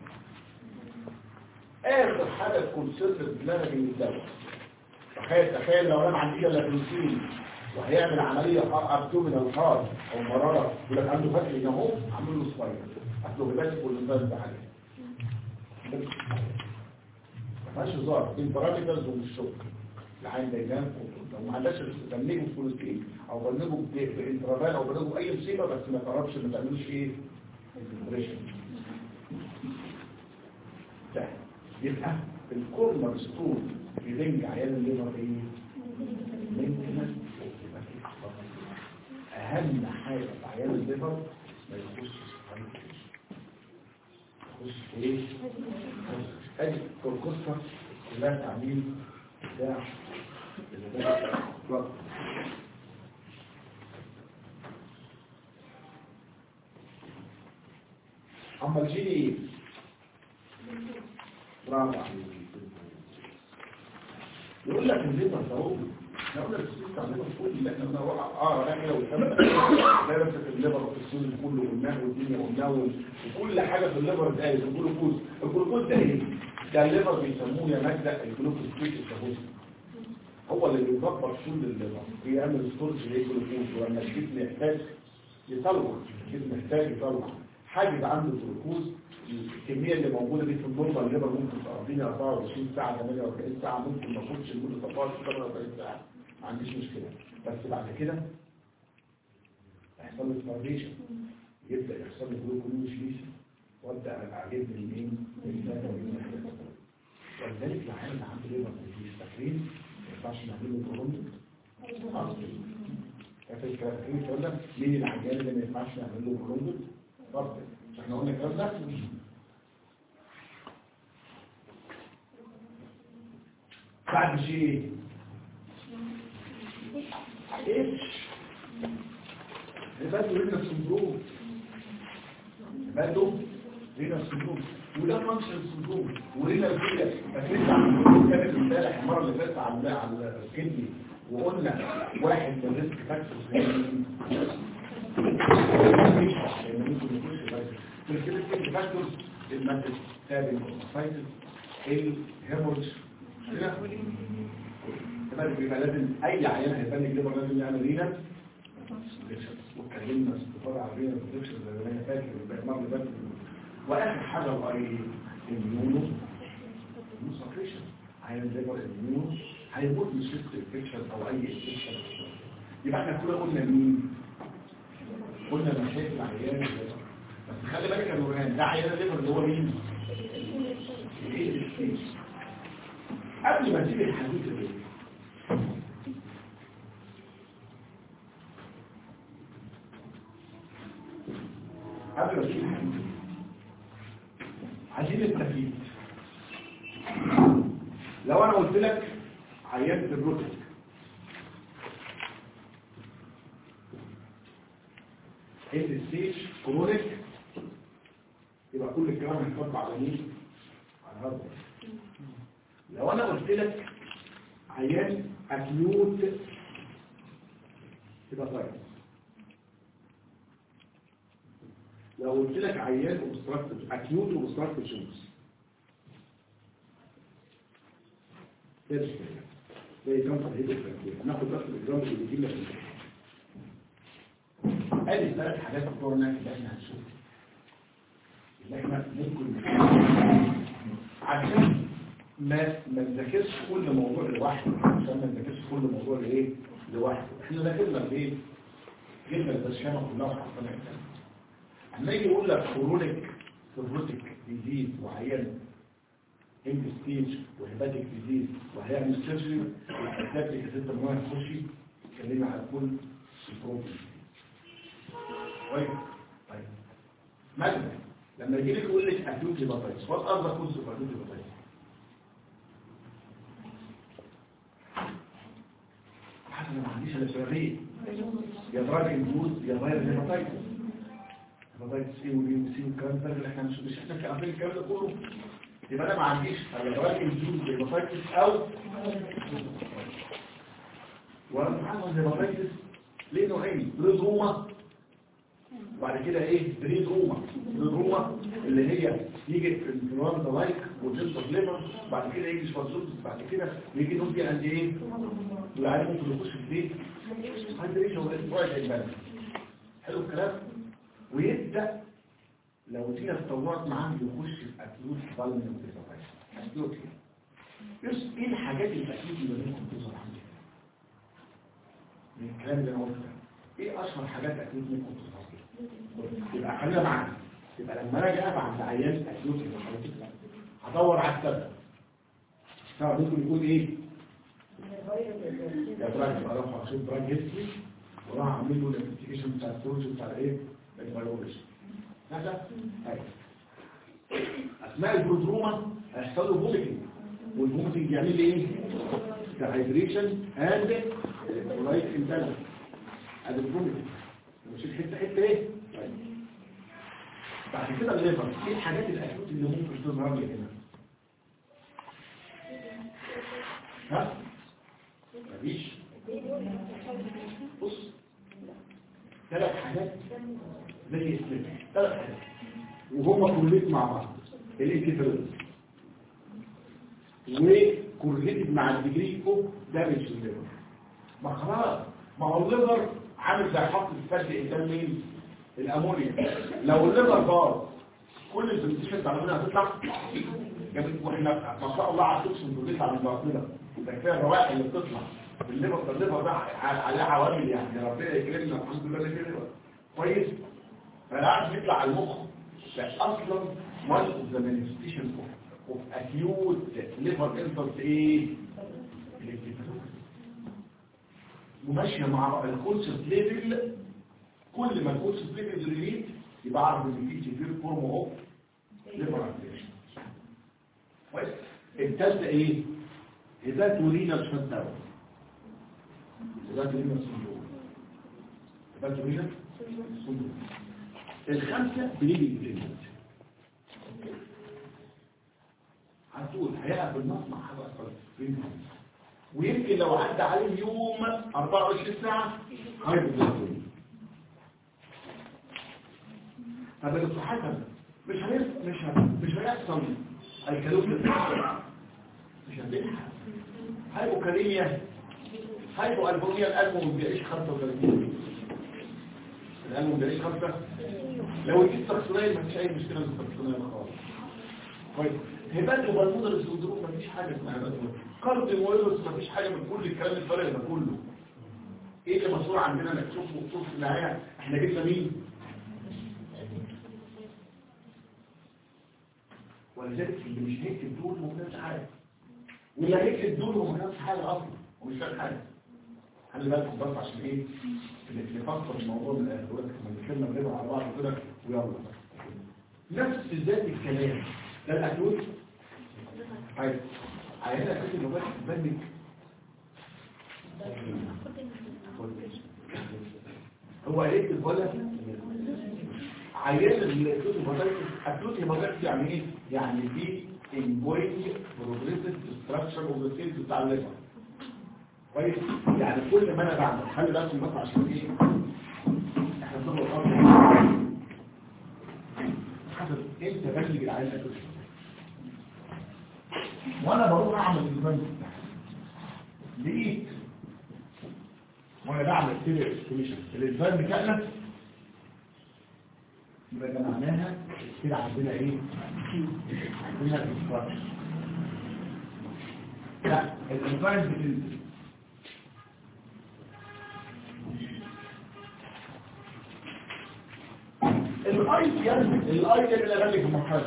اخر حاجه الكونسيرت بلانك من الدواء تخيل تخيل لو انا ما عنديش الا فلوسين وهيعمل عمليه ابدومينال هارد او مراره يقول لك عنده فتح هنا اهو عامل له سباير اصله بيبات والانفاز ده حاجه ما فيهاش هزار بين بارامترز ومش شغل العين ده ينام لو ما عندكش تبلغه فلوسين او بلغه بانترافال او بلغه اي مصيبه بس ما تقربش ما تعملوش ايه الكومبريشن ده يبقى الكورنر ستون يدنج عيان الليفر ايه مينتنس اهم حاجه في عيان الليفر ما يخشش يخش في ايه ادي الكوركوستا كلها تعميل بتاع البلد. اما الجيني ايه برافو عليك يقول لك الليفر ده هو يقول لك السيستم الليفر كل اللي احنا قلنا اه لا كده والثبت لا بس في الليفر وفي السن كله قلناه والدنيا قلناه وكل حاجه في الليفر ده الجلوكوز الجلوكوز ده ايه ده الليفر بيسموه يا مجدة الجلوكوز كيك التهوز هو اللي بيظبط كل الليفر بيعمل ستورج للجلوكوز ولما الجسم يحتاج يطلع الجسم محتاج يطلع حاجز عنده الجلوكوز الكمية اللي موجودة دي في النورمال الليفر ممكن تقضيني 24 ساعة 48 ساعة ممكن ما اخدش لمدة 24 48 ساعة ما عنديش مشكلة بس بعد كده هيحصل لي ستارفيشن يبدأ يحصل لي جلوكوز ليش وابدأ اعجب من مين؟ من ولذلك العيان اللي عنده ليفر ديزيز فاكرين ما ينفعش نعمل له بروندو فاكر الكلام فاكرين الكلام ده مين العيان اللي ما ينفعش نعمل له بروندو فرض مش احنا قلنا الكلام ده بعد شيء ايش عباده رينا سندروم عباده رينا سندروم وده فانكشن سندروم ورينا كده فاكرين عن كانت امبارح المره اللي فاتت على على الكدني وقلنا واحد من الريسك فاكتورز لان ممكن يكون في الريسك فاكتورز المادة الثابت والمسايتس الهيمورج كده كمان بيبقى لازم اي عيان هيبان الليبر لازم يعمل رينا واتكلمنا استفاضة على رينا برودكشن زي ما انا فاكر المره اللي فاتت واخر حاجه بقى ايه الميونو سبريشن عيان الليبر الميونو هيموت من شيست انفكشن او اي انفكشن يبقى احنا كنا قلنا مين قلنا مشاكل عيان الليبر بس خلي بالك يا نورهان ده عيان الليبر اللي هو مين الايه الستيج قبل ما تيجي الحديث ده قبل ما تيجي الحديث عايزين التكليف لو انا قلت لك عيان الروتك ان ستيج كرونيك يبقى كل الكلام هيتطبق على مين على هذا لو انا قلت لك عيان اكيوت يبقى طيب لو قلت لك عيان اوبستراكتيف اكيوت اوبستراكتيف شمس زي جنب الهيدروكراكتير هناخد بس الاجرام اللي بيجي لك ادي الثلاث حاجات بتوعنا اللي احنا هنشوفها اللي احنا ممكن عشان ما ما نذاكرش كل موضوع لوحده عشان ما نذاكرش كل موضوع لايه لوحده احنا ذاكرنا بايه جبنا البرشامه كلها وحطينا كده اما يجي يقول لك كرونيك سيروتيك ديزيز وعيان اند ستيج وهيباتيك ديزيز وهيعمل سيرجري الكتاب اللي كتبت المهم تخشي اتكلمنا على كل البروبلم كويس طيب مثلا لما يجي لك يقول لك اكيوت هيباتايتس وات ار ذا كوز اوف اكيوت هيباتايتس حتى انا ما عنديش الا سببين يا دراج جوز يا فيروس هيباتايتس هيباتايتس سي وبي وسي والكلام ده اللي احنا مش مش احنا في عارفين الكلام ده كله يبقى انا ما عنديش الا دراج جوز هيباتايتس او وانا عارف هيباتايتس ليه نوعين بريزوما وبعد كده ايه بريد روما بريد روما اللي هي يجي في الانفلونزا لايك وجلسه ليفر بعد كده يجي شوازوز بعد كده يجي نوبي عند ايه والعيال ممكن يخش في البيت هايدريشن والاسبوع الجاي حلو الكلام ويبدا لو جينا اتطورت معاه يخش في اكيوت بالمنت اكيوت بس ايه الحاجات الاكيوت اللي ممكن تظهر عندي من الكلام اللي انا قلته ايه اشهر حاجات اكيوت ممكن تظهر يبقى خلينا معانا يبقى لما انا اجي ابعت عند عيان اكيوت هدور على السبب السبب ممكن يكون ايه يا دراج اروح اشوف دراج هيستري واروح اعمل له الانفستيجيشن بتاع السورج بتاع ايه البيولوجي هذا ايوه اثناء البرودروما هيحصل له فوميتنج والفوميتنج يعمل لي ايه ديهايدريشن اند لايك امبالانس ادي الفوميتنج مش الحته حته ايه طيب. بعد كده الليفر ايه الحاجات الاكيوت اللي ممكن تظهر لي هنا ها مفيش بص ثلاث حاجات زي السلم ثلاث حاجات وهما كلهم مع بعض الانتفرنس وكورليتد مع الديجري اوف دامج الليفر ما خلاص ما هو الليفر عامل زي حط الفرد قدام مين الامونيا لو الليفر باظ كل البرزنتيشن بتاع الامونيا هتطلع جابت واحنا ما شاء الله على التوكسين اللي بيطلع من الباطنه ده كفايه الروائح اللي بتطلع الليفر ده الليفر ده عليه عوامل يعني ربنا يكرمنا الحمد لله كده كويس فانا عارف يطلع على المخ ده اصلا one of the manifestation of, of acute liver insult ايه وماشيه مع الكونسبت ليفل كل ما الكونسبت ليفل ريليت يبقى اعرف ان في سيفير فورم اوف ليفر افكشن كويس الثالثه ايه اذا تورينا الشنتاوي اذا تورينا الصندوق اذا تورينا الصندوق الخمسه بليدنج بريجنت هتقول هيقف المصنع حاجه اكتر ويمكن لو عدى عليه يوم 24 ساعة هيبقى طب الصحة مش هيس مش ه... مش هيحصل الكالوس مش هتلحق هايبوكاليميا هايبو البوميا القلب ما بيعيش 35 القلب ما بيعيش 5 لو دي التقصيريه ما فيش اي مشكله في التقصيريه خالص كويس هبات وبالمودر السندروم مفيش حاجة اسمها هبات قلب ويروس مفيش حاجة من كل الكلام الفارغ ده كله ايه اللي مسؤول عندنا انك تشوفه وتشوف في النهاية احنا جبنا مين ولذلك اللي مش هيكتب دول هو ما كانش حاجة واللي هيكتب دول هو ما كانش حاجة اصلا ومش فاهم حاجة خلي بالك بس عشان ايه نفكر الموضوع من الاخر يقول لك ما الكلمه بنبقى على بعض كده ويلا نفس ذات الكلام ده الاكيوت عايز عايز اكيد انه بس بنك هو قالت الولد عيان الاكيوت هيباتايتس اكيوت هيباتايتس يعني ايه يعني في انجوينج بروجريسيف ستراكشر اوف ذا سيلز بتاع الليفر كويس يعني كل ما انا بعمل خلي بالكم بس عشان ايه احنا بنقول غلط حسب انت بلغ العيان اكيوت وانا بروح اعمل البنك لقيت وانا بعمل كده استيميشن الانسان بتاعنا يبقى ده معناها كده عندنا ايه عندنا الاستراكشر لا الانسان بتنزل الاي يعني الاي ده اللي غلق في المرحله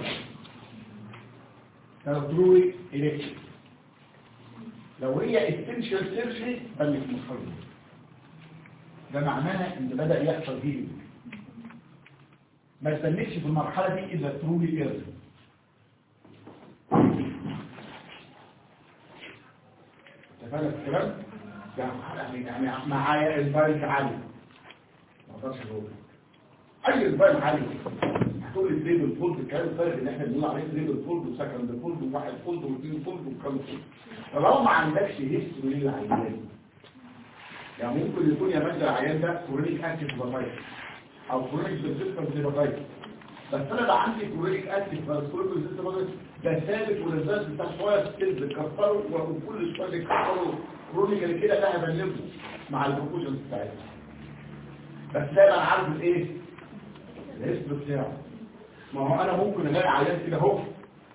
تروي الكتريك لو هي essential سيرجري بلغ في المرحله ده معناها ان بدأ يحصل هيلينج ما استنيتش في المرحلة دي إذا ترولي إيرز تفعل الكلام يعني يعني معايا البايك عالي ما اقدرش اقول اي البايك عالي هتقول لي تريبل فولد الكلام الفارغ اللي احنا بنقول عليه تريبل فولد وسكند فولد وواحد فولد واثنين فولد وكام فولد طالما ما عندكش هيستوري للعيان يعني ممكن يكون يا مجد العيان ده كوريك اكتف هيباتايتس او كوريك بيرسيستنت هيباتايتس بس انا بقى عندي كوريك اكتف بس كوريك بيرسيستنت هيباتايتس ده ثابت والرزاز بتاع شويه ستيلز بيكسروا وكل شويه بيكسروا كرونيكال كده ده هبلغه مع البروكوشنز بتاعتها بس ده انا عارف الايه الهيستوري بتاعه ما هو انا ممكن الاقي عيان كده اهو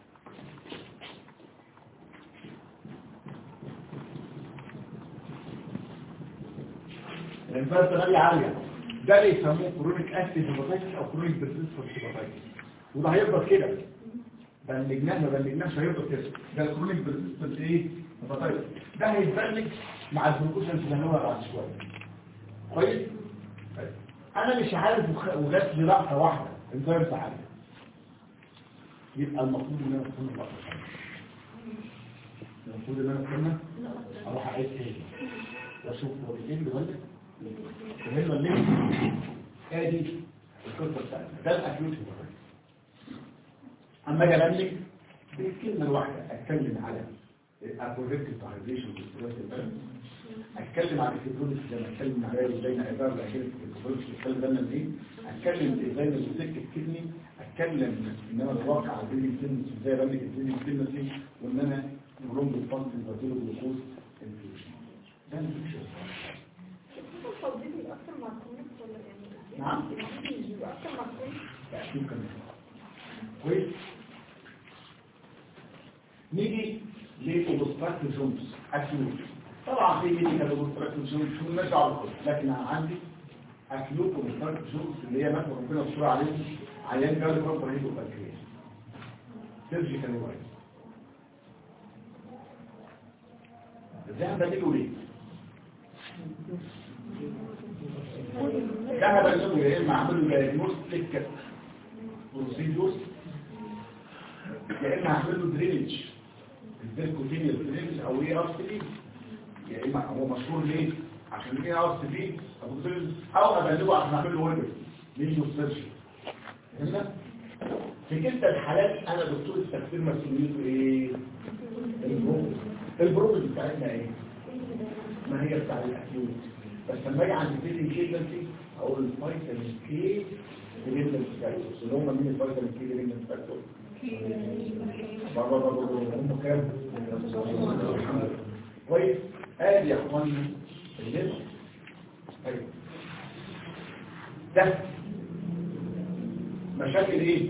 الانفاس غالية عالية ده اللي يسموه كرونيك اكتيف هيباتايتس او كرونيك بيرسيستنت هيباتايتس وده هيفضل كده بلجناه ما بلجناش هيفضل كده ده الكرونيك بيرسيستنت ايه هيباتايتس ده هيتبلج مع الجلوكوز اللي هنقولها بعد شويه كويس طيب. انا مش عارف وخ- وجات لي لقطه واحده ازاي انت عارف يبقى المفروض ان انا اكون لقطه المفروض ان انا اكون اروح اعيد تاني واشوف هو بيقل ولا فهمنا ليه ادي القصه بتاعتنا ده الاكيوت هيباتايتس اما اجي ابلغ بالكلمه الواحده اتكلم على الابوريكتيف هايدريشن اتكلم على الفيبرونيك زي ما اتكلم على ازاي نقدر الاخير الفيبرونيك الكلام ده من ايه اتكلم ازاي نسلك الكدني اتكلم ان انا اتوقع على البيبي سينس ازاي ابلغ البيبي سينس وان انا بروم بالفصل الباتيرو جلوكوز انفيوجن ده الفيكشن التوضيح بيبقى اكتر مع الكونكت ولا يعني نعم. بيبقى اكتر مع الكونكت تأكيد كمان كويس نيجي لأوبستراكت جونز أكيوت طبعا في ميديكال أوبستراكت جونز شو ماشي على الكل لكن أنا عندي أكيوت أوبستراكت جونز اللي هي مثلا ربنا يستر عليه عيان جاله كانسر هيدو بنكرياس سيرجيكال وايز ازاي هنبلغه ليه؟ ده هبلغه يا اما اعمله دايجنوستيك بروسيدورز يا اما اعمل له درينج الفيركوتينيال درينج او ايه ار سي يا اما هو مشهور ليه عشان ايه ار سي او ابلغه عشان اعمل له ويبر ليه سيرش فهمنا في كلتا الحالات انا دكتور التكفير مسؤوليته ايه البروب البروب بتاعتنا ايه ما هي بتاع الاكيوت بس لما اجي عند الفيتنج كيدنسي اقول الفيتامين كي ديبندنت فاكتورز اللي هم مين الفيتامين كي ديبندنت فاكتورز بابا بابا بابا هم كام كويس ادي يا اخواني الليل طيب ده مشاكل ايه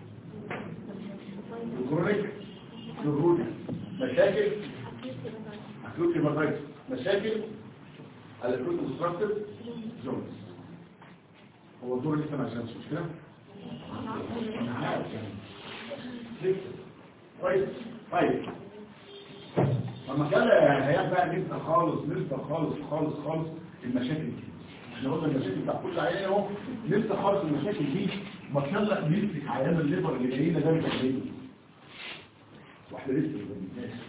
الكرونيك الكرونيك مشاكل اكيوت هيباتايتس مشاكل الاكيوت اوبستراكتيف جونز هو الدور لسه ما عشانش مش كده انا عارف يعني لسه. كويس طيب اما كان هيبقى بقى نبدا خالص نبدا خالص خالص خالص المشاكل دي احنا قلنا المشاكل بتاع كل عيان اهو نبدا خالص المشاكل دي ما يلا نمسك عيان الليفر اللي جايين ده بتعمله واحنا لسه ما بنبداش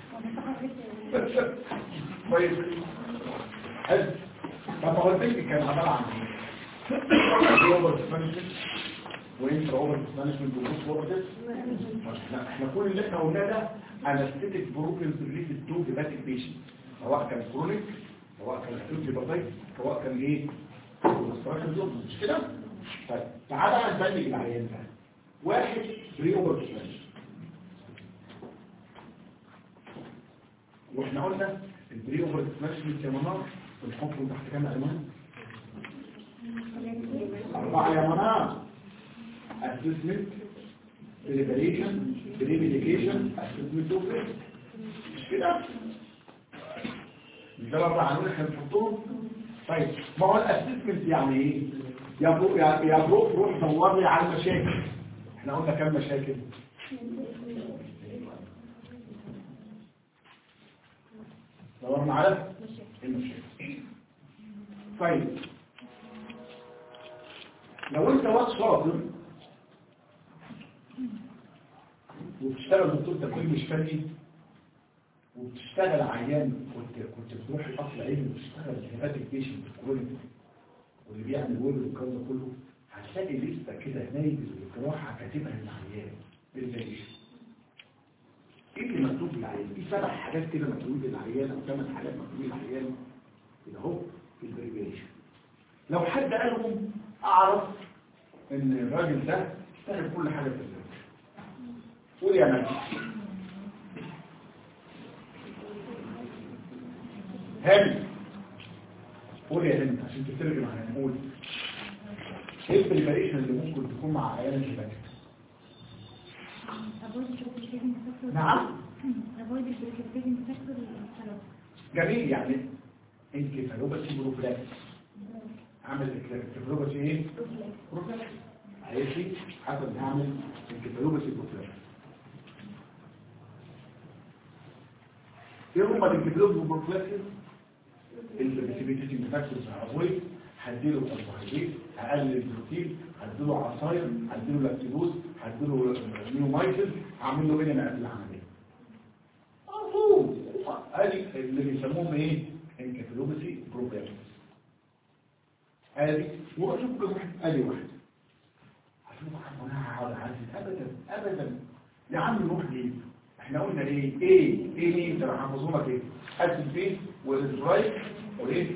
كويس حلو طب هو البيت كان عباره عن ايه؟ اوفر مانجمنت وانتر اوفر مانجمنت وبوست اوفر احنا احنا كل اللي احنا قلناه ده انستيتيك بروبلمز ريليتد تو هيباتيك بيشنت سواء كان كرونيك سواء كان اكيوت هيباتيك سواء كان ايه obstruction zone، مش كده طيب تعالى نبلغ العيان ده واحد بري اوفر واحنا قلنا البري اوفر مانجمنت يا منار بنحطه تحت كام عنوان أربعة يا منار assessment preparation pre-medication assessment of risk مش كده مش ده الأربع عنوان احنا بنحطهم طيب ما هو الاسسمنت يعني ايه يا برو يا يا برو روح دور لي على المشاكل احنا قلنا كام مشاكل دورنا على المشاكل طيب لو انت وقت شاطر وبتشتغل دكتور تكوين مش فني وبتشتغل عيان كنت كنت بتروح الاصل علمي وتشتغل هيباتيك بيشنت كرونيك واللي بيعمل ويل والكلام ده كله هتلاقي لسه كده نايب الجراحه كاتبها للعيان بالفيش ايه اللي مكتوب للعيان في سبع حاجات كده مكتوبين للعيان او ثمان حاجات مكتوبين للعيان كده اهو في البريبريشن لو حد قالهم اعرف ان الراجل ده اشتغل كل حاجه في البريبريشن قول يا مجدي هاني قول يا هاني عشان تترجم معايا قول ايه البريبريشن اللي ممكن تكون مع عيان الشبكه نعم جميل يعني انكفالوباسي بروفلاكس اعمل انكفالوباسي ايه بروفلاكس عايزي حسب نعمل انكفالوباسي بروفلاكس ايه هما الانكفالوباسي بروفلاكس البريسيبيتيتنج فاكتورز هافويد هديله كربوهيدرات هقلل البروتين هديله عصاير هديله لاكتوز هديله نيومايكل هعمل له ايه انا قبل العمليه مفهوم ادي اللي بيسموهم ايه انكفالوباسي بروبلمز ادي واشوف كم واحد ادي واحد اشوف انا هقعد اعزز ابدا ابدا يا عم نروح ليه احنا قلنا ايه ايه ايه مين انت حافظونا كده اسيد بيه والاسرايل وايه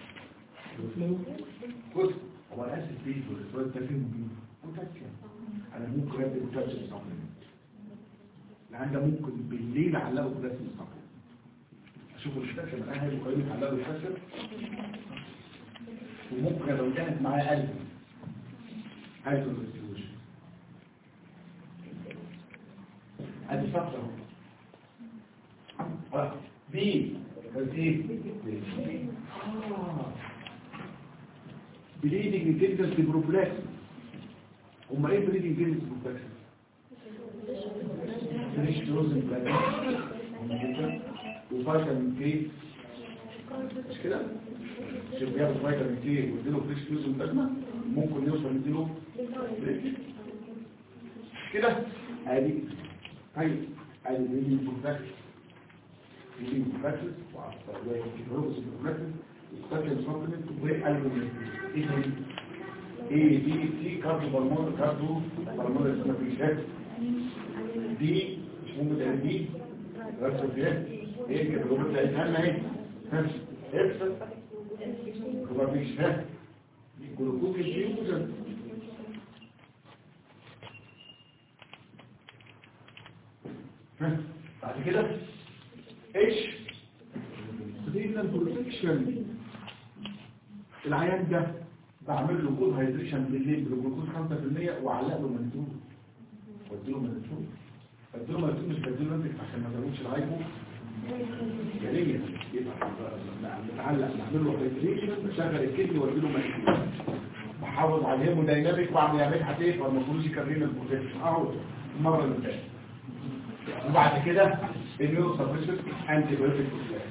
بص هو الاسيد بيه والاسرايل ده فيهم مين بوتاسيوم انا ممكن ادي بوتاسيوم سبلمنت لان ده ممكن بالليل اعلقه بوتاسيوم سبلمنت اشوف البوتاسيوم انا هاجي قيمه اعلقه بوتاسيوم وممكن لو كانت معايا قلب عايز الريستيوشن ادي فتره اه بي بس ايه بليدنج تندنس بروفلاكس هما ايه بليدنج تندنس بروفلاكس فريش روزن وفيتامين كي مش كده شوف بياخد فيتامين كي واديله فريش روزن بلازما ممكن يوصل يديله كده ادي طيب ادي بليدنج بروفلاكس بليدنج بروفلاكس وكيفروس بروفلاكس وكاتل سبلمنت والالومنت ايه ايه دي سي كاردو بالمون كاردو بالمون اسمها فيشات دي مش ممكن تعمل دي رسم فيها ايه كده لو بدأ يتهم اهي افصل هو مفيش فهم جلوكوز الفيوزن بعد كده ايش رينال بروتكشن العيان ده بعمل له جود هيدريشن بالليل بالجلوكوز 5% واعلق له منسوب واديله منسوب اديله منسوب مش بديله انتك عشان ما تزودش الهايبو جليا يبقى نتعلق نعمل له هيدريشن بشغل الكدني واديله منسوب بحافظ على الهيمودايناميك واعمل يعمل حتى ما المفروض يكررين البروتكشن اهو المره اللي فاتت وبعد كده immune suppressive antibiotic therapy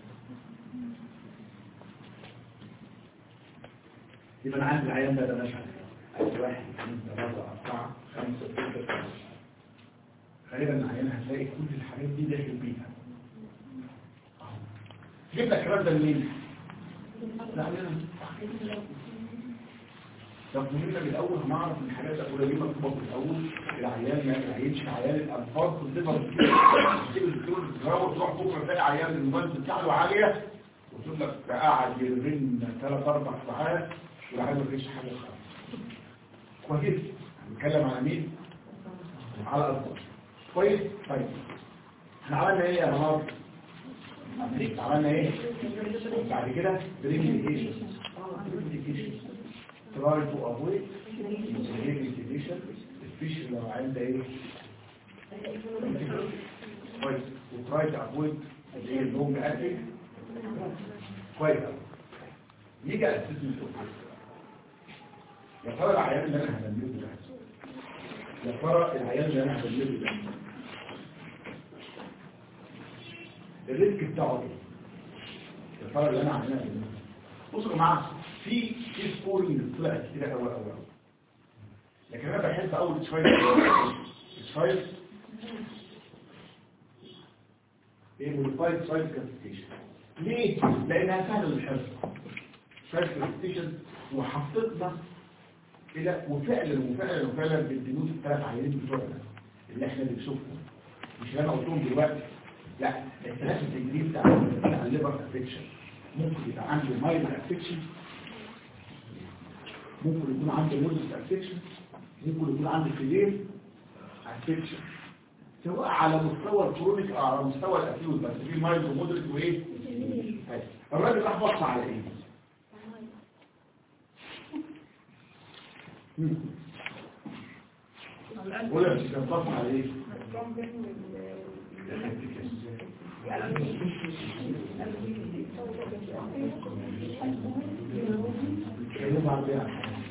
يبقى انا عندي العيان ده ده ماشي عندي واحد اثنين ثلاثة أربعة خمسة ستة سبعة غالبا العيان هتلاقي كل الحاجات دي داخل بيها أهو. جبت لك الكلام ده منين؟ لا لا طب مهم من الاول هنعرف من الحاجات الاولى ليه مكتوبه في الاول العيان ما يعينش عيان الالفاظ والليفر تجيب الدكتور تضربه تروح بكره تلاقي عيان الموبايل بتاعه عاليه وتقول لك ده قاعد يرن ثلاث اربع ساعات والعيان ما فيش حاجه خالص كويس هنتكلم على مين؟ على الالفاظ كويس طيب احنا عملنا ايه يا منار؟ عملنا ايه؟ بعد كده بريميديكيشن try to avoid irrigation especially لو عند ايه كويس و try to avoid الايه اللونج اكتنج كويس أوي. يجي اسسمنت يا ترى العيان اللي انا هدمره ده يا ترى العيان اللي انا هدمره ده الريسك بتاعه ايه يا ترى اللي انا عاملها بصوا يا جماعه في في سكورنج طلعت كده قوي قوي قوي لكن انا بحس اول شويه شويه ايه موديفايد سايز كلاسيفيكيشن ليه؟ لانها سهله للحفظ سايز كلاسيفيكيشن وحطيتنا كده وفعلا وفعلا وفعلا بالدنوس الثلاث عينين بتوعنا اللي احنا بنشوفهم مش اللي انا قلتهم دلوقتي لا الثلاث التجريب بتاع بتاع الليبر افكشن ممكن يبقى عنده مايل افكشن ممكن يكون عنده مودس افكشن ممكن يكون عنده فيلير افكشن سواء على مستوى الكرونيك او على مستوى الاكيوت بس في مايل ومودريت وايه طيب. الراجل راح بص على ايه مم. ولا مش كان بص على ايه بيتكلموا عن ايه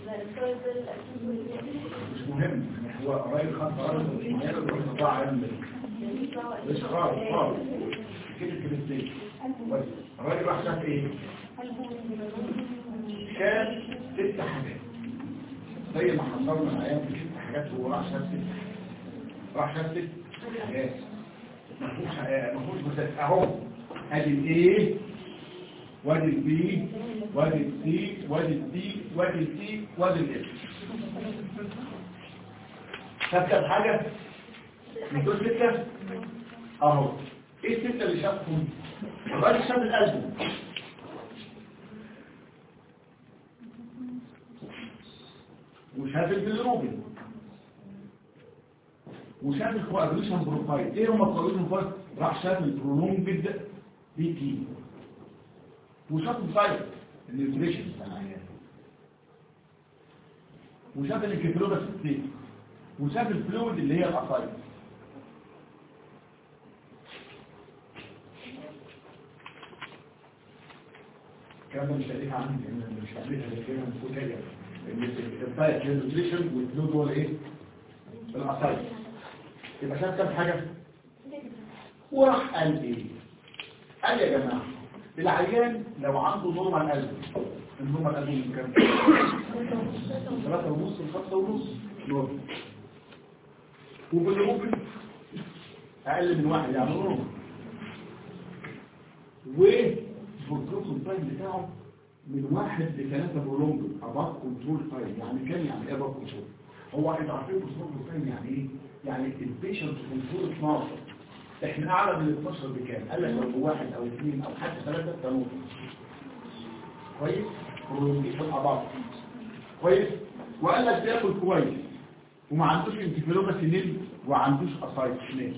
مش مهم هو قريب خط قرار معينة ويروح مطاع علم مش خالص خالص كده كده كويس الراجل راح شاف ايه شاف ست حاجات زي ما حصلنا الايام في ست حاجات هو راح شاف ست راح شاف ست حاجات مفهوش مفهوش مسافة اهو ادي الايه وادي البي وادي السي وادي الدي وادي السي وادي الاف شاف كام حاجة من دول ستة اهو ايه الستة اللي شافهم الراجل شاف القلب وشاف البيلروبين وشاف الكوادريشن بروفايل ايه هم الكوادريشن بروفايل راح شاف البرولونجد بي تي وشاف الفايل النيوتريشن بتاع العيان وشاف الانكفالوباس ستيت وشاف الفلويد اللي هي الاسايد الكلام ده مش هديك عندي لان مش هديك هديك المفروض هي الفايل النيوتريشن والفلويد هو الايه الاسايد يبقى شاف كام حاجه وراح قال ايه قال يا جماعه العيان لو عنده نورمال قلب النورمال قلب من كام ثلاثة ونص لخمسة ونص نورمال وبالروبن اقل من واحد يعني نورمال والبروتوكول تايم بتاعه من واحد لثلاثة برولونج اباك كنترول تايم يعني كام يعني ايه اباك كنترول هو انتوا عارفين البروتوكول تايم يعني ايه يعني البيشنت كنترول 12 احنا اعلى من 12 بكام قال لك لو واحد او اثنين او حتى ثلاثة تموت كويس برولونجيشن اباك كويس وقال لك بياكل كويس وما عندوش انتفلوبة سنين وما عندوش اسايد سنين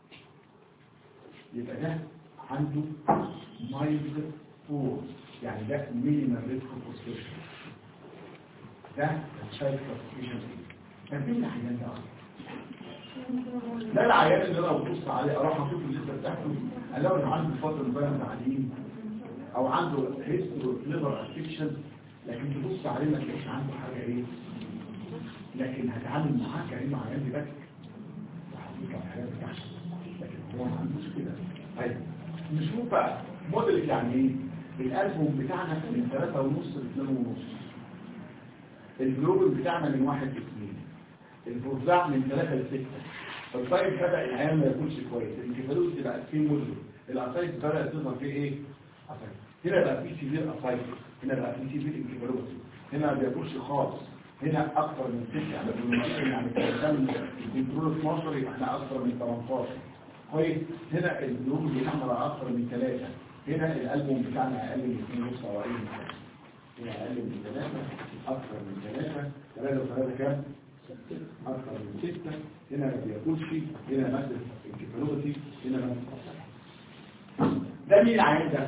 يبقى ده عنده مايلد فور يعني ده مينيمال ريسك اوف ده شايف كلاسيفيكيشن كان مين العيان ده اصلا لا العيان اللي انا ببص عليه اروح اشوف الليسته بتاعته الاقي ان عنده فتره مبين تعليم او عنده هيستوري ليفر افكشن لكن تبص عليه ما تلاقيش عنده حاجه ايه لكن هتعامل معاه كانه عيان بيبكي وهديك على الحاجات بتاعته لكن هو ما عندوش كده طيب نشوف بقى موديل يعني ايه الالبوم بتاعنا من 3 ونص ل 2 ونص الجلوبال بتاعنا من 1 ل 2 الفوزاع من 3 ل 6 الطيب بدأ العيان ما يكونش كويس الانكفالوس تبقى في موديل الاسايت بدأت تظهر فيه ايه؟ اسايت هنا بقى في سيفير اسايت هنا بقى في سيفير انكفالوس هنا ما بياكلش خالص هنا اكتر من 6 يعني بالمناسبة يعني كان الكنترول 12 يبقى احنا اكتر من 18 كويس هنا الجلوب بتاعنا بقى اكتر من 3 هنا الالبوم بتاعنا اقل من 2 ونص او اقل من 3 هنا اقل من 3 اكتر من 3 3 و3 كام؟ اكتر من 6 هنا ما بياكلش هنا مادة انكفالوباتي هنا مادة ده مين العيان ده؟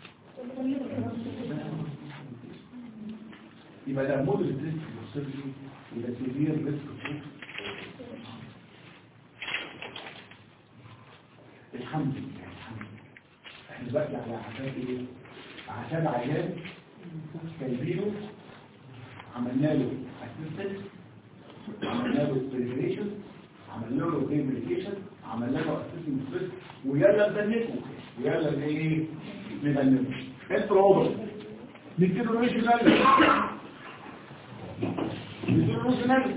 يبقى ده موديل ريسك بوسيبلي يبقى سيفير ريسك الحمد لله الحمد لله احنا دلوقتي على عشان ايه عشان عيان جايبينه عملنا له اسيستنس عملنا له بريفريشن عملنا له ريميديكيشن عملنا له اسيستنس ستريس ويلا نبنكه ويلا ايه نبنكه انت روبر نديله ريش نالي نديله ريش نالي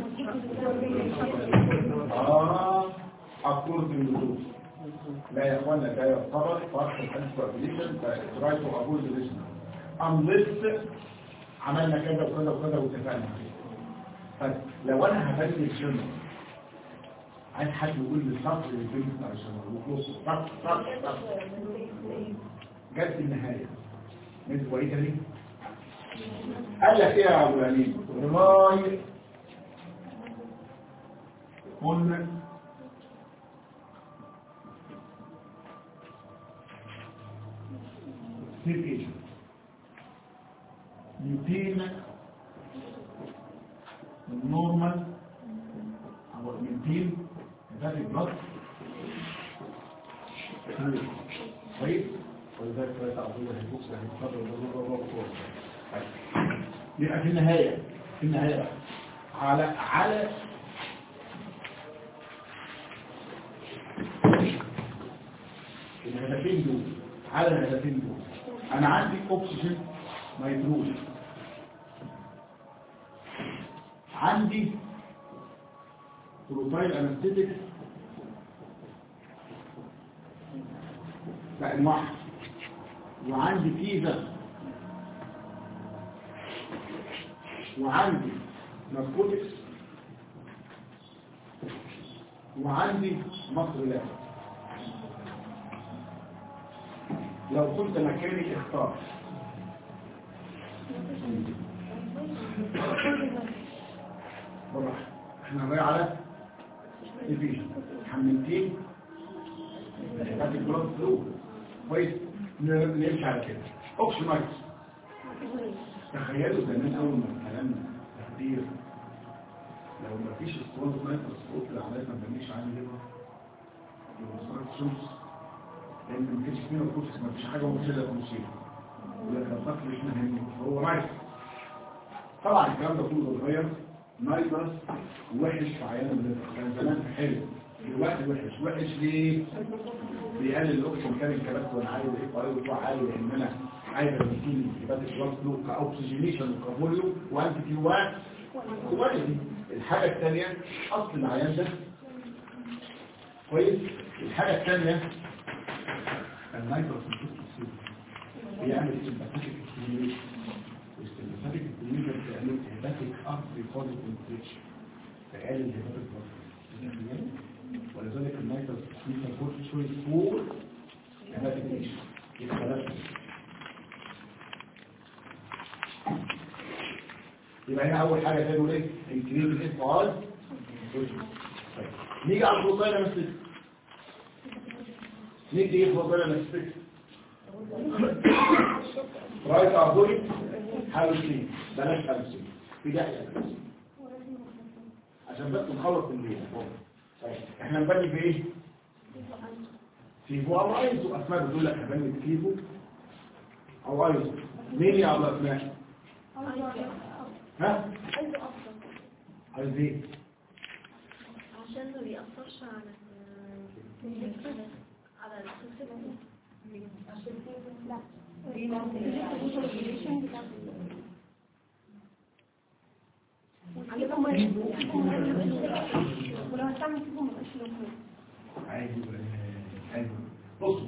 اه according to لا يا اخوانا ده يعتبر فرق الانسبابيليشن فرايت تو ابوز ريشن unless عملنا كذا وكذا وكذا واتفقنا عليه طيب لو انا هبني الشنو عايز حد يقول لي سطر البنت عشان اقول سطر سطر سطر جت النهايه انت وايه تاني قال لك ايه يا ابو العليم رماي قلنا سيركيشن 200 النورمال او 200 ده البلد طيب ولذلك ثلاثة أقول هيبوكس هيتفضل وضرورة يبقى في النهاية في النهاية بقى على على الهدفين دول على الهدفين دول انا عندي اكسجين نيتروجين عندي بروفايل انستيتيك بأنواع وعندي فيزا وعندي ناركوتكس وعندي مصر لا لو كنت مكاني اختار بالراحة احنا رايح على الفيجن حملتين هات الجلوس فلو كويس نمشي على كده اوكسي مايكس تخيلوا زمان اول ما الكلام تقدير لو ما فيش سترونز مايكروسكوب العمليات ما بنمشي عليه ليه بقى الشمس لان ما فيش فينا كورس ما فيش حاجه مرشده تمشيها ولكن الفصل مش مهم هو رايح طبعا الكلام ده كله اتغير نايترس وحش في عيان الليفر كان زمان حلو دلوقتي وحش وحش ليه؟ بيقلل الاكسجين كان الكبات وانا عايز ايه طريقه بتوع عالي لان انا عايز اديكين كبات البلاد فلو كاوكسجينيشن وكافوليو وانتي كيوات كواليتي الحاجه الثانيه اصل العيان ده كويس الحاجه الثانيه النايترس بيعمل سمباتيك ستيميوليشن والسمباتيك ستيميوليشن بيعمل هيباتيك ارتري كوزيت انفكشن فقال الهيباتيك ولذلك النايترس سميثا فور شويس فور هيباتيك انفكشن يبقى ثلاثة يبقى هنا اول حاجه تعمل ايه انكريز الاف ار نيجي على البروفايل مسك نيجي ايه البروفايل مسك رايت ابوري حاول سين بلاش خمسين في داعي عشان بس نخلص الليل طيب احنا نبني في ايه فيفو او ايزو اسماء بتقول لك هبني في فيفو او ايزو مين يا ابو اسماء ها عايز ايه عشان ما بيأثرش على على السلسلة ولو هتعمل فيهم مبقاش لهم ايوه ايوه بصوا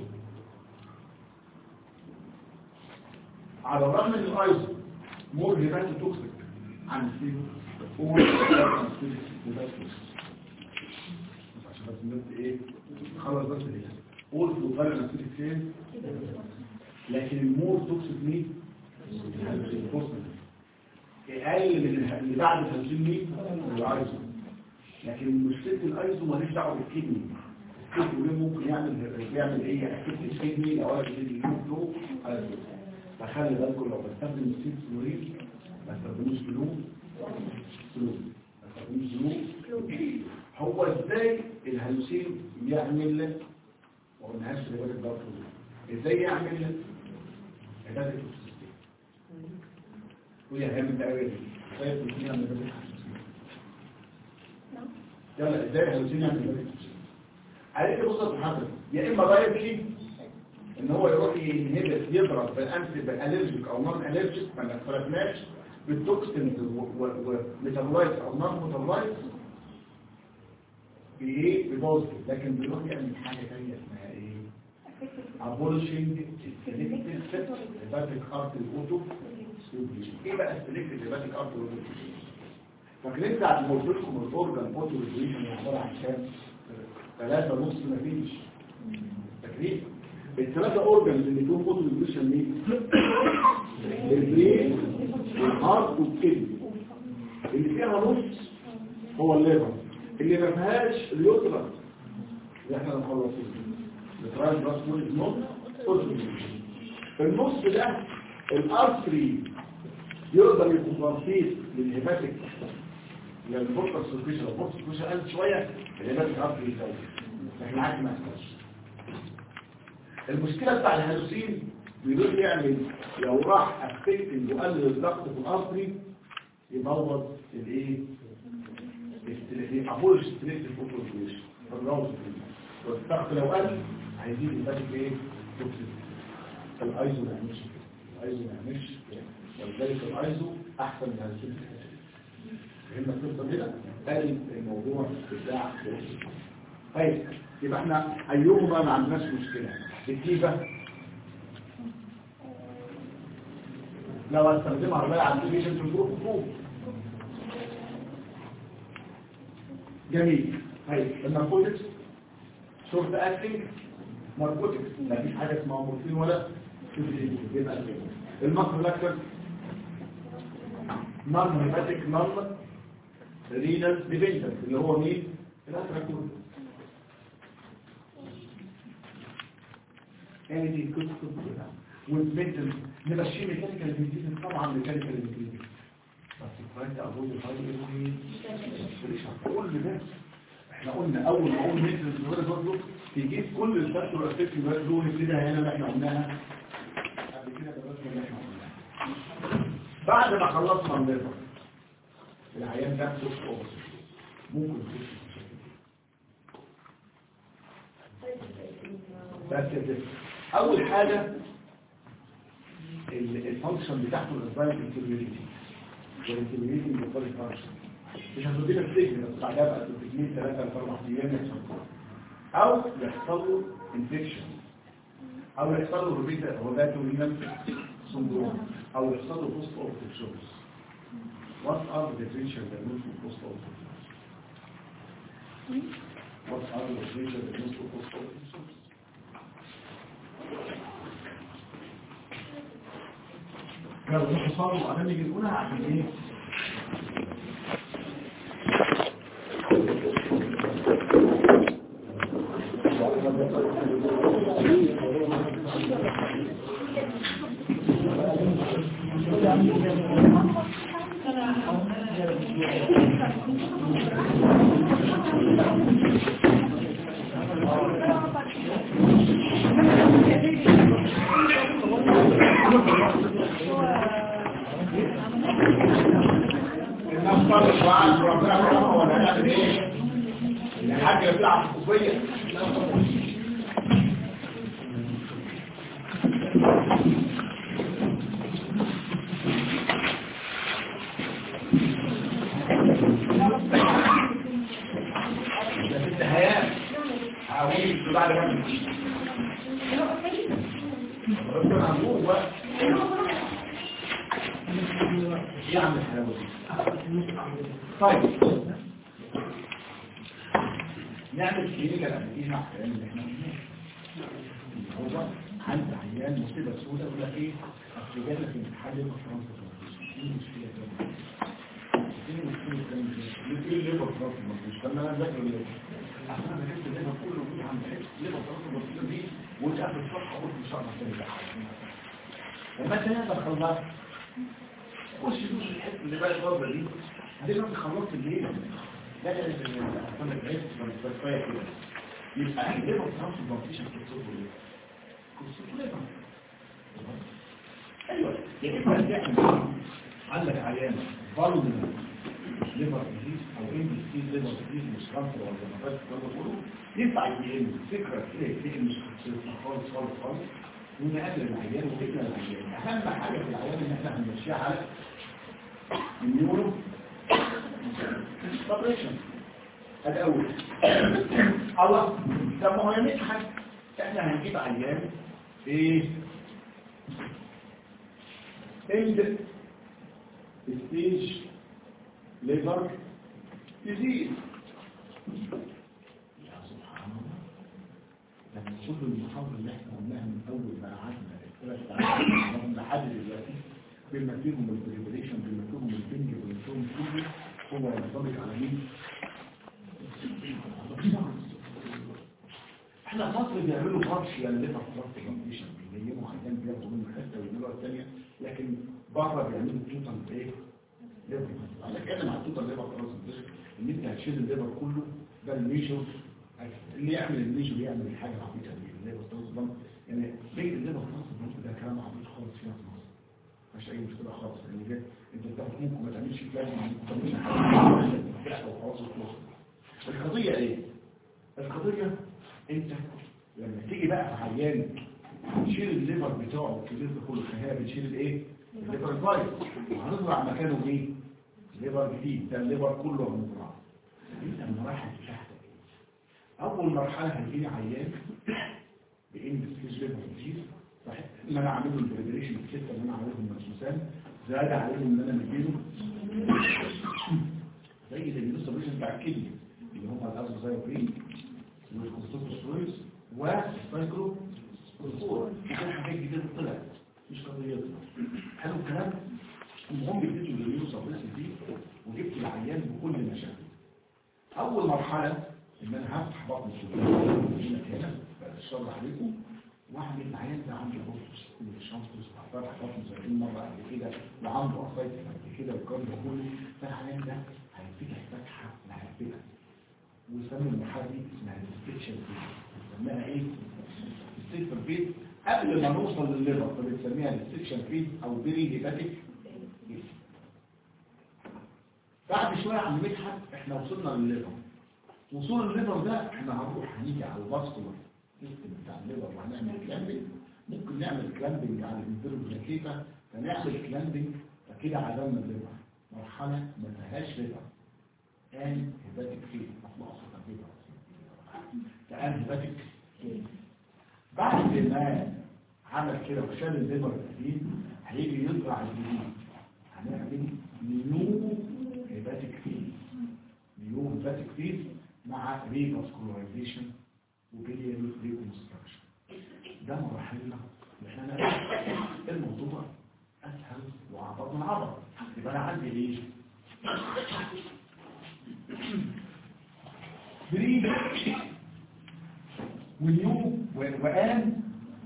على الرغم ان الايزو مور هيبات توكسيك عن السيرو هو عشان بس الناس ايه خلاص بس ايه قول في الغالب الاسيتيك فين لكن المور توكسيك مين اقل من اللي بعد 50 مين الايزو لكن مشكله الايزو ماليش دعوه بالكدني الكدني ممكن يعمل يعمل ايه اكيد الكدني لو انا الكدني له على الكدني فخلي بالكم لو بستخدم السيد سلورين ما استخدموش بلو سلو ما استخدموش بلو هو ازاي الهلوسين يعمل ما قلناهاش في بالك الضغط ازاي يعمل علاج التوكسيستي وهي هيعمل تقريبا ازاي الهلوسين يعمل علاج التوكسيستي يلا ازاي الهلوسين يعمل علاج التوكسيستي عليك بص يا محمد يا اما دايركتلي ان هو يروح ينهبط يضرب بالانتي بالالرجيك او نون الرجيك ما اختلفناش بالتوكسينز وميتابولايت او نون ميتابولايت بايه ببوزيتيف لكن بيروح يعمل حاجه ثانيه اسمها ايه ابولشنج السلكتيف هيباتيك ارتري اوتو ايه بقى السلكتيف هيباتيك ارتري اوتو فاكرين ساعه ما قلت لكم الاورجان اوتو ريجوليشن عباره عن كام ثلاثة ونص مفيش فاكرين الثلاثة اورجانز اللي فيهم اوتو ريجوليشن مين البرين والهارت والكدني اللي فيها نص هو الليفر اللي ما فيهاش اليوترس اللي احنا مخلصين الترايل براس مول نوت اوتو ريجوليشن النص ده الارتري يقدر يكونفرتيت للهيباتيك للفوكس سيركيشن الفوكس سيركيشن قلت شويه الهيباتيك ارتري يزود لكن العكس ما يحصلش المشكلة بتاع الهلوسين بيروح يعمل لو راح افكتنج وقلل الضغط في الارتري يبوظ الايه ابولش ستريت الفوتوسيشن فالراوز والضغط لو قل هيزيد الباقي ايه توكسيك الايزو ما يعملش كده الايزو ما يعملش كده ولذلك الايزو احسن من الهلوسين فهمنا القصه كده ادي الموضوع بتاع طيب يبقى احنا ايهما ما عندناش مشكله الكيفة لو استخدمها عربية على التلفزيون في الجروب فوق جميل طيب الناركوتكس شورت اكتنج ناركوتكس لا فيش حاجة اسمها مورفين ولا يبقى المصر لاكتر نون هيباتيك نون رينال ديبندنت اللي هو مين؟ الاتراكول anything could could do that والمنتل نمشيه ميكانيكال بيزيز طبعا ميكانيكال بيزيز بس الفرق أقول الهاي كل ده احنا قلنا اول ما اقول مينتل صغيره برضه تجيب كل الفاكتور افكت برضه نبتدي هنا اللي احنا قلناها قبل كده الرسمه اللي احنا قلناها بعد ما خلصنا الليفر العيان ده بوست اوفر ممكن يخش بس كده اول حاجة الفانكشن بتاعته الانزايم انترميديتي والانترميديتي بالطريق فانكشن مش هتدينا السجن بس بعدها بقى تسجنين ثلاثة لأربع أيام يحصل أو يحصل له انفكشن أو يحصل له روبيتا روباتورينال سندروم أو يحصل له بوست أوبتيف شوكس What are the differential diagnosis of post operative What are the differential diagnosis of post operative يلا نروح نصور وبعدين نيجي نقولها عشان ايه الناس طلعت وعاد ربنا رحمه ولا نعمل ايه الحاجة بتلعب في الكوفية ده في النهايات هقول بعد ما ربنا هنقول بقى ايه عم الحلاوه دي طيب نعمل كلينيكال ابلكيشن على الكلام اللي احنا قلناه هو عند عيان مصيبه سوداء يقول لك ايه اصل جالك امتحان ليه فرنسا ايه المشكله ده ايه المشكله ده ايه ليه فرنسا مش طب ما انا ذاكر ليه اصل انا جبت الليفر كله في عند ليفر فرنسا دي وانت قبل الصبح قلت مش هعرف ترجع لما انت نقدر خلصت خش دوس الحته اللي بقى الغربه دي هتبقى انت خلصت الليل لا لا لا انا جاي بس كفايه كده يبقى ايه ليه ما بتعرفش ما فيش كورسات ليه كورسات ليه ايوه يا اما تعمل عندك عيان ظلم ليفر ديزيز او ام بي سي ليفر ديزيز مش كانسر ولا ما فيش الكلام ده كله ينفع يجي فكره كده يفتكر مش خالص خالص خالص ونقابل العيان وجبنا العيان اهم حاجه في العيان ان احنا هنمشيها على النيورو سبريشن هذا اول الله طب ما هو يمدحك احنا هنجيب عيان ايه اند ستيج ليفر ديزيز يا سبحان الله لما كل المحاضرة اللي احنا قلناها من اول ما قعدنا الثلاث ساعات لحد دلوقتي بما فيهم البريبريشن بما فيهم البنج بما فيهم كله هو ينطبق على مين؟ احنا في مصر بيعملوا بارشيال ليفر ترانسبلانتيشن بينيموا عيان بياخدوا منه حته ويعملوها الثانيه لكن بره بيعملوا توتال ايه؟ ليفر انا اتكلم عن توتال ليفر ترانسبلانتيشن ان انت هتشيل الليفر كله ده الميجور اللي يعمل الميجور يعمل الحاجه العبيطه دي الليفر ترانسبلانت يعني بيت الليفر ترانسبلانت ده كلام عبيط خالص فيها في مصر مش اي مشكله خالص لان ده انت بتاخد ممكن ما تعملش بلان ما تعملش حاجه وخلاص وخلاص القضيه ايه القضيه انت لما تيجي بقى في عيان تشيل الليفر بتاعه الكبير ده كله خلايا بتشيل الايه الليفر الفايت وهنطلع مكانه ايه ليفر جديد ده الليفر كله هنطلع انت المراحل بتاعتك اول مرحله هتجيلي عيان بان ستيج ليفر جديد صحيح ان انا اعمل له البريبريشن السته اللي انا عاملهم مجموسان زاد عليهم ان انا مديله زي الانسوليشن بتاع الكدني اللي هم الازوزايوبرين والكونستوكوسترويز والسايكلو والفور دي حاجات جديده طلعت مش قضيتنا حلو الكلام المهم اديته اليوم سبريس دي وجبت العيان بكل مشاكل اول مرحله ان انا هفتح بطن السوريين هنا بعد الشر عليكم واحد من العيان ده عنده بوستس الشمس فتح بطن زي مره قبل كده وعنده قصايد قبل كده والكلام ده كله فالعيان ده هيفتح فتحه مهببه ويسمي المرحله دي اسمها الستيشن فيز بنسميها ايه؟ الستيشن فيز قبل ما نوصل للليفر فبنسميها الستيشن فيز او بيري هيباتيك فيز بعد شويه عم مدحت احنا وصلنا للليفر وصول الليفر ده احنا هنروح هنيجي على الباسكولار سيستم بتاع الليفر وهنعمل كلامبنج ممكن نعمل كلامبنج على الانترفلاكيتا فنعمل كلامبنج فكده عدمنا الليفر مرحله ما فيهاش ليفر ان هيباتيك فيل اصلا الليفر كان هيباتيك فيل بعد ما عمل كده وشال الليفر القديم هيجي يزرع الجديد هنعمل نيو هيباتيك فيل نيو هيباتيك فيل مع ريفاسكولارايزيشن وبيلياري ريكونستراكشن ده مراحلنا احنا الموضوع اسهل وعبط من عبط يبقى انا عندي ايه بريد ونيو وان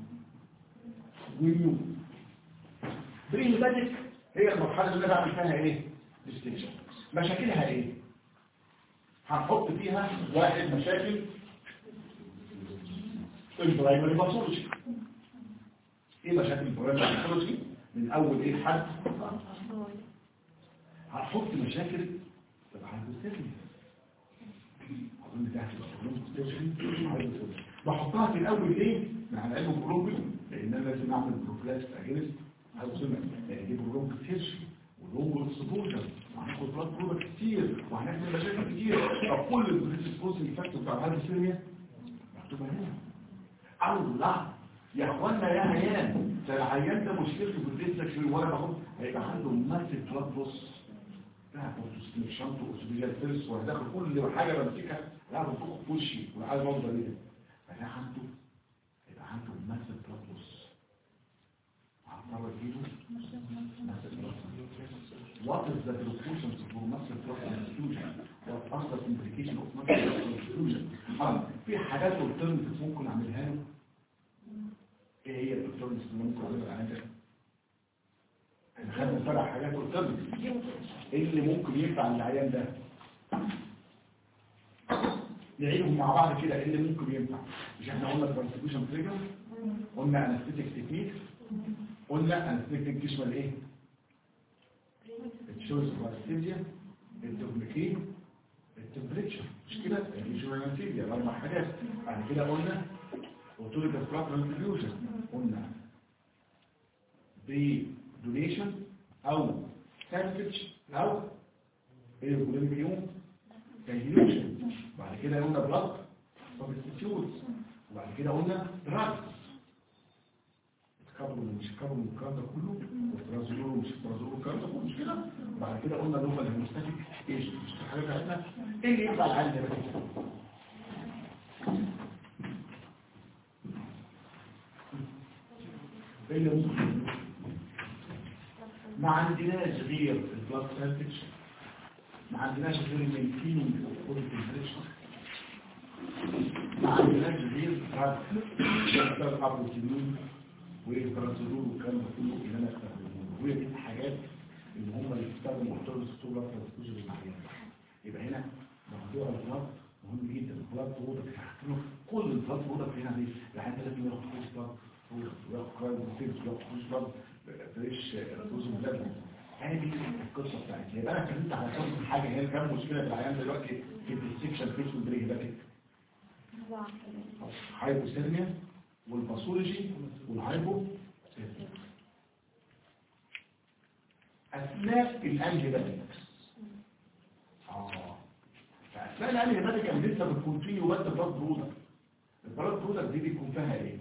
ونيو بريد بادك هي المرحله اللي انا بعمل فيها ايه ديستنشن مشاكلها ايه هنحط فيها واحد مشاكل البرايمري باثولوجي ايه مشاكل البرايمري باثولوجي من اول ايه لحد هنحط مشاكل طبعا بالسيرفي اظن ده هتبقى بروم ستيشن عايز أقول. بحطها في الاول ليه مع العلم بروم لان انا لازم اعمل بروفلاكس اجنست عايز أقول لك لان دي بروم ستيشن ولونج اكسبوجر وهناخد بلاد برودكت كتير وهنعمل مشاكل كتير طب كل البريسبوزنج فاكتور بتاع الهايبر سيريا مكتوبه هنا الله يا اخوانا يا هيان ده العيان ده مشكلته في الديستك شويه وانا باخد هيبقى عنده ماسك بلاد بص لا بص شنطه اوكسجين فيرس وهداخل كل حاجه بمسكها لا بتخ في وشي والعيال منظر ايه فده عنده هيبقى عنده ماسك بلاد بص هضطر اجيبه ماسك بلاد What is the precautions for muscle blood transfusion? What are the implications of muscle blood transfusion? اه في حاجات alternative ممكن اعملها له ايه هي الالترنس اللي ممكن اعملها عندك احنا خدنا سبع حاجات alternative ايه اللي ممكن ينفع للعيان ده نعيدهم مع بعض كده ايه اللي ممكن ينفع مش احنا قلنا ترانسفيوجن تريجر قلنا انستيك تكنيك قلنا انستيك تشمل ايه الشوز والانستيزيا التوبليكين التمبريتشر مش كده الشوز والانستيزيا الاربع حاجات بعد كده قلنا اوتوريتي بلاك ترانسفيوجن قلنا بدونيشن او ساندويتش او ايه يوم كهيوشن بعد كده قلنا بلاد سبستيتيوت وبعد كده قلنا دراجز الكربون ومش الكربون والكلام ده كله والترازولور ومش الترازولور والكلام ده كله مش كده بعد كده قلنا اللغه الهيموستاتيك ايش مش الحاجه بتاعتنا ايه اللي ينفع العالم ده بقى ايه اللي ممكن ما عندناش غير البلاد سيرفيتش ما عندناش غير المينتيننج اوف التمبريتشر ما عندناش غير دراج ابروتينين والبرازولول والكلام ده كله اللي انا استخدمه وهي دي الحاجات اللي هم اللي بيستخدموا محتوى الاسطوره في الاسطوره المعينه يبقى هنا موضوع البلاد مهم جدا البلاد برودكت هحكمه كل البلاد برودكت هنا دي يعني انت لازم ياخد فلوس بلاد وياخد كرايم وفيلز وياخد فلوس بلاد فريش روزن بلاد هذه القصه بتاعتي يبقى انا اتكلمت على كم حاجه هي كام مشكله في العيان دلوقتي في الديسكشن فيس والبريجباتيك هايبوثيرميا والباثولوجي والهايبو اثناء الانجيباتيكس اه فاثناء الانجيباتيك كان لسه بتكون فيه وقت بلاد برودكت البلاد برودكت دي بيكون فيها ايه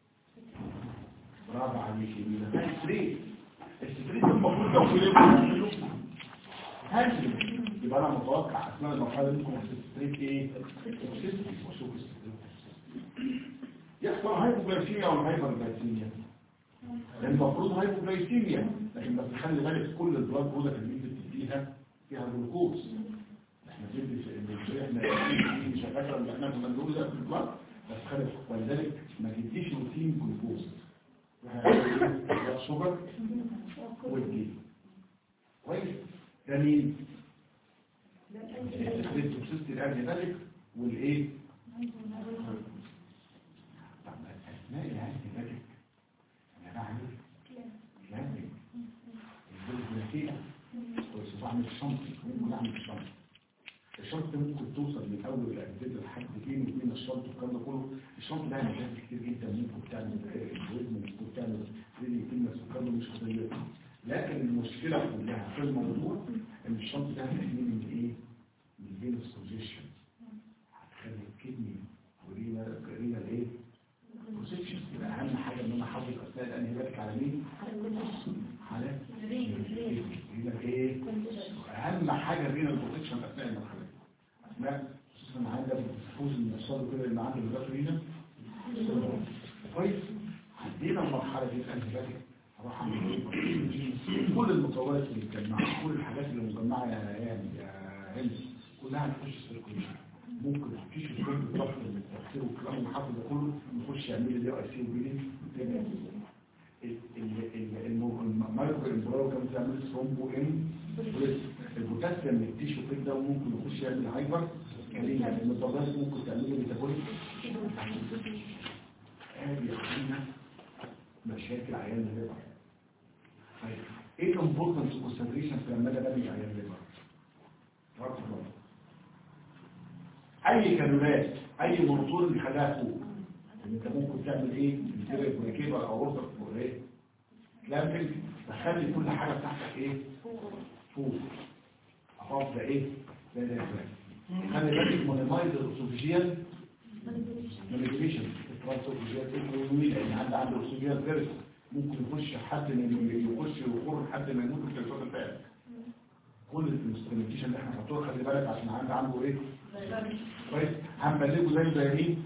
برافو عليك يا ستريت الستريت المفروض لو في ليه هل يبقى انا متوقع اثناء المرحله دي يكون الستريت ايه توكسيستي واشوف الستريت يحصل هايبوغلايسيميا ولا هايبرغلايسيميا المفروض هايبوغلايسيميا لكن بس خلي بالك كل البلاد برودكت اللي انت بتديها فيها جلوكوز احنا بندي في احنا مش فاكر ان احنا كنا بنقول ده في البلاد بس خلي ولذلك ما تديش روتين جلوكوز الشوجر والدين كويس ده مين السكريبتوسيست الارجي ذلك والايه طب اثناء العادي ذلك انا بعمل لازم البلوكيه كويس بعمل شنط ممكن اعمل شنط الشنط ممكن توصل من اول الاجزاء لحد فين وفين الشنط والكلام ده كله الشنط ده مشاكل كتير جدا ممكن تعمل الجسم ممكن تعمل ريدي كلمه والكلام ده مش قضيه لكن المشكله كلها في الموضوع ان الشنط ده هيحميني من ايه؟ من الفينس كونجيشن هتخلي الكدني ورينا رينا الايه؟ كونجيشن يبقى اهم حاجه ان انا حاطط اثناء الانهباتك على مين؟ على رينا ايه؟ اهم حاجه رينا البروتكشن اثناء المرحله اثناء خصوصا عندك الفوز اللي يحصل كده اللي عنده دلوقتي رينا كويس عدينا المرحله دي الانهباتك راح كل المطورات اللي مجمعه كل الحاجات اللي مجمعه يا يعني يا هند كلها تخش السيركوليشن ممكن تخش كل الضغط من التفسير والكلام اللي حصل ده كله نخش يعمل لي اي سي وبيلي المايكرو امبراو كان بتعمل ثرومبو ان البوتاسيوم من التيشو كده وممكن يخش يعمل هايبر كليه المطورات ممكن تعمل لي ميتابوليك ادي يا مشاكل عيان الليبر طيب ايه الامبورتنس كونسنتريشن في لما ده بني عيان الليبر رقم اي كانولات اي موتور اللي خلاها فوق انت ممكن تعمل ايه تجيب بريكيبر او وسط فوق ايه لكن تخلي كل حاجه بتاعتك ايه فوق اقف ده ايه ده ده خلي بالك مونيمايز الاوسوفيجيال مانيبيوليشن الترانسوفيجيال ايكونومي لان حد عنده اوسوفيجيال فيرس ممكن يخش حد من يخش ويخر حد ما يموت في التلفزيون بتاعك كل الانسترومنتيشن اللي احنا حطوها خلي بالك عشان عند عنده ايه كويس هنبلغه زي زي مين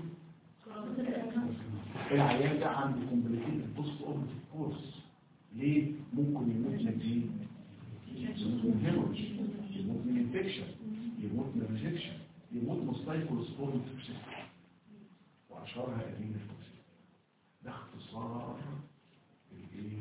العيان ده عنده كومبليكيتد بوست اوبرتيف كورس ليه ممكن يموت نتيجه يموت من هيموريج يموت من انفكشن يموت من ريجكشن يموت من سايكولوسبورين توكسيك واشهرها ادين التوكسيك ده اختصار الايه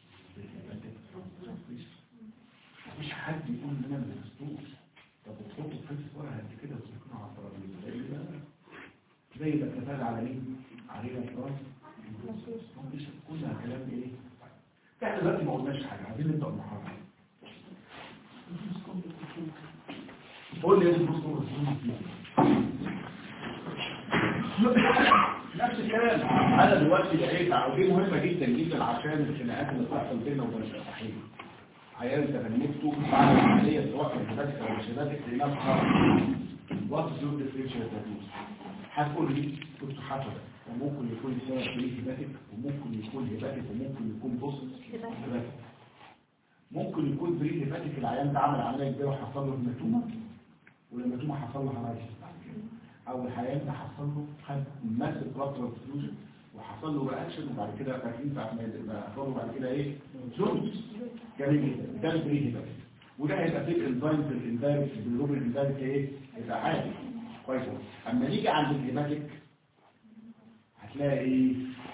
مفيش حد يقول ان انا ما درستوش طب وتحطوا في حته ورقه قد كده وتكونوا على الترابيزه زي ده زي ما اتفقنا على مين علينا الفراس مفيش كلها كلام ايه احنا دلوقتي ما قلناش حاجه عايزين نبدا المحاضره قول لي ايه البروتوكول نفس الكلام انا دلوقتي لقيت ودي مهمه جدا جدا عشان الخناقات اللي بتحصل بيننا وبين الشرطحين عيال تبنيته بعد العمليه سواء في الشبكه او الشبكه لنفسها وات زو ديفرنشال تابوس هتقول لي كنت حسب وممكن يكون سبب بري هيباتيك وممكن يكون هيباتيك وممكن يكون بوست هيباتيك ممكن يكون بري هيباتيك العيان ده عمل عمليه كبيره وحصل له هيماتوما والهيماتوما حصل له هرايسيس بعد كده او العيان ده حصل له خد ماسك بلاد ترانسفيوجن وحصل له رياكشن وبعد كده فاكرين بعد ما حصل له بعد كده ايه زوز جميل جدا ده البري هيباتيك وده هيبقى فيه الانزيم في الانزيم في الروبين الانزيم ايه هيبقى عالي كويس اما نيجي عند الهيباتيك هتلاقي ايه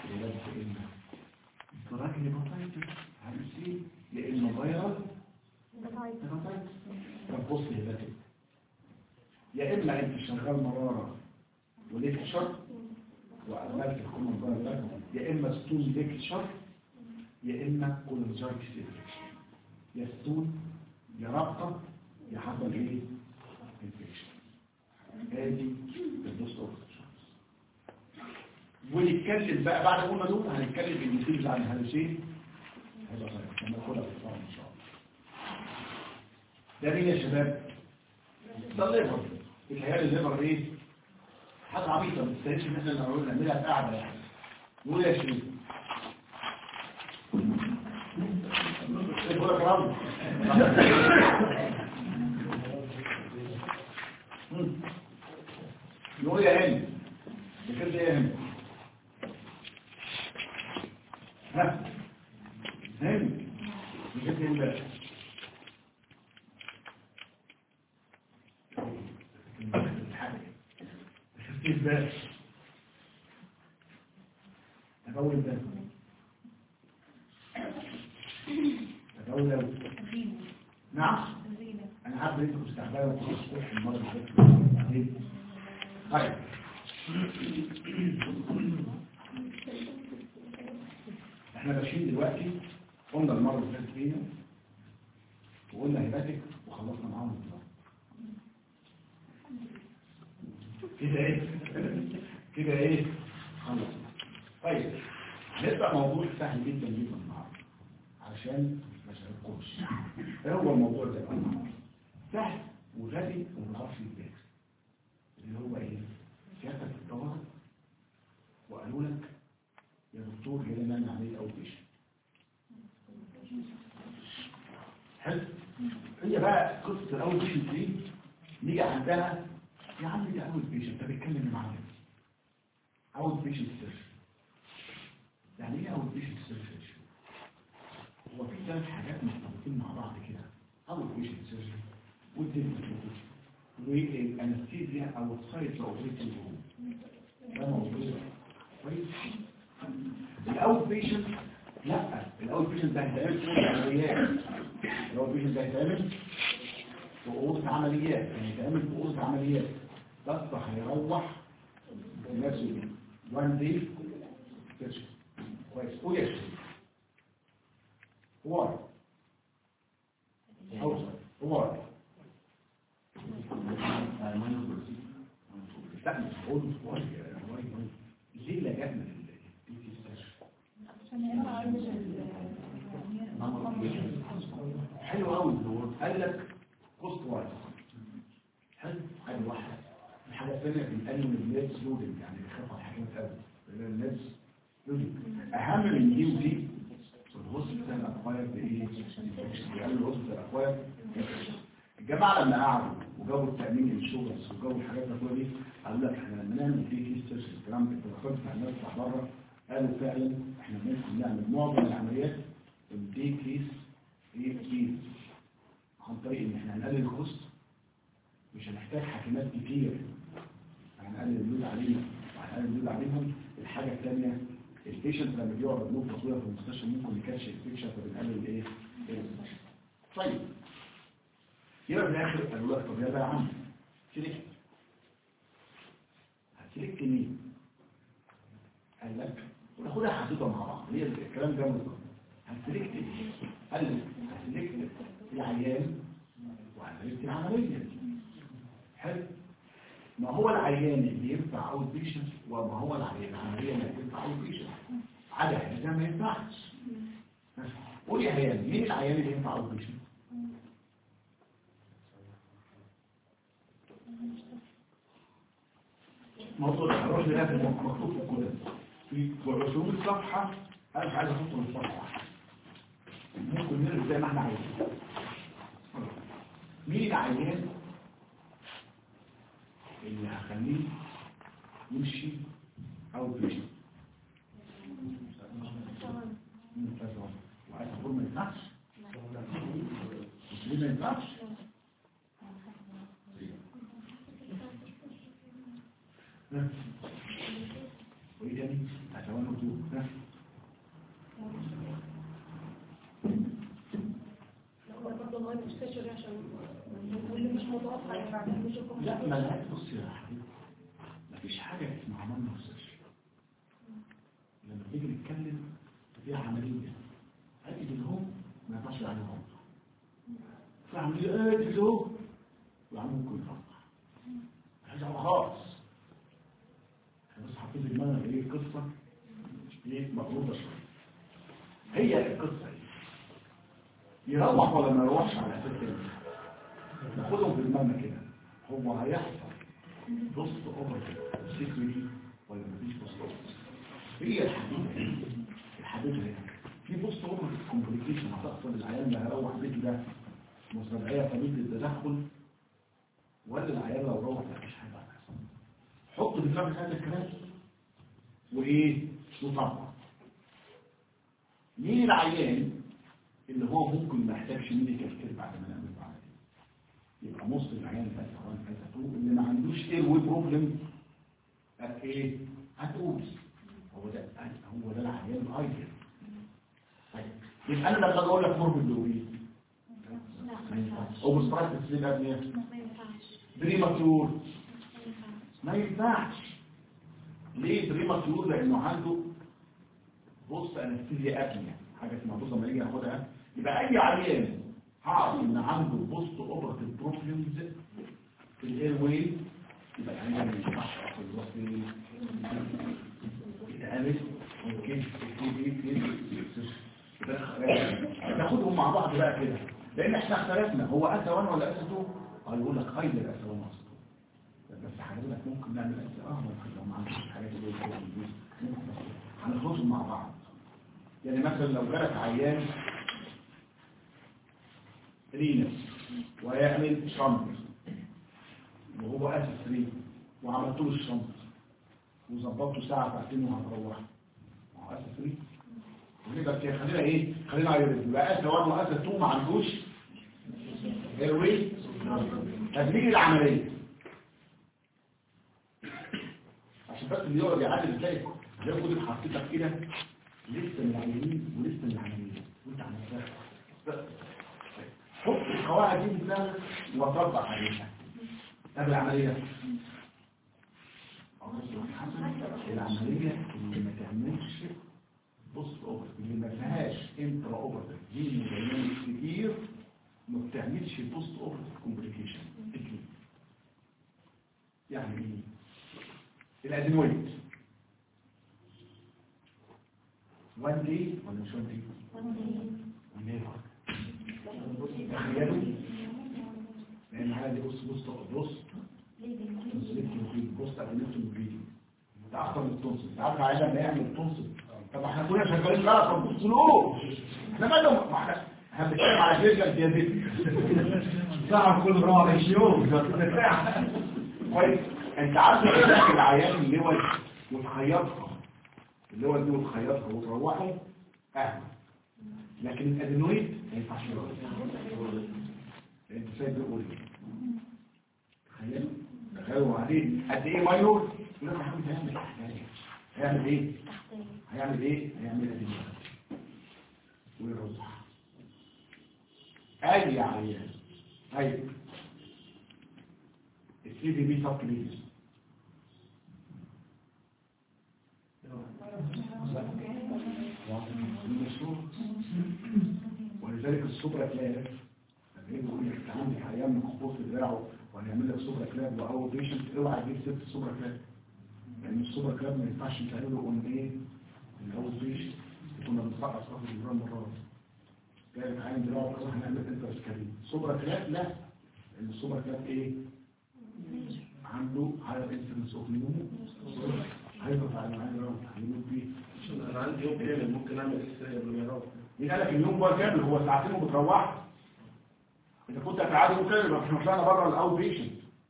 الدراج هيباتيتس هنسي لانه فيروس هيباتيتس طب بص هيباتيك يا اما انت شغال مراره وليك شر وأغلبت الكومن فيروس يا اما ستون ليك شر يا اما كولونجايتس انفكشن يا ستون يا رابطه يا حصل ايه انفكشن ادي الدوست اوف ونتكلم بقى بعد قلنا دول هنتكلم بالنتيجه عن الهالوسين هيبقى طيب لما ناخدها في الصوم ان شاء الله ده مين يا شباب ده الليفر الخيال الليفر ايه حاجه عبيطه ما تستاهلش ان احنا نقول نعملها في قاعده يعني نقول يا شريف يقول لك رب نقول يا هند بكده يا هند ها هند بكده هند كيف بقى أقول ده أقول لو نعم أنا عارف إن أنتوا بتستعملوا في الصبح المرة اللي فاتت طيب احنا ماشيين دلوقتي قلنا المرة اللي فاتت فينا وقلنا هيباتك وخلصنا معاهم النظام كده ايه كده ايه خلص طيب هنبقى موضوع سهل جدا جدا النهارده عشان ما شاركوش ايه هو الموضوع ده بقى سهل وغبي وما نعرفش ازاي اللي هو ايه سياسه في الطوارئ وقالوا لك يا دكتور جاي نعمل عمليه اوت بيشن حلو هي بقى قصه الاوت بيشن دي نيجي عندنا يا عم ده اوت بيشن انت بتتكلم معايا اوت بيشن سيرش يعني ايه اوت بيشن سيرش هو في ثلاث حاجات مرتبطين مع بعض كده اوت بيشن سيرش والدنتال والانستيزيا او السايت اوبريتنج روم ده موضوع كويس الاوت بيشن لا الاوت بيشن ده هيتعمل في عمليات الاوت بيشن ده هيتعمل في اوضه عمليات يعني هيتعمل في اوضه عمليات بس هيروح بنفسه وان دي كويس قول يا شيخ واي اوصل واي لا مش بقول صغير صغير ليه لجأنا للتي ستيشن عشان هي ما عندش حلو قوي قال لك كوست وايز حلو حاجه واحده الحاجه الثانيه بنقلل الناس لودنج يعني بيخاف على حاجات قوي لان الناس لودنج اهم من دي ودي الهوسبيتال اكواير بايه؟ بيقلل الهوسبيتال اكواير الجماعه لما قعدوا وجابوا التامين انشورنس وجابوا الحاجات دي كلها دي قالوا لك احنا لما نعمل في كيس سيرش الكلام ده الدكتور بتاع الناس بتاع بره قالوا فعلا احنا ممكن نعمل معظم العمليات الدي كيس ايه كيس عن طريق ان احنا هنقلل الكوست مش هنحتاج حاكمات كتير هنقلل اللود علينا وهنقلل اللود عليهم الحاجه الثانيه البيشنت لما بيقعد مده طويله في المستشفى ممكن يكاتش انفكشن فبنقلل ايه؟ الانفكشن. طيب يبقى في الاخر قالوا لك طب يلا يا عم سلكت هتسلكت مين؟ قال لك وناخدها حدوته مع بعض هي الكلام ده بالظبط هتسلكت ايه؟ قال لك هتسلكت العيان وعمليه العمليه حلو ما هو العيان اللي ينفع اوت بيشنت وما هو العيان العمليه اللي تنفع اوت بيشنت على هذا ما ينفعش قول يا عيان مين العيان اللي ينفع اوت بيشنت موضوع الحراج ده في مكتوب في الكتب في رسوم الصفحه انا مش عايز احطه في الصفحه ممكن نرجع زي ما احنا عايزين مين العيان اللي هخليه يمشي او بيمشي وعايز اقول ما ينفعش مش ليه ما ينفعش وايه تاني اتوانى تو برضه لغايه مستشفى عشان واللي مش متوقع يعني مش لا ما لا بص يا حبيبي مفيش حاجة اسمها عملنا مستشفى لما تيجي نتكلم في عملية هذه الهوم ما ينفعش عليه غلط في عملية هذه الهوم وعمل ممكن يفرق هذا خاص احنا بس حاطين في دماغنا ايه قصة ايه مغلوطة شوية هي القصة ايه يروح ولا ما يروحش على اساس كده ناخدهم في دماغنا كده هو هيحصل بوست اوفر سيكوريتي ولا مفيش بوست اوفر هي الحديثة الحديثة هي في بوست اوفر كومبليكيشن هتحصل العيان اللي هيروح بيته ده مستدعية طبيب للتدخل ولا العيان لو روح مفيش حاجة هتحصل حط في دماغك هذا الكلام وايه وطبق مين العيان اللي هو ممكن ما يحتاجش ميديكال كير بعد ما نعمل بعد يبقى نص العيان فاتح وان فاتح اللي ما عندوش اير وي بروبلم ايه هتقول هو ده هو ده العيان الايديال طيب يبقى انا لما اقول لك موربيد لوبي ما ينفعش اوبستراكت سليب ابنيه ما ينفعش بريماتور ما ينفعش ليه بريماتور لانه عنده بص انستيزيا ابنيه حاجه اسمها بص لما يجي ياخدها يبقى اي عيان هعرف ان عنده بوست اوبرتيف بروبلمز في الاير واي يبقى العيان ما ينفعش اصل الوصفي يتعمل ممكن ناخدهم مع بعض بقى كده لان احنا اختلفنا هو اسا 1 ولا اسا 2 قال يقول لك خير اسا 1 اسا 2 بس حضرتك ممكن نعمل اسا اه ممكن لو ما عندكش الحاجات اللي هي كده ممكن هنخلصهم مع بعض يعني مثلا لو جالك عيان رينس ويعمل شنط وهو اسس رين وعملت له الشنط وظبطته ساعة ساعتين وهتروح هو اسس رين ونبقى كده خلينا ايه خلينا عيرين يبقى اسس 1 واسس 2 ما عندوش ايروي تدريج العملية عشان بس اللي يقعد يعدل ازاي زي ما كنت حطيتك كده لسه من العيانين ولسه من العمليين وانت عملتها حط القواعد دي في دماغك وطبق عليها طب العملية العملية اللي ما تعملش بص اوفر اللي ما فيهاش انترا اوفر دي مجالات كتير ما بتعملش بوست اوفر كومبليكيشن يعني ايه الادينويد 1 دي ولا مش 1 دي؟ ونيفر تخيلوا لان عادي بص بص بص بص ادينويد ده اكتر من التونسل انت عارف عايز لما يعمل تونسل طب احنا كنا شغالين غلط ما تبصلوش احنا مالهم ما احنا احنا بنتكلم على جيجا يا زيد صعب كل رابع يوم كويس انت عارف ايه العيان اللي هو وتخيطها اللي هو دي وتخيطها وتروحه اهلا لكن الادينويد ما ينفعش يروح انت سايب بيقول ايه تخيل تخيلوا عليه قد ايه مايور يقول لك يا حبيبي هيعمل ايه هيعمل ايه هيعمل ايه هيعمل ادينويد ويرزح اي عيان اي السي دي بي سب كلينيس ولذلك السوبرا كلاب لما يجي يقول لك انت عندك عيان من خطوط دراعه وهنعمل لك سوبرا كلاب واول بيشنت اوعى تجيب ست السوبرا كلاب لان السوبرا كلاب ما ينفعش تعمله اون ايه الاول بيشنت كنا بنسقط صف الجرام مرات جاي عين دراعه كده هنعمل انترسكالين سوبرا كلاب لا لان السوبرا كلاب ايه عنده هاير انسلنس اوف نيومو هيبقى على العين دراعه هيموت بيه انا عندي يوم كامل ممكن اعمل اكسسوار قبل ما يروح مين قال لك اليوم هو كامل هو ساعتين وبتروح اذا كنت هتعادل مكان يبقى احنا طلعنا بره الاوت بيشنت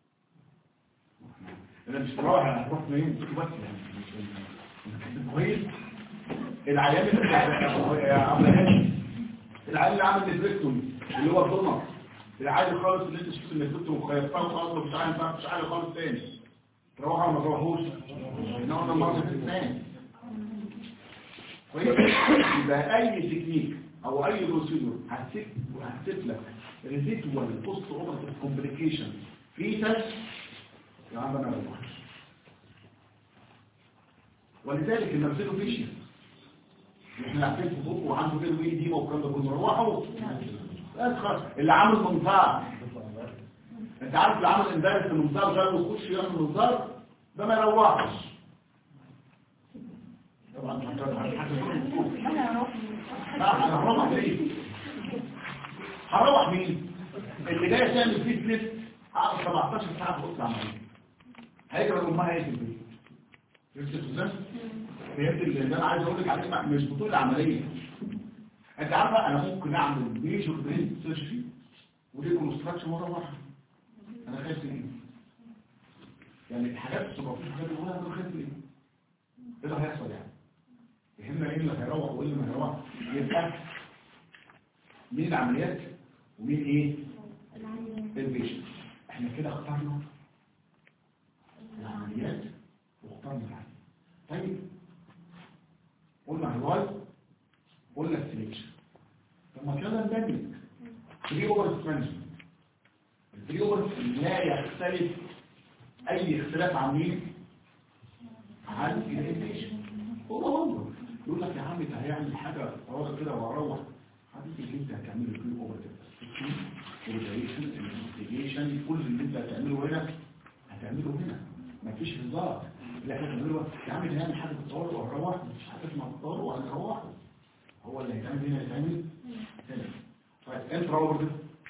انا مش بروح انا هروح فين بس يعني كويس العيان اللي عامل العيان اللي عامل ديبريكتومي اللي هو الضمر العادي خالص اللي انت شفت الديبريكتومي وخيطتها وخلاص مش عارف بقى مش عارف خالص تاني تروح ولا ما تروحوش انما مرة اثنين كويس يبقى اي تكنيك او اي بروسيدور هتسيب وهتسيب لك ريزيتوال بوست اوبرتيف كومبليكيشن فيتس يا عم انا بروح ولذلك المرسيدو فيشن احنا عارفين في بوك وعنده كده وايه دي والكلام ده كله روحوا بس خلاص اللي عامل منظار انت عارف اللي عامل امبارح المنظار ده ويخش يعمل منظار ده ما يروحش طبعا هروح ليه هروح مين اللي جاي تعمل فيه سليب قعد 17 ساعه في اوضه عمليه هيجري امها ايه في البيت فهمت ازاي فهمت اللي انا عايز اقول لك عليه مش بطوله عمليه انت عارفه انا ممكن اعمل ميجور برين سيرجري ودي كونستراكشن مره واحده انا خايف من ايه يعني الحاجات السبعين حاجات اللي انا خايف من ايه ايه اللي هيحصل يعني يهمنا ايه اللي هيروح وايه اللي ما هيروح يبقى مين العمليات ومين ايه البيشنت احنا كده اخترنا العمليات واخترنا العمليات طيب قلنا هواي قلنا السليكشن طب ما كده ندمج فري اوفر مانجمنت الفري اوفر لا يختلف اي اختلاف عن مين عن الانتيشن هو هو يقول لك يا عم انت هيعمل حاجه طوال كده واروح حبيبي اللي انت هتعمله فري اوفر اورجانيزيشن انفستيجيشن كل اللي انت هتعمله هنا هتعمله هنا مفيش هزار لكن هتعمله يا عم ده هيعمل حاجه بالطوال واروح مش حاجه اسمها بالطوال وهنروح هو اللي هيتعمل هنا هيتعمل هنا طيب انت اوفر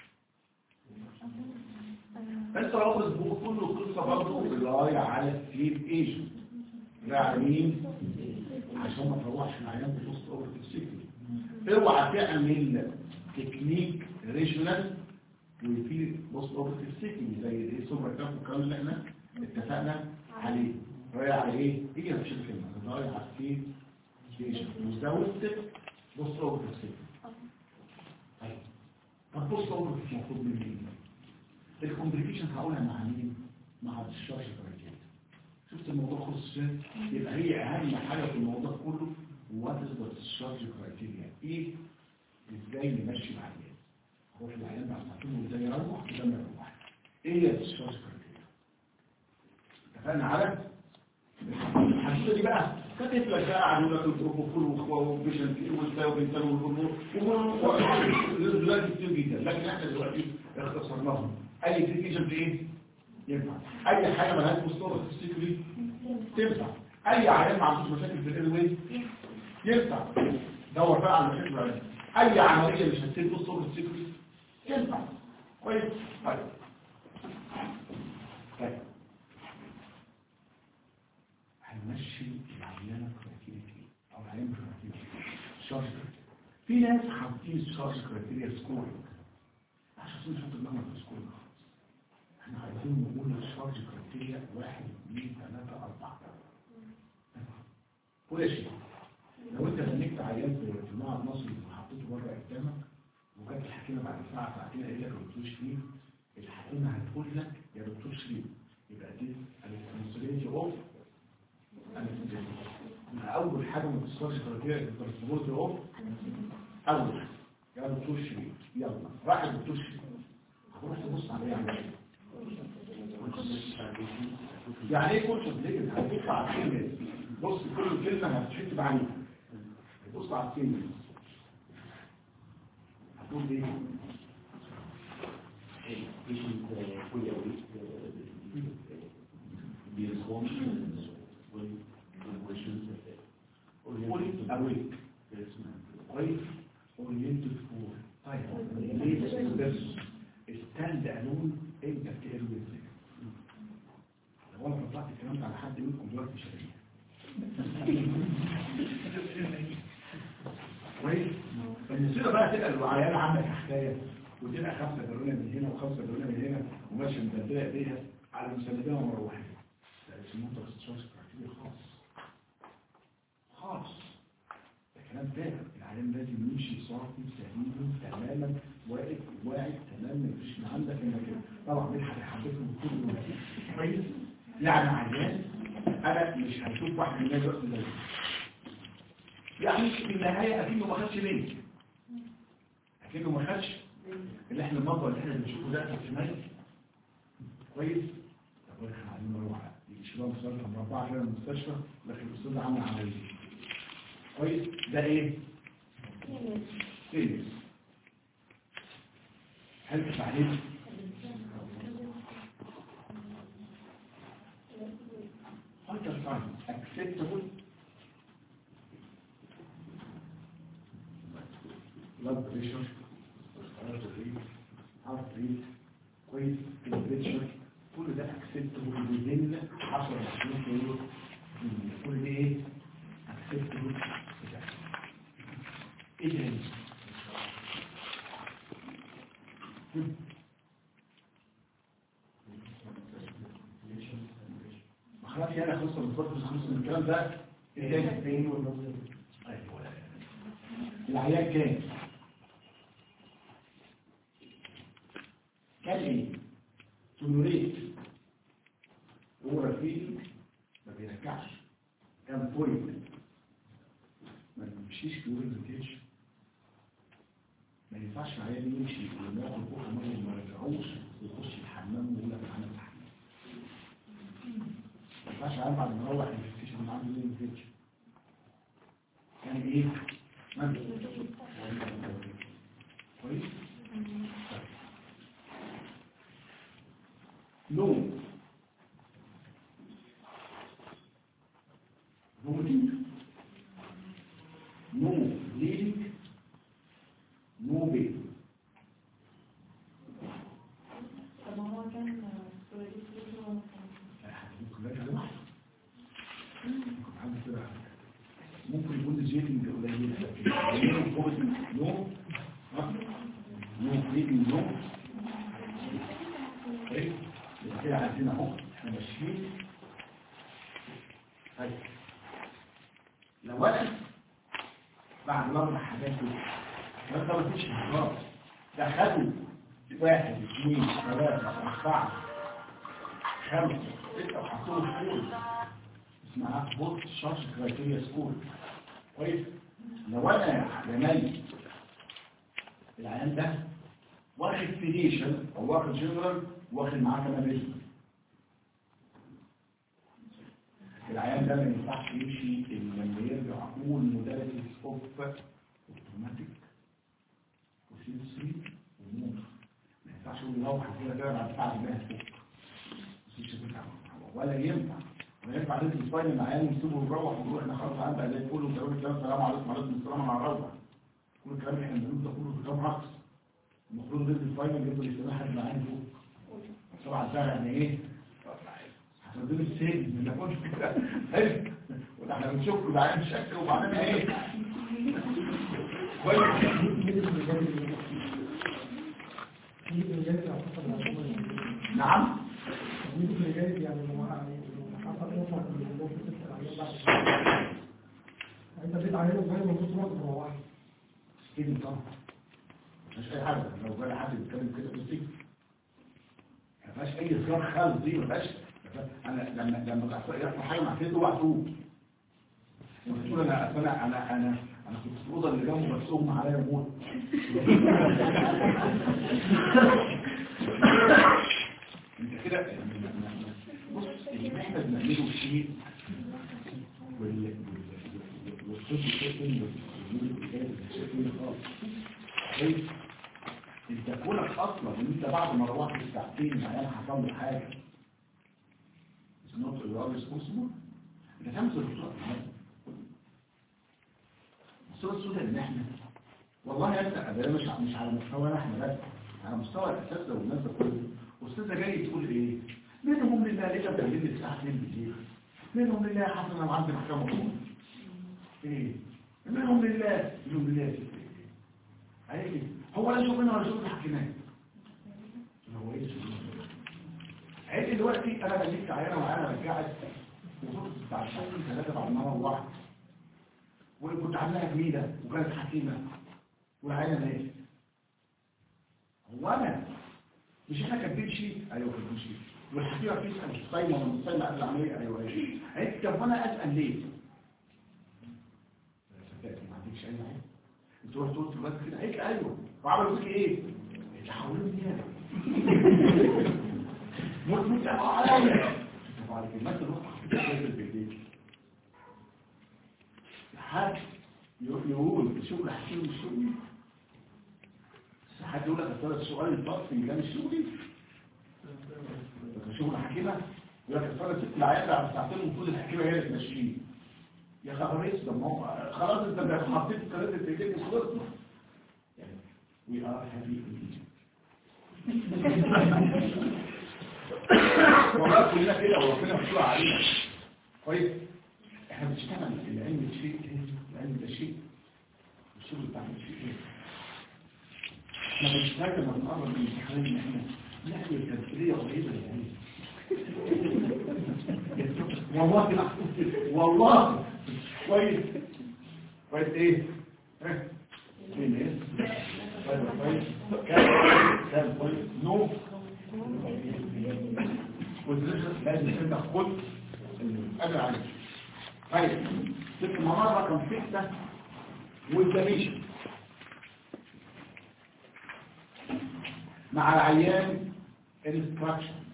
انت اوفر كله قصه برضه رعايه على السليب ايجنت على مين عشان ما تروحش العيان بوسط اوفر السيكل اوعى تعمل تكنيك ريجونال وفي بوست اوفر السيكل زي ايه سوبر كاف والكلام اللي احنا اتفقنا عليه رايح على ايه هي مش الكلمه رايح على السيب وزودت بوست اوفر السيكل طيب طب بوست اوفر المفروض مني ايه الكومبليكيشن هقولها مع مين مع الشرش كرايتيريا شفت الموضوع خلص ازاي يبقى هي اهم حاجه في الموضوع كله وات از ذا ديسشارج كرايتيريا ايه ازاي نمشي مع العيان هو في العيان بعد ساعتين ازاي يروح وده ما يروح ايه هي الديسشارج كرايتيريا اتفقنا على الحدوته دي بقى كانت لك بقى قعدوا لك البروبوفول وبيشن كتير وبتاع وبنتال والهرمون دلوقتي كتير جدا لكن احنا دلوقتي اختصرناهم اي تريكيشن في ايه ينفع اي حاجه مالهاش مستوى في السيكل تنفع اي عيان ما عندوش مشاكل في الايروي ينفع دور بقى على المشاكل العيان اي عمليه مش هتسيب بص صوره السكري ينفع كويس طيب طيب هنمشي العيانه كرايتيريا او العيان كرايتيريا شارج في ناس حاطين شارج كرايتيريا سكورينج عشان نحط دماغنا في السكورينج احنا عايزين نقول الشارج كرايتيريا واحد اثنين ثلاثة أربعة ولا شيء لو انت هنكت عيان في المعهد المصري وحطيته بره قدامك وجات الحكيمه بعد ساعه ساعتين قال لك يا دكتور شريف الحكيمه هتقول لك يا دكتور شريف يبقى دي الانسوليتي اوف يبقى اول حاجه ما تصلش كرايتيريا الترانسبورت اوف اول حاجه يا دكتور شريف يلا راح الدكتور شريف هتروح تبص عليه يعني ايه يعني ايه كل شغلين هتبص على الكلمه بص كل كلمه هتحس بعينها بص على الكلمه هتقول ايه patient uh, fully awake uh, the response when when questions fully awake كويس oriented for طيب ليه بس stand alone انت بتقرب ازاي لو انا طلعت الكلام ده على حد منكم دلوقتي مش هلاقيه كويس فالنسيرة بقى تبقى العيال عندك حكاية وتبقى خمسة بالونة من هنا وخمسة بالونة من هنا وماشية مدلدلة ايديها على مسندها ومروحة ده اسمه تخصص كراكتيريا خاص خاص ده كلام فارغ العيان لازم يمشي صافي سليم تماما واقف واعي تماما مفيش من عندك انك طبعا دي حاجه حبيتهم كله كويس يعني عيان انا مش هشوف واحد من الناس دلوقتي زي يعني في النهايه اكنه ما خدش ليه اكنه ما خدش اللي احنا المرضى اللي احنا بنشوفه ده في الشمال كويس طب احنا عايزين نروح الشباب مصرف مربعه كده من المستشفى لكن الاستاذ عمل عمليه كويس ده ايه سيريس هل تفعلين هايبر ساين اكسبتبل blood pressure heart rate heart rate كويس temperature كل ده acceptable within 10 20 كيلو كل ده ايه acceptable ايه تاني ما خلاص يعني خلصنا من الفرق خلصنا من الكلام ده ايه تاني ايوه العيان كام كان ايه تولوريت هو رفيق ما بيرجعش كان بوينت ما بيمشيش في اورينتيشن ما ينفعش العيان يمشي وياخد بقى ميه وما يرجعوش ويخش الحمام ويقول لك انا عملت حمام ما ينفعش العيان بعد ما يروح يفتش من عنده اورينتيشن كان ايه؟ ما كويس؟ نو vomiting no bleeding no pain طب ما هو كان كويس جدا ممكن لا لوحده ممكن حد كده ممكن يكون الجيتنج قليل لكن vomiting نو نو bleeding نو ايه يبقى كده عايزين اهو احنا ماشيين طيب لو انا بعد الاربع حاجات دول الكلام ده مفيش انتظار ده خدوا واحد اثنين ثلاثة أربعة خمسة ستة وحطوهم سكول اسمها بوست شارج كرايتيريا سكول كويس لو انا زمايلي العيان ده واخد فيديشن او واخد جنرال واخد معاه كمان ريزم العيان ده ما ينفعش يمشي إلا لما يرجع اول موداليتيز اوف اوتوماتيك وسينسري وموتور ما ينفعش يقول يروح كده كده بعد ساعه ما يفك مفيش بتاع ولا ينفع ما ينفع ننزل الفاينل معانا ونسيبه ونروح ونقول احنا خلاص عندنا زي الفل ونقول الكلام السلام عليكم وعليكم السلام انا هروح كل الكلام اللي احنا بنقوله ده كله كلام عكس المفروض ننزل الفاينل يفضل يستنى حد معانا فوق طبعا ده يعني ايه هتنزل السجن ما نكونش كده حلو وده احنا بنشوف كده عين شكل وبعدين ايه كويس نعم انت بيت عليهم زي ما كنت واخد مروحه سجن طبعا مش اي حاجه لو جالي حد بيتكلم كده في السجن ما فيهاش اي صياغه خالص دي ما فيهاش انا لما لما يحصل حاجه مع كده اوعى تقول تقول انا انا انا انا انا كنت في الاوضه اللي جنبه بس اغمى عليا موت انت كده يعني ما- ما- ما- بص اللي احنا بنعمله شيء وال وال- والصوت الشيء خالص كويس؟ انت كونك اصلا ان انت بعد ما روحت الساعتين عيال حصل له حاجه It's not your responsible انت تعمل الصوره الصوره السوداء ان احنا والله يا ابني ده مش مش على مستوى احنا بس على مستوى الاساس لو الناس كله استاذه جاي تقول ايه منهم لله ليه بتكلمني الساعه 2 بالليل منهم لله يا حسن انا عندي محكمه مطلوبه ايه منهم لله منهم لله يا ستي ايه هو لا شغلنا ولا شغل الحكيمات هو ايه شغلنا عيد دلوقتي انا بجيب عيانه وعيانه رجعت وصلت بتاع شهرين ثلاثه بعد ما روحت وكنت عاملاها جميله وكانت حكيمه والعيانه ماتت هو انا مش احنا كاتبين شيء ايوه كاتبين شيء والحكيمه بتسال مش صايمه ولا مش صايمه قبل العمليه ايوه ايوه عيد طب وانا اسال ليه؟ ما عندكش اي حاجه انت رحت قلت الواد كده قالت لي ايوه وعملوا فيك ايه؟ تحولوا لي انا موت موت عليا طب على كلمات الروح في البيت حد يقول شغل حكيم الشغل حد يقول لك اصل السؤال الضغط اللي كان الشغلي شغل حكيمه يقول لك اصل ست العيال على ساعتين المفروض الحكيمه هي اللي تمشيه يا خبر ايش ده ما هو خلاص انت بقى حطيت الثلاثه ايديك وخلصنا يعني وي ار هابي والله كلنا كده وربنا مشروع علينا كويس احنا بنشتغل العلم الشيء العلم ده شيء الشغل بتاع الشيء ايه احنا بنشتغل لما بنقرب من الامتحان ان احنا نعمل تمثيليه قريبه للعلم والله العظيم والله كويس كويس ايه ها فين ايه كويس كويس كام كام كويس نو والرزق لازم انت خد الأجر عليك طيب ست مرة رقم ستة والدميشن مع العيان instructions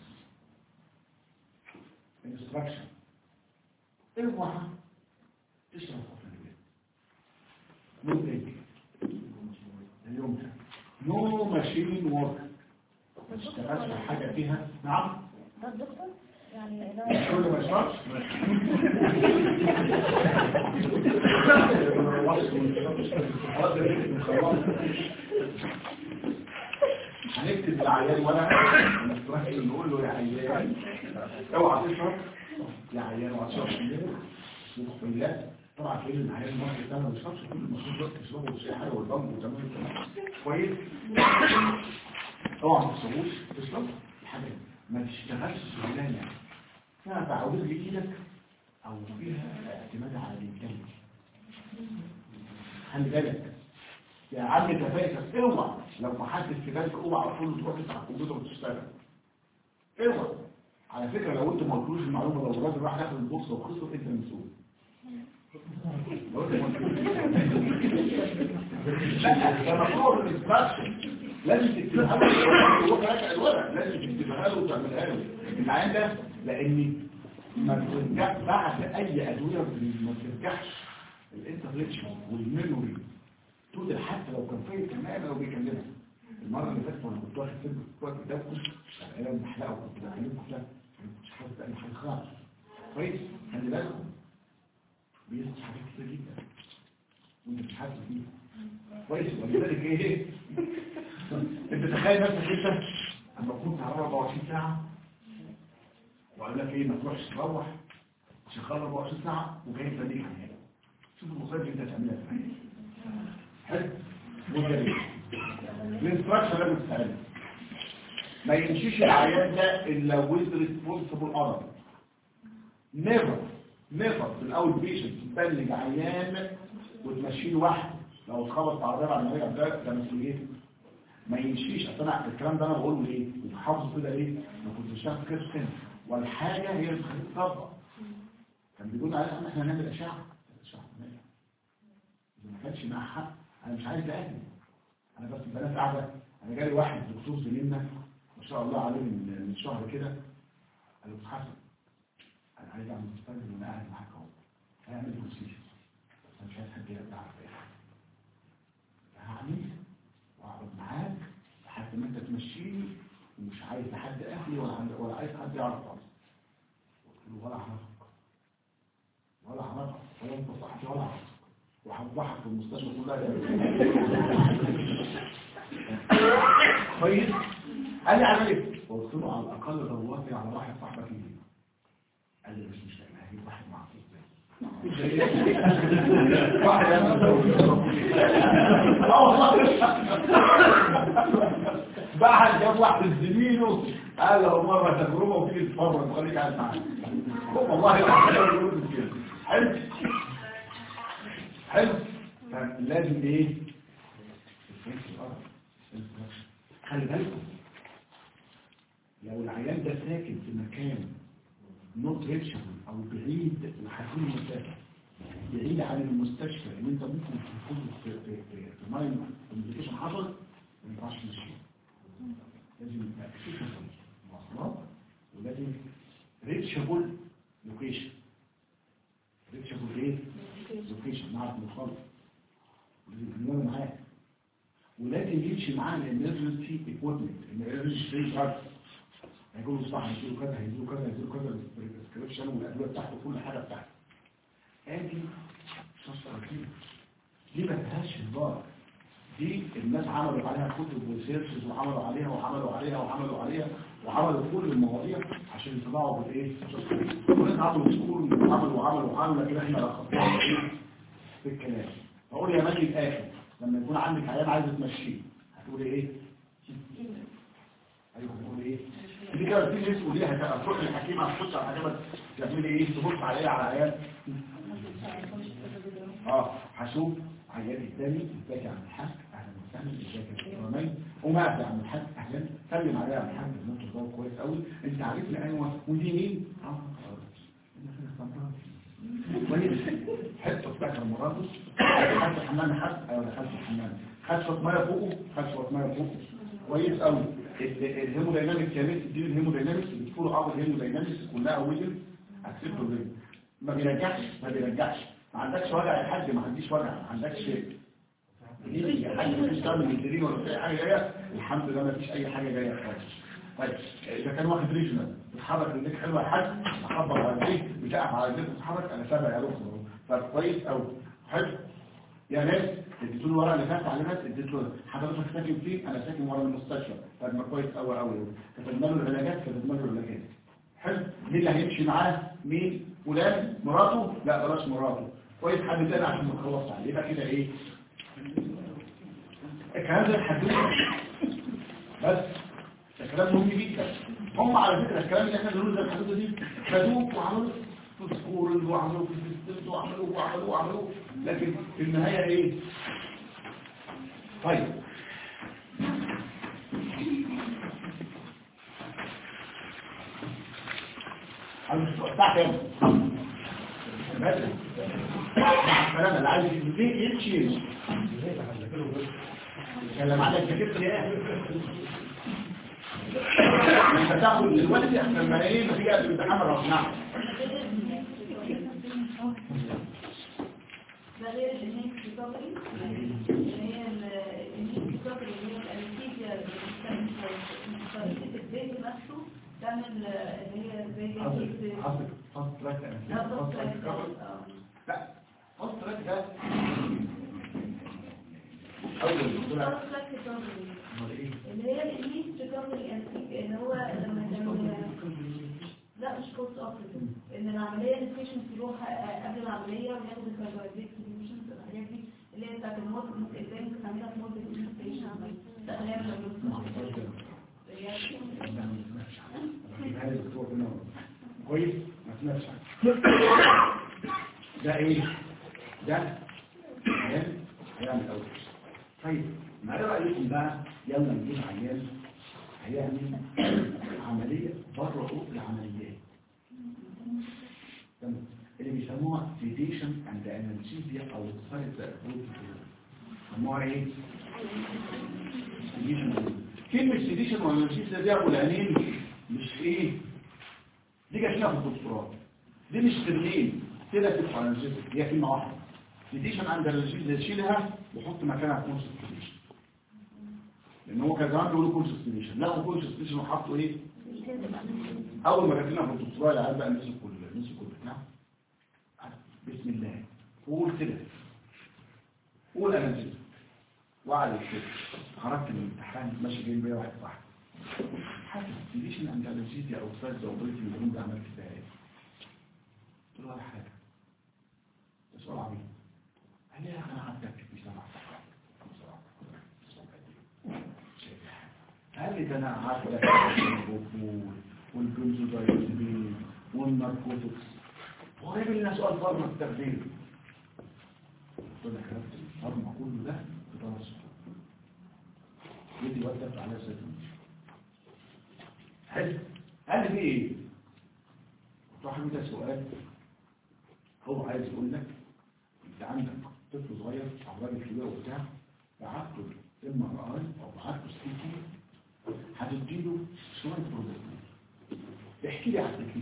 instruction اوعى تشرب في البيت مدرك اليوم ده نو ماشين ورك ما تشتغلش حاجة فيها نعم ده الدكتور يعني كل ما يشربش هنكتب العيان ورقه ونسترسل نقول له يا عيان اوعى تشرب يا عيان اوعى تشرب كتير بالله طبعا كل العيان المصري ده ما بيشربش كل المفروض دلوقتي يشربوا وشي حاجه والبنك وتمام كويس اوعى ما تشربوش تشرب حاجه ما تشتغلش شغلانه فيها تعويض لايدك او فيها اعتماد على الانتاج خلي بالك يا عم كفايتك اوعى لو ما حدش في بالك اوعى على طول تروح تفتح الكمبيوتر وتشتغل اوعى على فكره لو انت ما قلتلوش المعلومه لو الراجل راح ياخد البوكس وخسر انت مسؤول لو انت ما قلتلوش لا ده مطلوب الانستراكشن لازم تكتبها له هو راجع الورق لازم تكتبها له وتعملها له العين ده لان ما بترجع بعد اي ادويه ما بترجعش الانترنشن والميموري طول حتى لو كان فايق تماما لو بيكلمك المره اللي فاتت وانا كنت واخد سلك في الوقت ده كنت انا محلقه وكنت بكلمكم ده ما كنتش حاسس باي حاجه خالص كويس خلي بالكم بيصحى حاجات كتير جدا وانت مش حاسس بيها كويس ولذلك ايه انت تخيل نفسك انت اما كنت على 24 ساعه وقال لك ايه ما تروحش تروح شغال 24 ساعه وجاي تديك عيان شوف المصايب اللي انت هتعملها في حلو وجميل الانستراكشن لازم تساعدك ما يمشيش العيان ده الا ويز ريسبونسبل ارم نيفر نيفر في الاول بيشنت تبلج عيان وتمشيه لوحده لو اتخبط في عربيه بعد ما رجع ده ده مسؤوليته ما يمشيش اصل انا الكلام ده انا بقوله ليه وحافظه كده ليه ما كنتش بشتغل كده في سنه والحاجه هي اللي بتخليك تطبق كان بيقول علينا ان احنا هنعمل اشعه اشعه مالها؟ اذا ما كانش معاه حق انا مش عايز اهلي انا بس البنات قاعده انا جالي واحد دكتور زميلنا ما شاء الله عليه من من شهر كده قال له حسن انا عايز اعمل مستقبل وانا قاعد معاك اهو هيعمل بروسيجر بس انا مش عايز حد يعرف اي حاجه هعمل واقعد معاك لحد ما انت تمشيني ومش عايز حد اهلي ولا عند- ولا عايز حد يعرف خالص قلت له ولا هعرفك ولا هعرفك ولا انت صاحبي ولا هعرفك وهفضحك في المستشفى كلها كويس قال لي عمل ايه قلت له على الاقل دورتي على واحد صاحبك يجي قال لي مش مش لاقي هجيب واحد معاك ازاي واحد انا اه والله بعد جاب واحد زميله قال له مره تجربه وتيجي تتفرج وخليك قاعد معايا والله العظيم كده حلو حلو فلازم ايه خلي بالكم لو العيان ده ساكن في مكان نوت ريتشابل او بعيد وحاسين المسافه بعيد عن المستشفى ان انت ممكن تكون في في في, في ماين كوميونيكيشن حصل ما ينفعش تمشي لازم يبقى اكسسبل مواصلات ولازم ريتشابل لوكيشن ريتشابل ايه؟ لوكيشن نعرف نخلص ولازم نكون معاه ولازم يمشي معاه الامرجنسي ايكويبمنت الامرجنسي شارت هيقولوا صح هيجيله كذا هيجيله كذا هيجيله كذا البريسكريبشن والادويه بتاعته كل حاجه بتاعته ادي شخص ركيب دي ما فيهاش هزار دي الناس عملوا عليها كتب وسيرشز وعملوا عليها وعملوا عليها وعملوا عليها وعملوا كل المواضيع عشان يطلعوا بالايه وناس عملوا سكول وعملوا وعملوا وعملوا لكن احنا لخصناها ايه في الكلام بقول يا مجدي الاخر لما يكون عندك عيال عايز تمشيه هتقولي ايه ايوه هتقولي ايه دي كده في ناس وليها كده تروح للحكيم هتخش على الحكيمه تعملي ايه تبص على ايه على عيال اه هشوف عيال الثاني ازيك يا عم الحاج اهلا وسهلا ازيك يا كرامين وما يا عم الحاج اهلا سلم عليا يا عم الحاج انت ده كويس قوي انت عارفني ايوه ودي مين اه كويس حته بتاعت المرابط دخلت الحمام حد ايوه دخلت الحمام خد شويه ميه فوقه خد شويه ميه فوقه كويس قوي الهيموداينامكس يا ميس دي الهيموداينامكس بتقول اه الهيموداينامكس كلها ويجن اكسبت ويجن ما بيرجعش ما بيرجعش ما عندكش وجع يا حاج ما عنديش وجع ما عندكش يا حاج ما فيش دم من ولا في اي حاجه جايه الحمد لله ما فيش اي حاجه جايه خالص طيب اذا كان واحد ريجنال بتحرك رجليك حلوه يا حاج اخبط على رجليك بتقف على رجليك بتتحرك انا سامع يا دكتور فكويس قوي حلو يا ناس اديتوا له ورقه اللي فاتت على ناس اديت له حضرتك ساكن فين انا ساكن ورا المستشفى طب ما كويس قوي قوي كتبنا له العلاجات كتبنا له العلاجات حلو مين اللي هيمشي معاه مين فلان مراته لا بلاش مراته كويس حد تاني عشان نخلص عليه يبقى كده ايه الكلام ده الحدوث بس الكلام مهم جدا هم على فكره الكلام اللي احنا بنقوله ده الحدوثه دي خدوه وعملوا في سكول وعملوا في السيستم وعملوا وعملوا وعملوا لكن في النهايه ايه طيب الساعه كام بدري الكلام اللي عايز يمشي يمشي يمشي كلام على الكتف يا انت تاخد دلوقتي احسن ما ايه ما تيجي قبل الامتحان راه نعم ده غير الانهيك ريكفري اللي هي الانهيك ريكفري اللي هي الانستيزيا اللي بتستخدم في البيت نفسه تعمل اللي هي زي قصدك قصدك فاست تراك لا فاست بص تراك كفر اه لا فاست تراك ده اول مش طلع خلاص لك recovery. امال ايه اللي هي الإليت ريكفري يعني اللي هو لما لما لا مش كورس اوبريتيف ان العمليه البيشنت يروح قبل العمليه وياخد الكاربوهيدرات سوليوشنز الحاجات دي اللي هي بتاعت المود ازاي ممكن تعملها في مود الانفستيشن لا هي هذا الدكتور بنور كويس ما سمعتش ده ايه ده عيان هيعمل اول طيب ما ايه رايكم بقى يلا نجيب عيان هيعمل عمليه بره اوضه العمليات تمام اللي بيسموها سيديشن اند انالجيزيا او سايت بيسموها ايه سيديشن كلمه سيديشن وانالجيزيا دي ابو العينين مش ايه دي جاتنا في الدكتوراه دي مش ترلين كده تبقى انالجيزيا هي كلمه واحده سيديشن عند انالجيزيا شيلها وحط مكانها كونسنتريشن لان هو كان زمان بيقولوا كونسنتريشن لا كونسنتريشن وحطوا ايه اول ما جات لنا في الدكتوراه العيال بقى مسكوا كل مسكوا البتاع بسم الله قول كده قول انالجيزيا وعلى كده خرجت من الامتحان ماشي جاي بيا واحد صاحبي حاسس سيديشن عند انالجيزيا او سايت زوبريتي اللي كنت عملت فيها ايه قلت له ولا حاجه ده سؤال عميق قال لي انا عندك مش سامع قال لي ده انا عارف لك البروبول والبنزودايزيبين والناركوتكس وجايب لنا سؤال فارما التخدير قلت له كتبت الفارما كله ده في دراسه ودي وقتت على سيدنا حلو قال لي في ايه قلت له حبيبي ده سؤال هو عايز يقول لك انت عندك طفل صغير او راجل كبير وبتاع بعت له ام ار اي او بعت له سي تي هتديله شويه بروتين احكي لي عن التكليف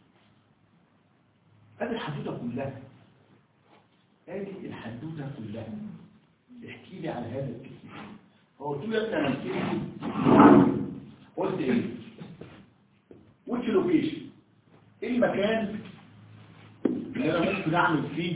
ادي الحدوته كلها ادي الحدوته كلها احكي لي عن هذا التكليف فقلت له يا ابني انا التكليف قلت ايه وش لوكيشن ايه المكان اللي انا ممكن اعمل فيه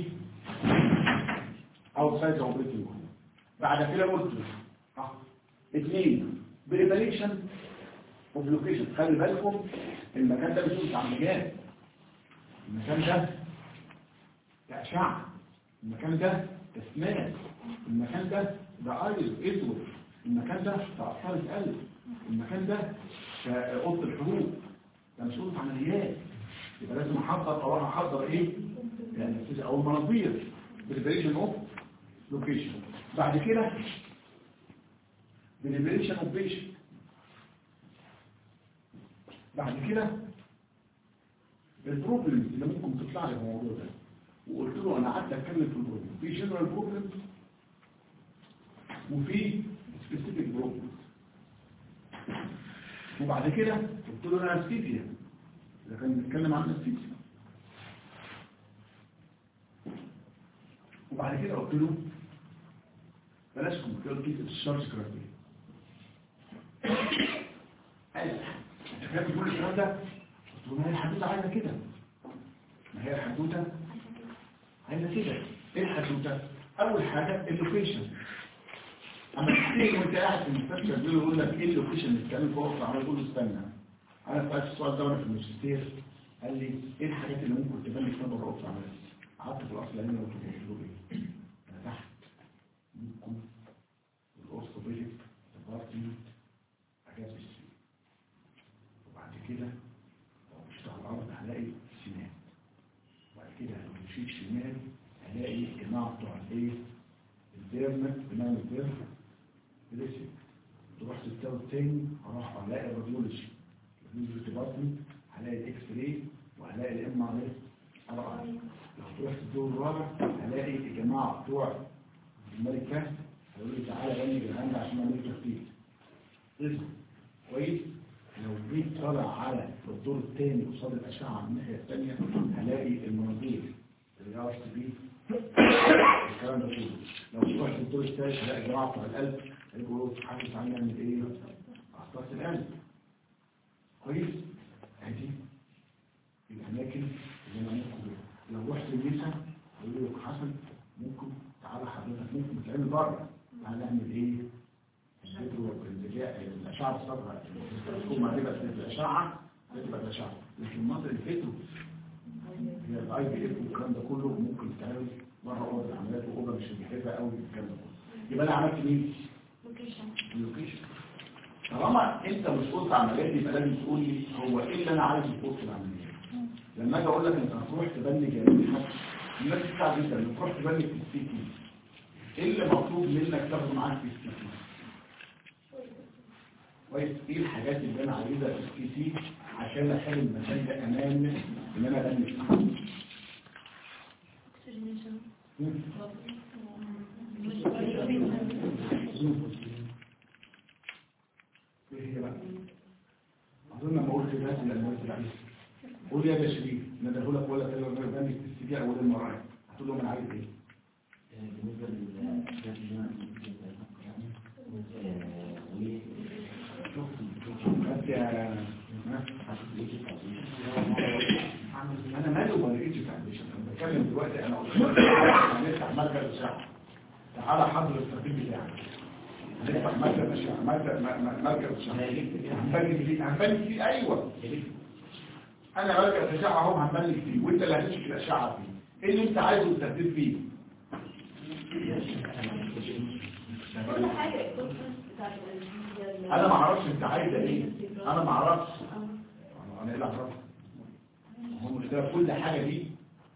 او سايز اوبريتنج بعد كده قلت اه اثنين بريباريشن اوف لوكيشن خلي بالكم المكان ده بيكون بتاع مجال المكان ده كأشعة المكان ده تسمات المكان ده ده ايز اسود المكان ده بتاع اطفال القلب المكان ده كأوضة الحروب ده مش أوضة عمليات يبقى لازم احضر او انا احضر ايه يعني او المناظير بريباريشن اوف لوكيشن بعد كده بريباريشن اوف بيشن بعد كده البروبلم اللي ممكن تطلع لي في الموضوع ده وقلت له انا قعدت اتكلم في البروبلم في جنرال بروبلم وفي سبيسيفيك بروبلم وبعد كده قلت له انا انستيزيا اذا كان بنتكلم عن انستيزيا وبعد كده قلت له بلاش كومبيوتر الشارج كرايتيريا قال انت كان بتقول الكلام ده قلت له ما هي الحدوته عايزه كده ما هي الحدوته عايزه كده ايه الحدوته اول حاجه اللوكيشن اما تيجي وانت قاعد في المستشفى بيقول يقول لك ايه اللوكيشن اللي بتتكلم فيه وقت عمال تقول له استنى انا سالت السؤال ده وانا في الماجستير قال لي ايه الحاجات اللي ممكن تبان لك نظر وقت عمال قعدت في الاصل هنا وقلت له ايه انا تحت ممكن الاورثوبيديك ديبارتمنت حاجات السي وبعد كده لو مشيت على الارض هلاقي سنان وبعد كده لو مشيت شمال هلاقي الجماعه بتوع الايه الديرمت بنعمل ديرم دريسنج تروح تستوي التاني هروح هلاقي الراديولوجي الراديولوجي ديبارتمنت هلاقي الاكس راي وهلاقي الام ار اس لو تروح الدور الرابع هلاقي الجماعه بتوع الملكه هيقول لي تعالى بني بالهند عشان اعمل تخطيط اسم كويس لو جيت طالع على الدور الثاني قصاد الاشعه من الناحيه الثانيه هلاقي المناظير اللي هي اس بي الكلام ده كله لو تروح الدور الثالث هلاقي جماعه بتوع القلب هيقولوا حاسس عن نعمل ايه اخطاء القلب كويس هذه الاماكن اللي انا ممكن لو رحت النسا يقول لك حسن ممكن تعالى حضرتك ممكن تعمل بره تعالى نعمل ايه الفيديو الذكاء الاشعه الصفراء تكون ما تبقى الاشعه تبقى الاشعه لكن مصر الفيديو هي الاي بي اف والكلام ده كله ممكن تعمل بره اوضه العمليات واوضه مش مجهزه قوي الكلام ده كله يبقى انا عملت مين؟ اللوكيشن طالما انت مش قلت عمليات يبقى لازم تقول لي هو ايه اللي انا عايزه في وسط العمليات لما اجي اقول لك انت هتروح تبني جانبي حد الناس بتاع جدا لما تروح تبني في السي تي ايه اللي مطلوب منك تاخده معاك في السي تي كويس ايه الحاجات اللي انا عايزها في السي تي عشان اخلي المكان ده امان ان انا ابني فيه مم. ايه هي بقى اظن لما قلت ده لما قلت عليه قول يا بشري ندهوا لك ولا تقول لك بني في السي اول المره هتقول لهم انا عايز ايه بالنسبة للأشياء اللي أنا بس يا انا مالي وما لقيتش فاونديشن انا بتكلم دلوقتي انا قلت لك هنفتح مركز اشعه تعالى حضر التقييم بتاعك هنفتح مركز اشعه مركز م- م- مركز اشعه هنبني فيه هنبني فيه ايوه انا مركز اشعه اهو هنبني فيه وانت اللي هتمشي الاشعه فيه ايه اللي انت عايزه الترتيب فيه كل حاجة الكورس بتاع ال- انا ما اعرفش انت عايزه ايه انا ما اعرفش انا ايه اللي اعرفه هو مشكله كل حاجه دي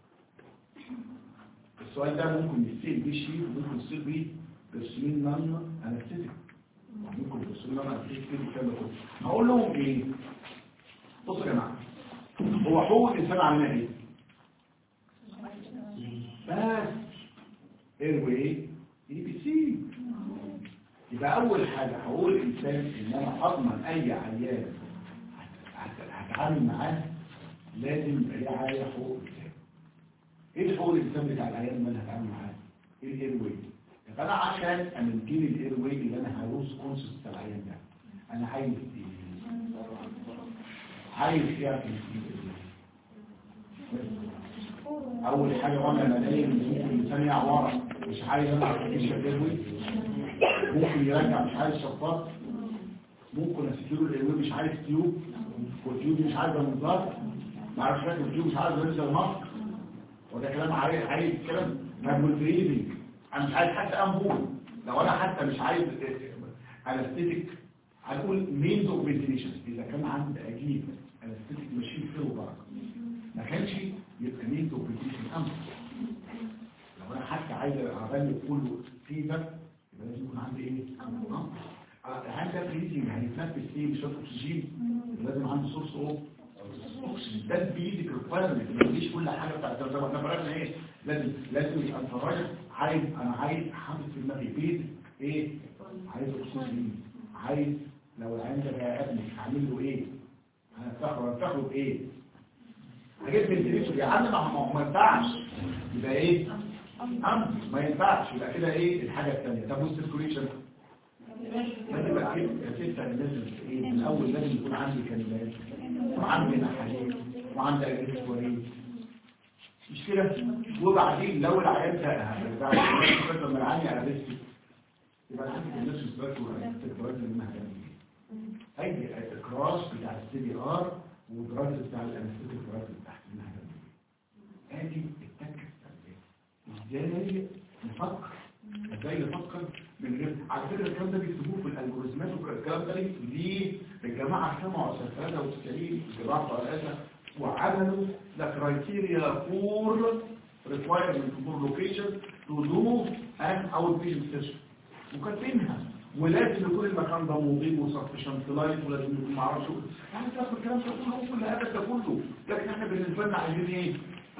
السؤال ده ممكن يتسال بيه شيء وممكن يصير بيه تسمين نان انستيك ممكن تسمين نان انستيك الكلام ده كله هقول لهم ايه بصوا يا جماعه هو حقوق الانسان عملها ايه بس ايروي اي بي سي يبقى اول حاجه هقول الانسان ان انا اضمن اي عيان هت- هتعامل معاه لازم يبقى ليه عليا حقوق الانسان ايه حقوق الانسان بتاع العيان اللي انا هتعامل معاه ايه الايروي طب انا عشان امنتين الايروي اللي انا هروس كونسبت بتاع العيان ده انا عايز ايه عايز ايه عشان اول حاجه وانا نايم ممكن الانسان يقع ورا مش عايز العب في الايروي ممكن يرجع مش عايز شفاط ممكن اسكيله الايوه مش عايز تيوب والتيوب مش عايز منظار ما اعرفش فاكر التيوب مش عايز ينزل المصر وده كلام عايز عايز كلام مجهول بريدنج انا مش عايز حتى انبول لو انا حتى مش عايز انستيتيك هنقول مينز اوف فنتيليشن اذا كان عندي اجيب انستيتيك ماشين فيه وبركه ما كانش يبقى مينز اوف فنتيليشن امر لو انا حتى عايز اغلب كله فيبر يبقى لازم يكون عندي ايه هل ده بريزنج هيتنفس ايه بشويه اكسجين يبقى لازم عندي سورس اوف اكسجين ده البيزك ريكوايرمنت ما تجيش كل حاجه بتاعت ده احنا فرقنا ايه لازم لازم يبقى انت رايح عايز انا عايز حاطط في دماغي بيت ايه عايز اكسجين عايز لو العين ده بقى ابني هعمل له ايه هنفتخره هنفتخره بايه حاجات فنتليشن يا عم ما هو ما ينفعش يبقى ايه امر ما ينفعش يبقى كده ايه الحاجه الثانيه طب والسيركوليشن لازم يبقى كده كده لازم ايه من الاول لازم يكون عندي كلمات وعندي نحالات وعندي اجهزه وريد مش كده وبعدين لو العيان ده بعد كده لما العيان يعرفني يبقى انا عندي الناس السباك والتكرارات اللي انا هعمل اي اكراش بتاع السي بي ار ودراسه بتاع الانستيتيك الكرات اللي تحت اللي انا هعمل ادي التكه ازاي نفكر ازاي نفكر من غير على فكره الكلام ده بيكتبوه في الالجوريزمات والكلام ده ليه الجماعه سمعوا سنه 93 الجماعه بتوع وعملوا ذا كرايتيريا فور requirement for location to do an outpatient session وكاتبينها ولازم يكون المكان ده مضيء وسفشنت لايت ولازم يكون معرفش يعني تعرف الكلام ده كله كل هذا ده كله لكن احنا بالنسبه لنا عايزين ايه؟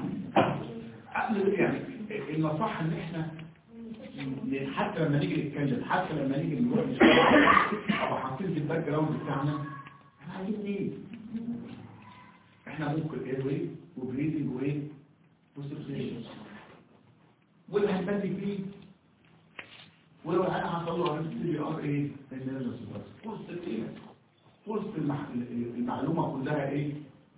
يعني النصيحه ان احنا حتى لما نيجي نتكلم حتى لما نيجي نروح نشتغل او حاطين في الباك جراوند بتاعنا احنا عايزين ايه؟ احنا ممكن اير واي وبريدنج وايه؟ وسبسيشن واللي هنبدي فيه ولو انا هطلع على السي بي ار ايه؟ النيرفس وسط الايه؟ وسط المح... المعلومه كلها ايه؟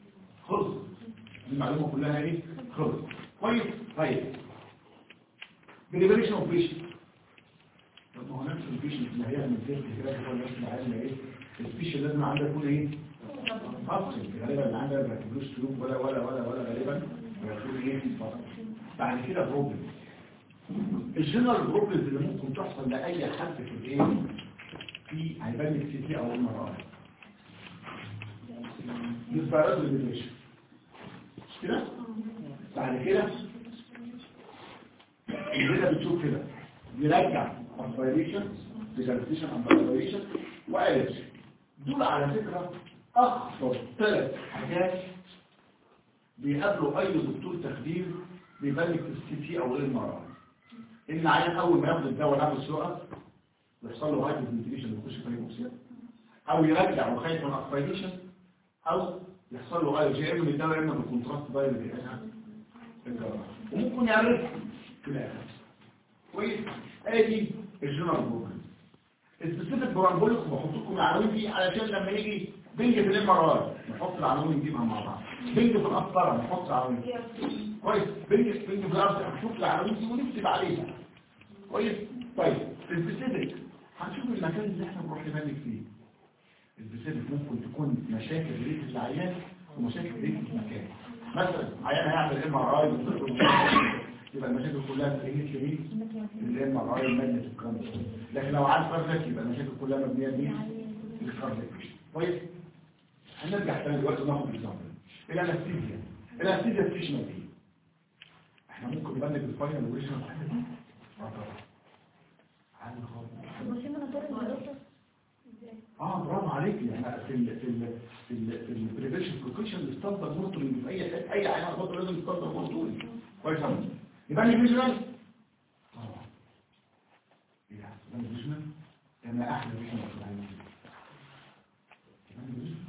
المعلومه كلها ايه خلص كويس طيب بريبريشن اوف بيشنت طب ما هو نفس البيشنت اللي هيعمل تيست كده هو نفس اللي عايزنا ايه البيشنت لازم عندها يكون ايه فصل غالبا اللي عندها ما يكتبلوش سلوك ولا ولا ولا ولا غالبا يكون ايه فصل بعد كده بروبلم الجنرال بروبلمز اللي ممكن تحصل لاي حد في الايه في هيبان لك سي تي او ام ار اي يسبارات ريليشن مش كده بعد كده كده بتشوف كده يرجع اسبيريشن ديجنريشن اسبيريشن والرج دول على فكره اخطر ثلاث حاجات بيقابلوا اي دكتور تخدير بيبان لك في السي تي او الام ار اي ان عيان اول ما ياخد الدواء ناخد شقق يحصل له هايبر فنتيليشن ويخش في هايبوكسيا او يرجع وخايف من اسبيريشن او يحصل له اي جي ام من الدواء اما بالكونتراست دايركت بيحصل وممكن يعرف في الاخر كويس ادي الجنرال بروجرام السبيسيفيك برامبوليك بحط لكم العناوين دي علشان لما يجي بنج في الام ار اي نحط العناوين نجيبها مع بعض بنج في القسطره نحط العناوين كويس بنج بنج في الارض نحط العناوين دي ونكتب عليها كويس طيب السبيسيفيك هنشوف المكان اللي احنا بنروح نبنك فيه السبيسيفيك ممكن تكون مشاكل ريت العيان ومشاكل ريت المكان مثلا عيان هيعمل ام ار اي يبقى المشاكل كلها بتهيئ ليه الام ار اي المادة الكلام ده لكن لو عارف فرزك يبقى المشاكل كلها مبنيه دي الفرزك كويس هنرجع تاني دلوقتي ناخد اكزامبل الانستيزيا الانستيزيا ستيشنال دي احنا ممكن نبنك الفاينل اوريجينال حاجه دي اه طبعا عادي خالص اه برافو عليك يعني في ال في ال في ال في البريفيشن بروكيشن الستاندرد مونتورنج في اي اي عيان برضه لازم ستاندرد مونتورنج كويس قوي يبقى لي فيجوال طبعا يا سلام فيجوال انا احلى فيجوال في العالم يبقى لي فيجوال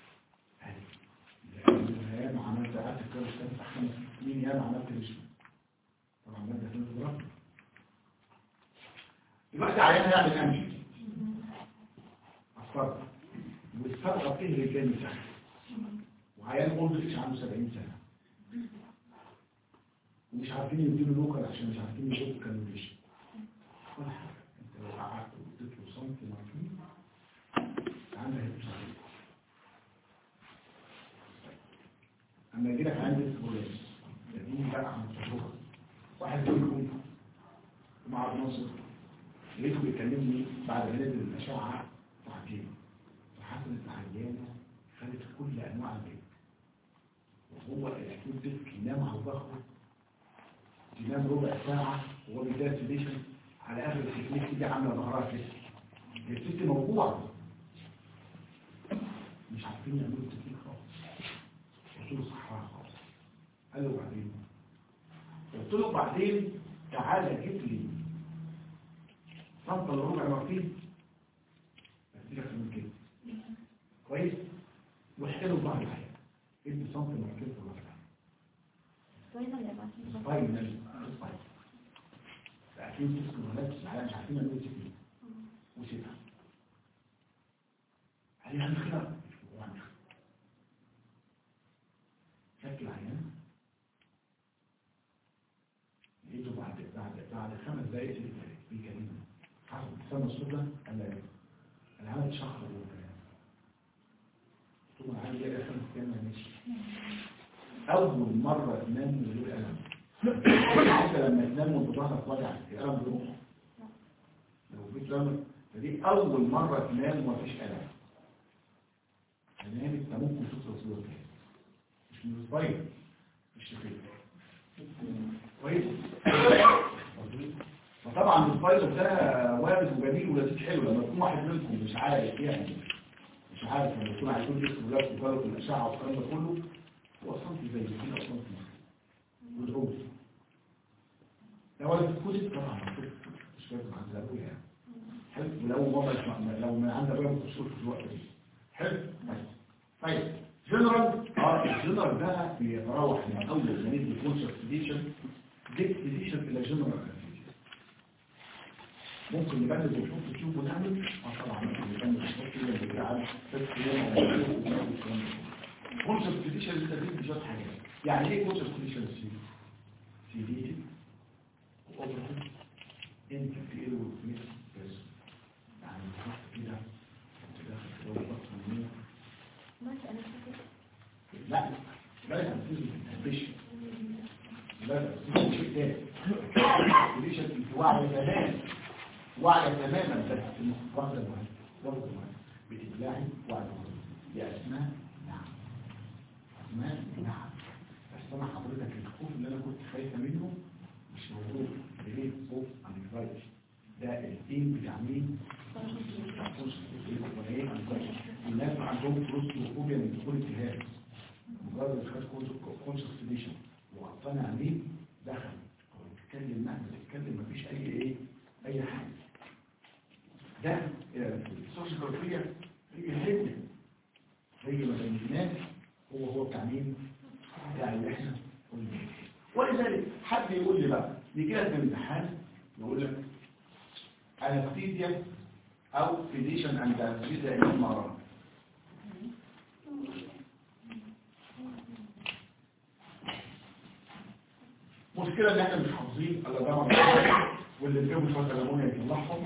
هاي ياما عملت قعدت كده خمس خمس سنين ياما عملت فيجوال طبعا ماده تنزل يبقى عيان يعمل امشي الصدر والصدغة فيه رجال مساحة وعيان قلت فيش عنده 70 سنة ومش عارفين يديله لوكال عشان مش عارفين يشوفوا كالوريشن ولا حاجة انت لو قعدت واديت له سنتي مرفين عندك هيبقى اما يجي لك عندي سكوليس يديني بقى عن التجربة واحد منكم مع ناصر لقيته بيكلمني بعد ما نزل الأشعة ساعتين فحصلت عيانة خدت كل أنواع البيت وهو الأكيد ديسك ينام على ظهره ينام ربع ساعة وهو بيدار سيديشن على آخر التكنيك دي عاملة ظهرها كده الست موضوع مش عارفين يعملوا التكنيك خالص قلت له صحراء خالص قال له بعدين قلت له بعدين تعالى جيب لي صنطة لربع مرتين أديلك من كده كويس واحكي له بعض الحياة ادي صنطة مرتين في الربع فاينل فاينل أكيد تسكن ولاد الحياة مش عارفين يعملوا تكنيك وسيبها هل عندك خلاف؟ وعندك شكل عيان لقيته بعد بعد بعد خمس دقايق اللي بيكلمني حصل سمى الصوت ده قال لي انا عملت شهر جوه الكلام قلت له انا عندي ايه خمس ايام ما ماشي اول مره تنام من غير الم انت لما تنام وانت ظهرك وجع الالم بيروح لو في الم فدي اول مره تنام ومفيش الم تنام انت ممكن توصل صوره مش من الصغير مش كده كويس فطبعا الفايل ده وارد وجميل ولذيذ حلو لما يكون واحد منكم مش عارف يعني مش عارف لما يكون هيكون لسه ولاد وجاله في الاشعه والكلام ده كله هو صنف زي كده صنف والروز لو انا كنت طبعا مش لازم عند ابويا يعني حلو ولو ماما لو ما عند ابويا مش في الوقت ده حلو طيب جنرال اه الجنرال ده بيتراوح من اول ما نيجي كونشس سيديشن ديك سيديشن الى جنرال ممكن نبدل ونشوف تشوف ونعمل اه طبعا ممكن نبدل ونشوف كده اللي بيلعب بس يوم كونشس سيديشن اللي تدريب بشويه حاجات يعني ايه كوتش كونديشن سي سي دي اوبرتيف انترفير وفيس بس يعني تحط كده انت داخل في دورة بطن ماشي انا فاكر لا لا لا مش لا لا مش شيء تاني كونديشن انت واعية تماما واعية تماما بس واحدة مهمة واحدة مهمة بتبلعي واحدة مهمة دي اسمها نعم اسمها نعم بس انا حضرتك الخوف اللي انا كنت خايفة منه مش موجود ليه خوف عن الفرج ده التيم بتاع مين؟ الناس عندهم فلوس وفوبيا من دخول الجهاز مجرد خد كونسلتيشن وقطنا عليه دخل هو بيتكلم مهما تتكلم مفيش اي ايه اي حاجه ده السوشيال كارفية هي حته زي ما بينات هو هو بتاع مين بتاع اللي احنا قلنا ولذلك حد يقول لي بقى يجي لك في الامتحان يقول لك انستيزيا او فيديشن اند انستيزيا ايه مرة مشكلة ان احنا مش حافظين الا ده مرة واللي بيجيبوا شوية ليمون يطلعهم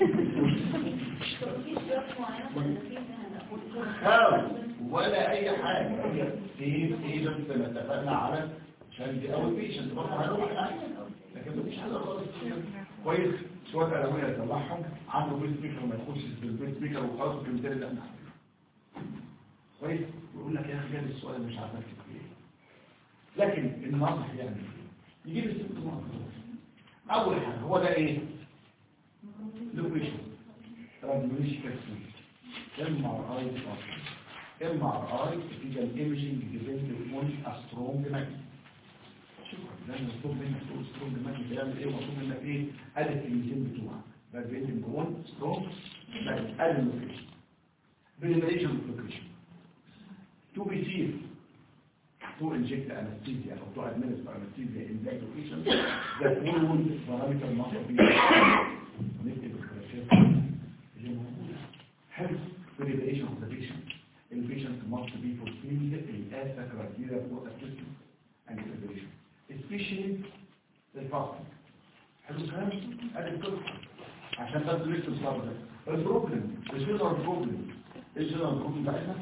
في شروط معينة ولا في هنقول خالص ولا اي حاجة هي سيف ايجنت اللي اتفقنا على عشان دي اول بيشنت برضه هنروح الآن. لكن مفيش حاجة خالص كويس شوية ألوية يطلعهم عنده بيت ميكر ما يخشش بالبيت ميكر وخلاص الكمبيوتر اللي احنا عارفينه. كويس يقول لك يا اخي جاب السؤال اللي مش عارف اكتب فيه ايه لكن الناصح يعمل ايه يجيب الست نقط اول حاجه هو ده ايه لوكيشن راديولوجيكال سويت ام ار اي ام ار اي فيجن ايمجنج ديبند اون سترونج ماجنت شكرا ده مطلوب منك تقول سترونج ماجنت بيعمل ايه ومطلوب منك ايه ادي الكلمتين بتوعك ده ديبند اون سترونج ماجنت ادي اللوكيشن بريميشن لوكيشن to be safe to inject anesthesia or to administer anesthesia in that location that following parameter must be نكتب الخلافات اللي موجودة health validation of the patient the patient must be fulfilled as a criteria for assessment and evaluation especially the fasting حلو الكلام؟ ادي القصة عشان بس لسه الصبر ده البروبلم الجنرال بروبلم الجنرال بروبلم بتاعتنا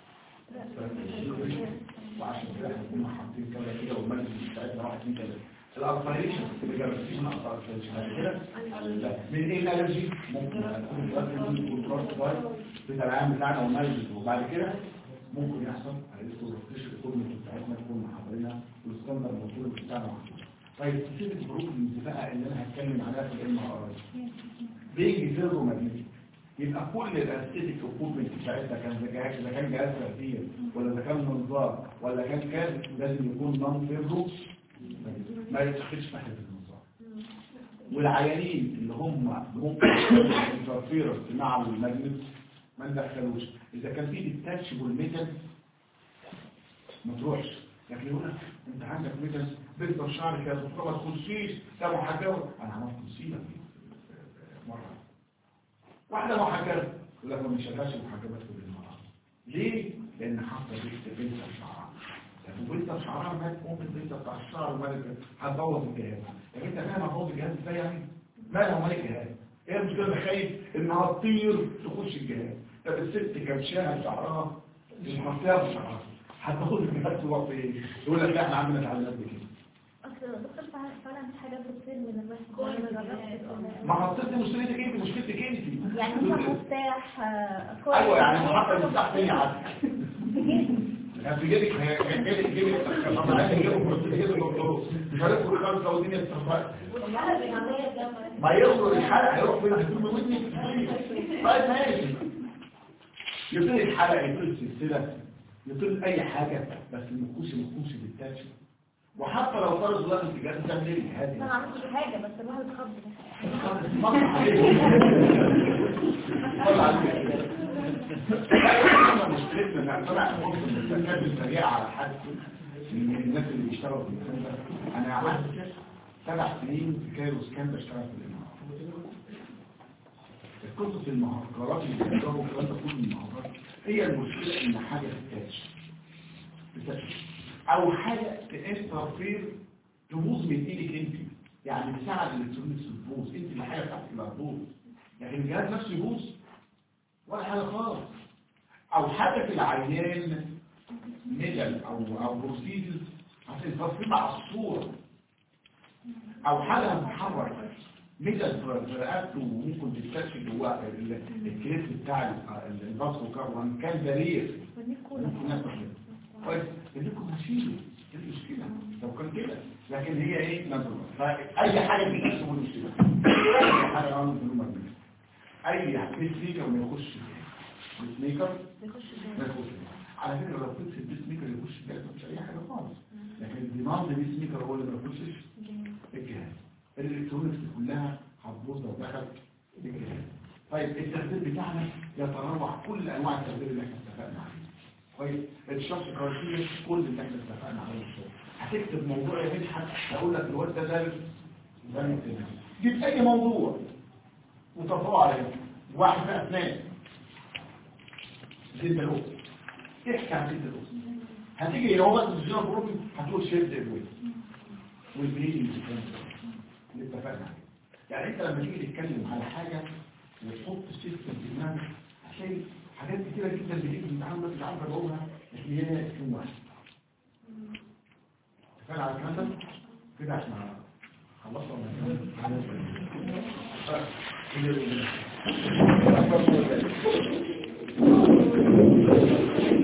وعشان كده احنا كنا حاطين كده كده والمجلس بتاعتنا واحد اثنين ثلاثه الاربريشن اللي جاب فيه من الاربريشن بعد كده لا من ايه الالرجي ممكن يكون الالرجي والتراست بتاع العام بتاعنا والمجلس وبعد كده ممكن يحصل هيدخل الريفريش الكورنيش بتاعتنا تكون محضرينها والستاندر الموجود بتاعنا محضرينها طيب سيبك الجروب الانتفاع اللي انا هتكلم عليها في الام ار اي بيجي زيرو ماجنتيك يبقى كل الاستيتيك اوكوبمنت بتاعتها كان جهاز اذا كان جهاز تغذيه ولا اذا كان منظار ولا كان كان لازم يكون نون فيرو ما يتخذش تحت المنظار والعيانين اللي هم ممكن انترفيرنس مع الماجنت ما ندخلوش اذا كان في ديتاتشبل ميتال ما تروحش لكن يقول لك انت عندك ميتال بيضرب شعرك يا دكتور ما تخشيش ده محاكاه انا عملت مصيبه مره واحدة محجبة يقول لك ما بنشغلش المحجبات كل المرة ليه؟ لأن حاطة بنت بنت شعرها لو بنت شعرها مات ممكن بنت بتاع الشعر ومالك هتبوظ الجهاز لكن انت فاهم هتبوظ الجهاز ازاي يعني؟ مالها ومال الجهاز؟ ايه المشكلة انا خايف انها تطير تخش الجهاز طب الست كبشاها شعرها مش محطيها بشعرها هتبوظ الجهاز تروح فين؟ يقول لك لا احنا عندنا تعليمات بكده اصل دكتور فعلا فعلا في حاجات بتصير من الواحد أنا جربت. ما حطيتش مشكلتك انت مشكلتك انت يعني مثلا مفتاح آه، كويس. ايوه يعني محطة المفتاح فين يا عادل يعني في جيبك جيبك جيبك طبعا جيبك جيبك دكتور مش هتدخل خالص لو الدنيا اتفقت والحالة العملية جنبك. ما يخرج الحلق هيروح فين هيكون من ودنك طيب ماشي يطير الحلق يطير السلسله يطير اي حاجه بس المكوش المكوش بالتاتش وحتى لو فرض الله انت جاي تعمل ايه انا هذه ما عملتش حاجة بس الواحد اتخض مشكلتنا ان اعتمع ممكن الاستناد السريع على حد من الناس اللي بيشتغلوا في المكان ده انا قعدت سبع سنين في كايرو سكان بشتغل في الامارات قصة المهارات اللي بيشتغلوا الكلام ده كله المهارات هي المشكلة ان حاجة تتاتش تتاتش او حاجه تانترفير تبوظ من ايدك انت يعني تساعد الالكترونيكس تبوظ انت اللي حاجه بتاعتك اللي هتبوظ لكن الجهاز نفسه يبوظ ولا حاجه خالص او حاجه في العيان ميدل او او بروسيدز هتنفصل مع الصوره او حاجه هتتحرك ميدل في رقبته وممكن تستكشف جواه ال- الكليب بتاع ال- الباص وكان كان برير ممكن ناخد منه. كويس انكم هشيله ايه المشكله لو كان كده لكن هي ايه نظره فاي حاجه في نفسه مشكله اي حاجه عنده في المجنون اي بيس ميكر ما يخش بيس ميكر ما يخش على فكره لو كنت البيس ميكر يخش ده مش اي حاجه خالص لكن الديماند بيس ميكر هو اللي ما يخشش الجهاز الالكترونكس كلها هتبوظ لو دخل الجهاز طيب التخدير بتاعنا يتنوع كل انواع التخدير اللي احنا اتفقنا عليه كويس الشخص كارتيه كل اللي احنا اتفقنا عليه الشغل هتكتب موضوع يا مدحت هقول لك الواد ده ده ده ممكن جيب اي موضوع وطبقه عليه واحد في اسنان زيت الأوس احكي عن زيت الأوس هتيجي لو بس الجنرال بروبلم هتقول شيفت الويت والبريدنج اللي اتفقنا عليه يعني انت لما تيجي تتكلم على حاجه وتحط سيستم في دماغك هتلاقي حاجات كتيره جدا بتيجي في الامتحان بس مش عارف اجاوبها لكن هي اسم واحد اتفقنا على الكلام ده كده احنا خلصنا من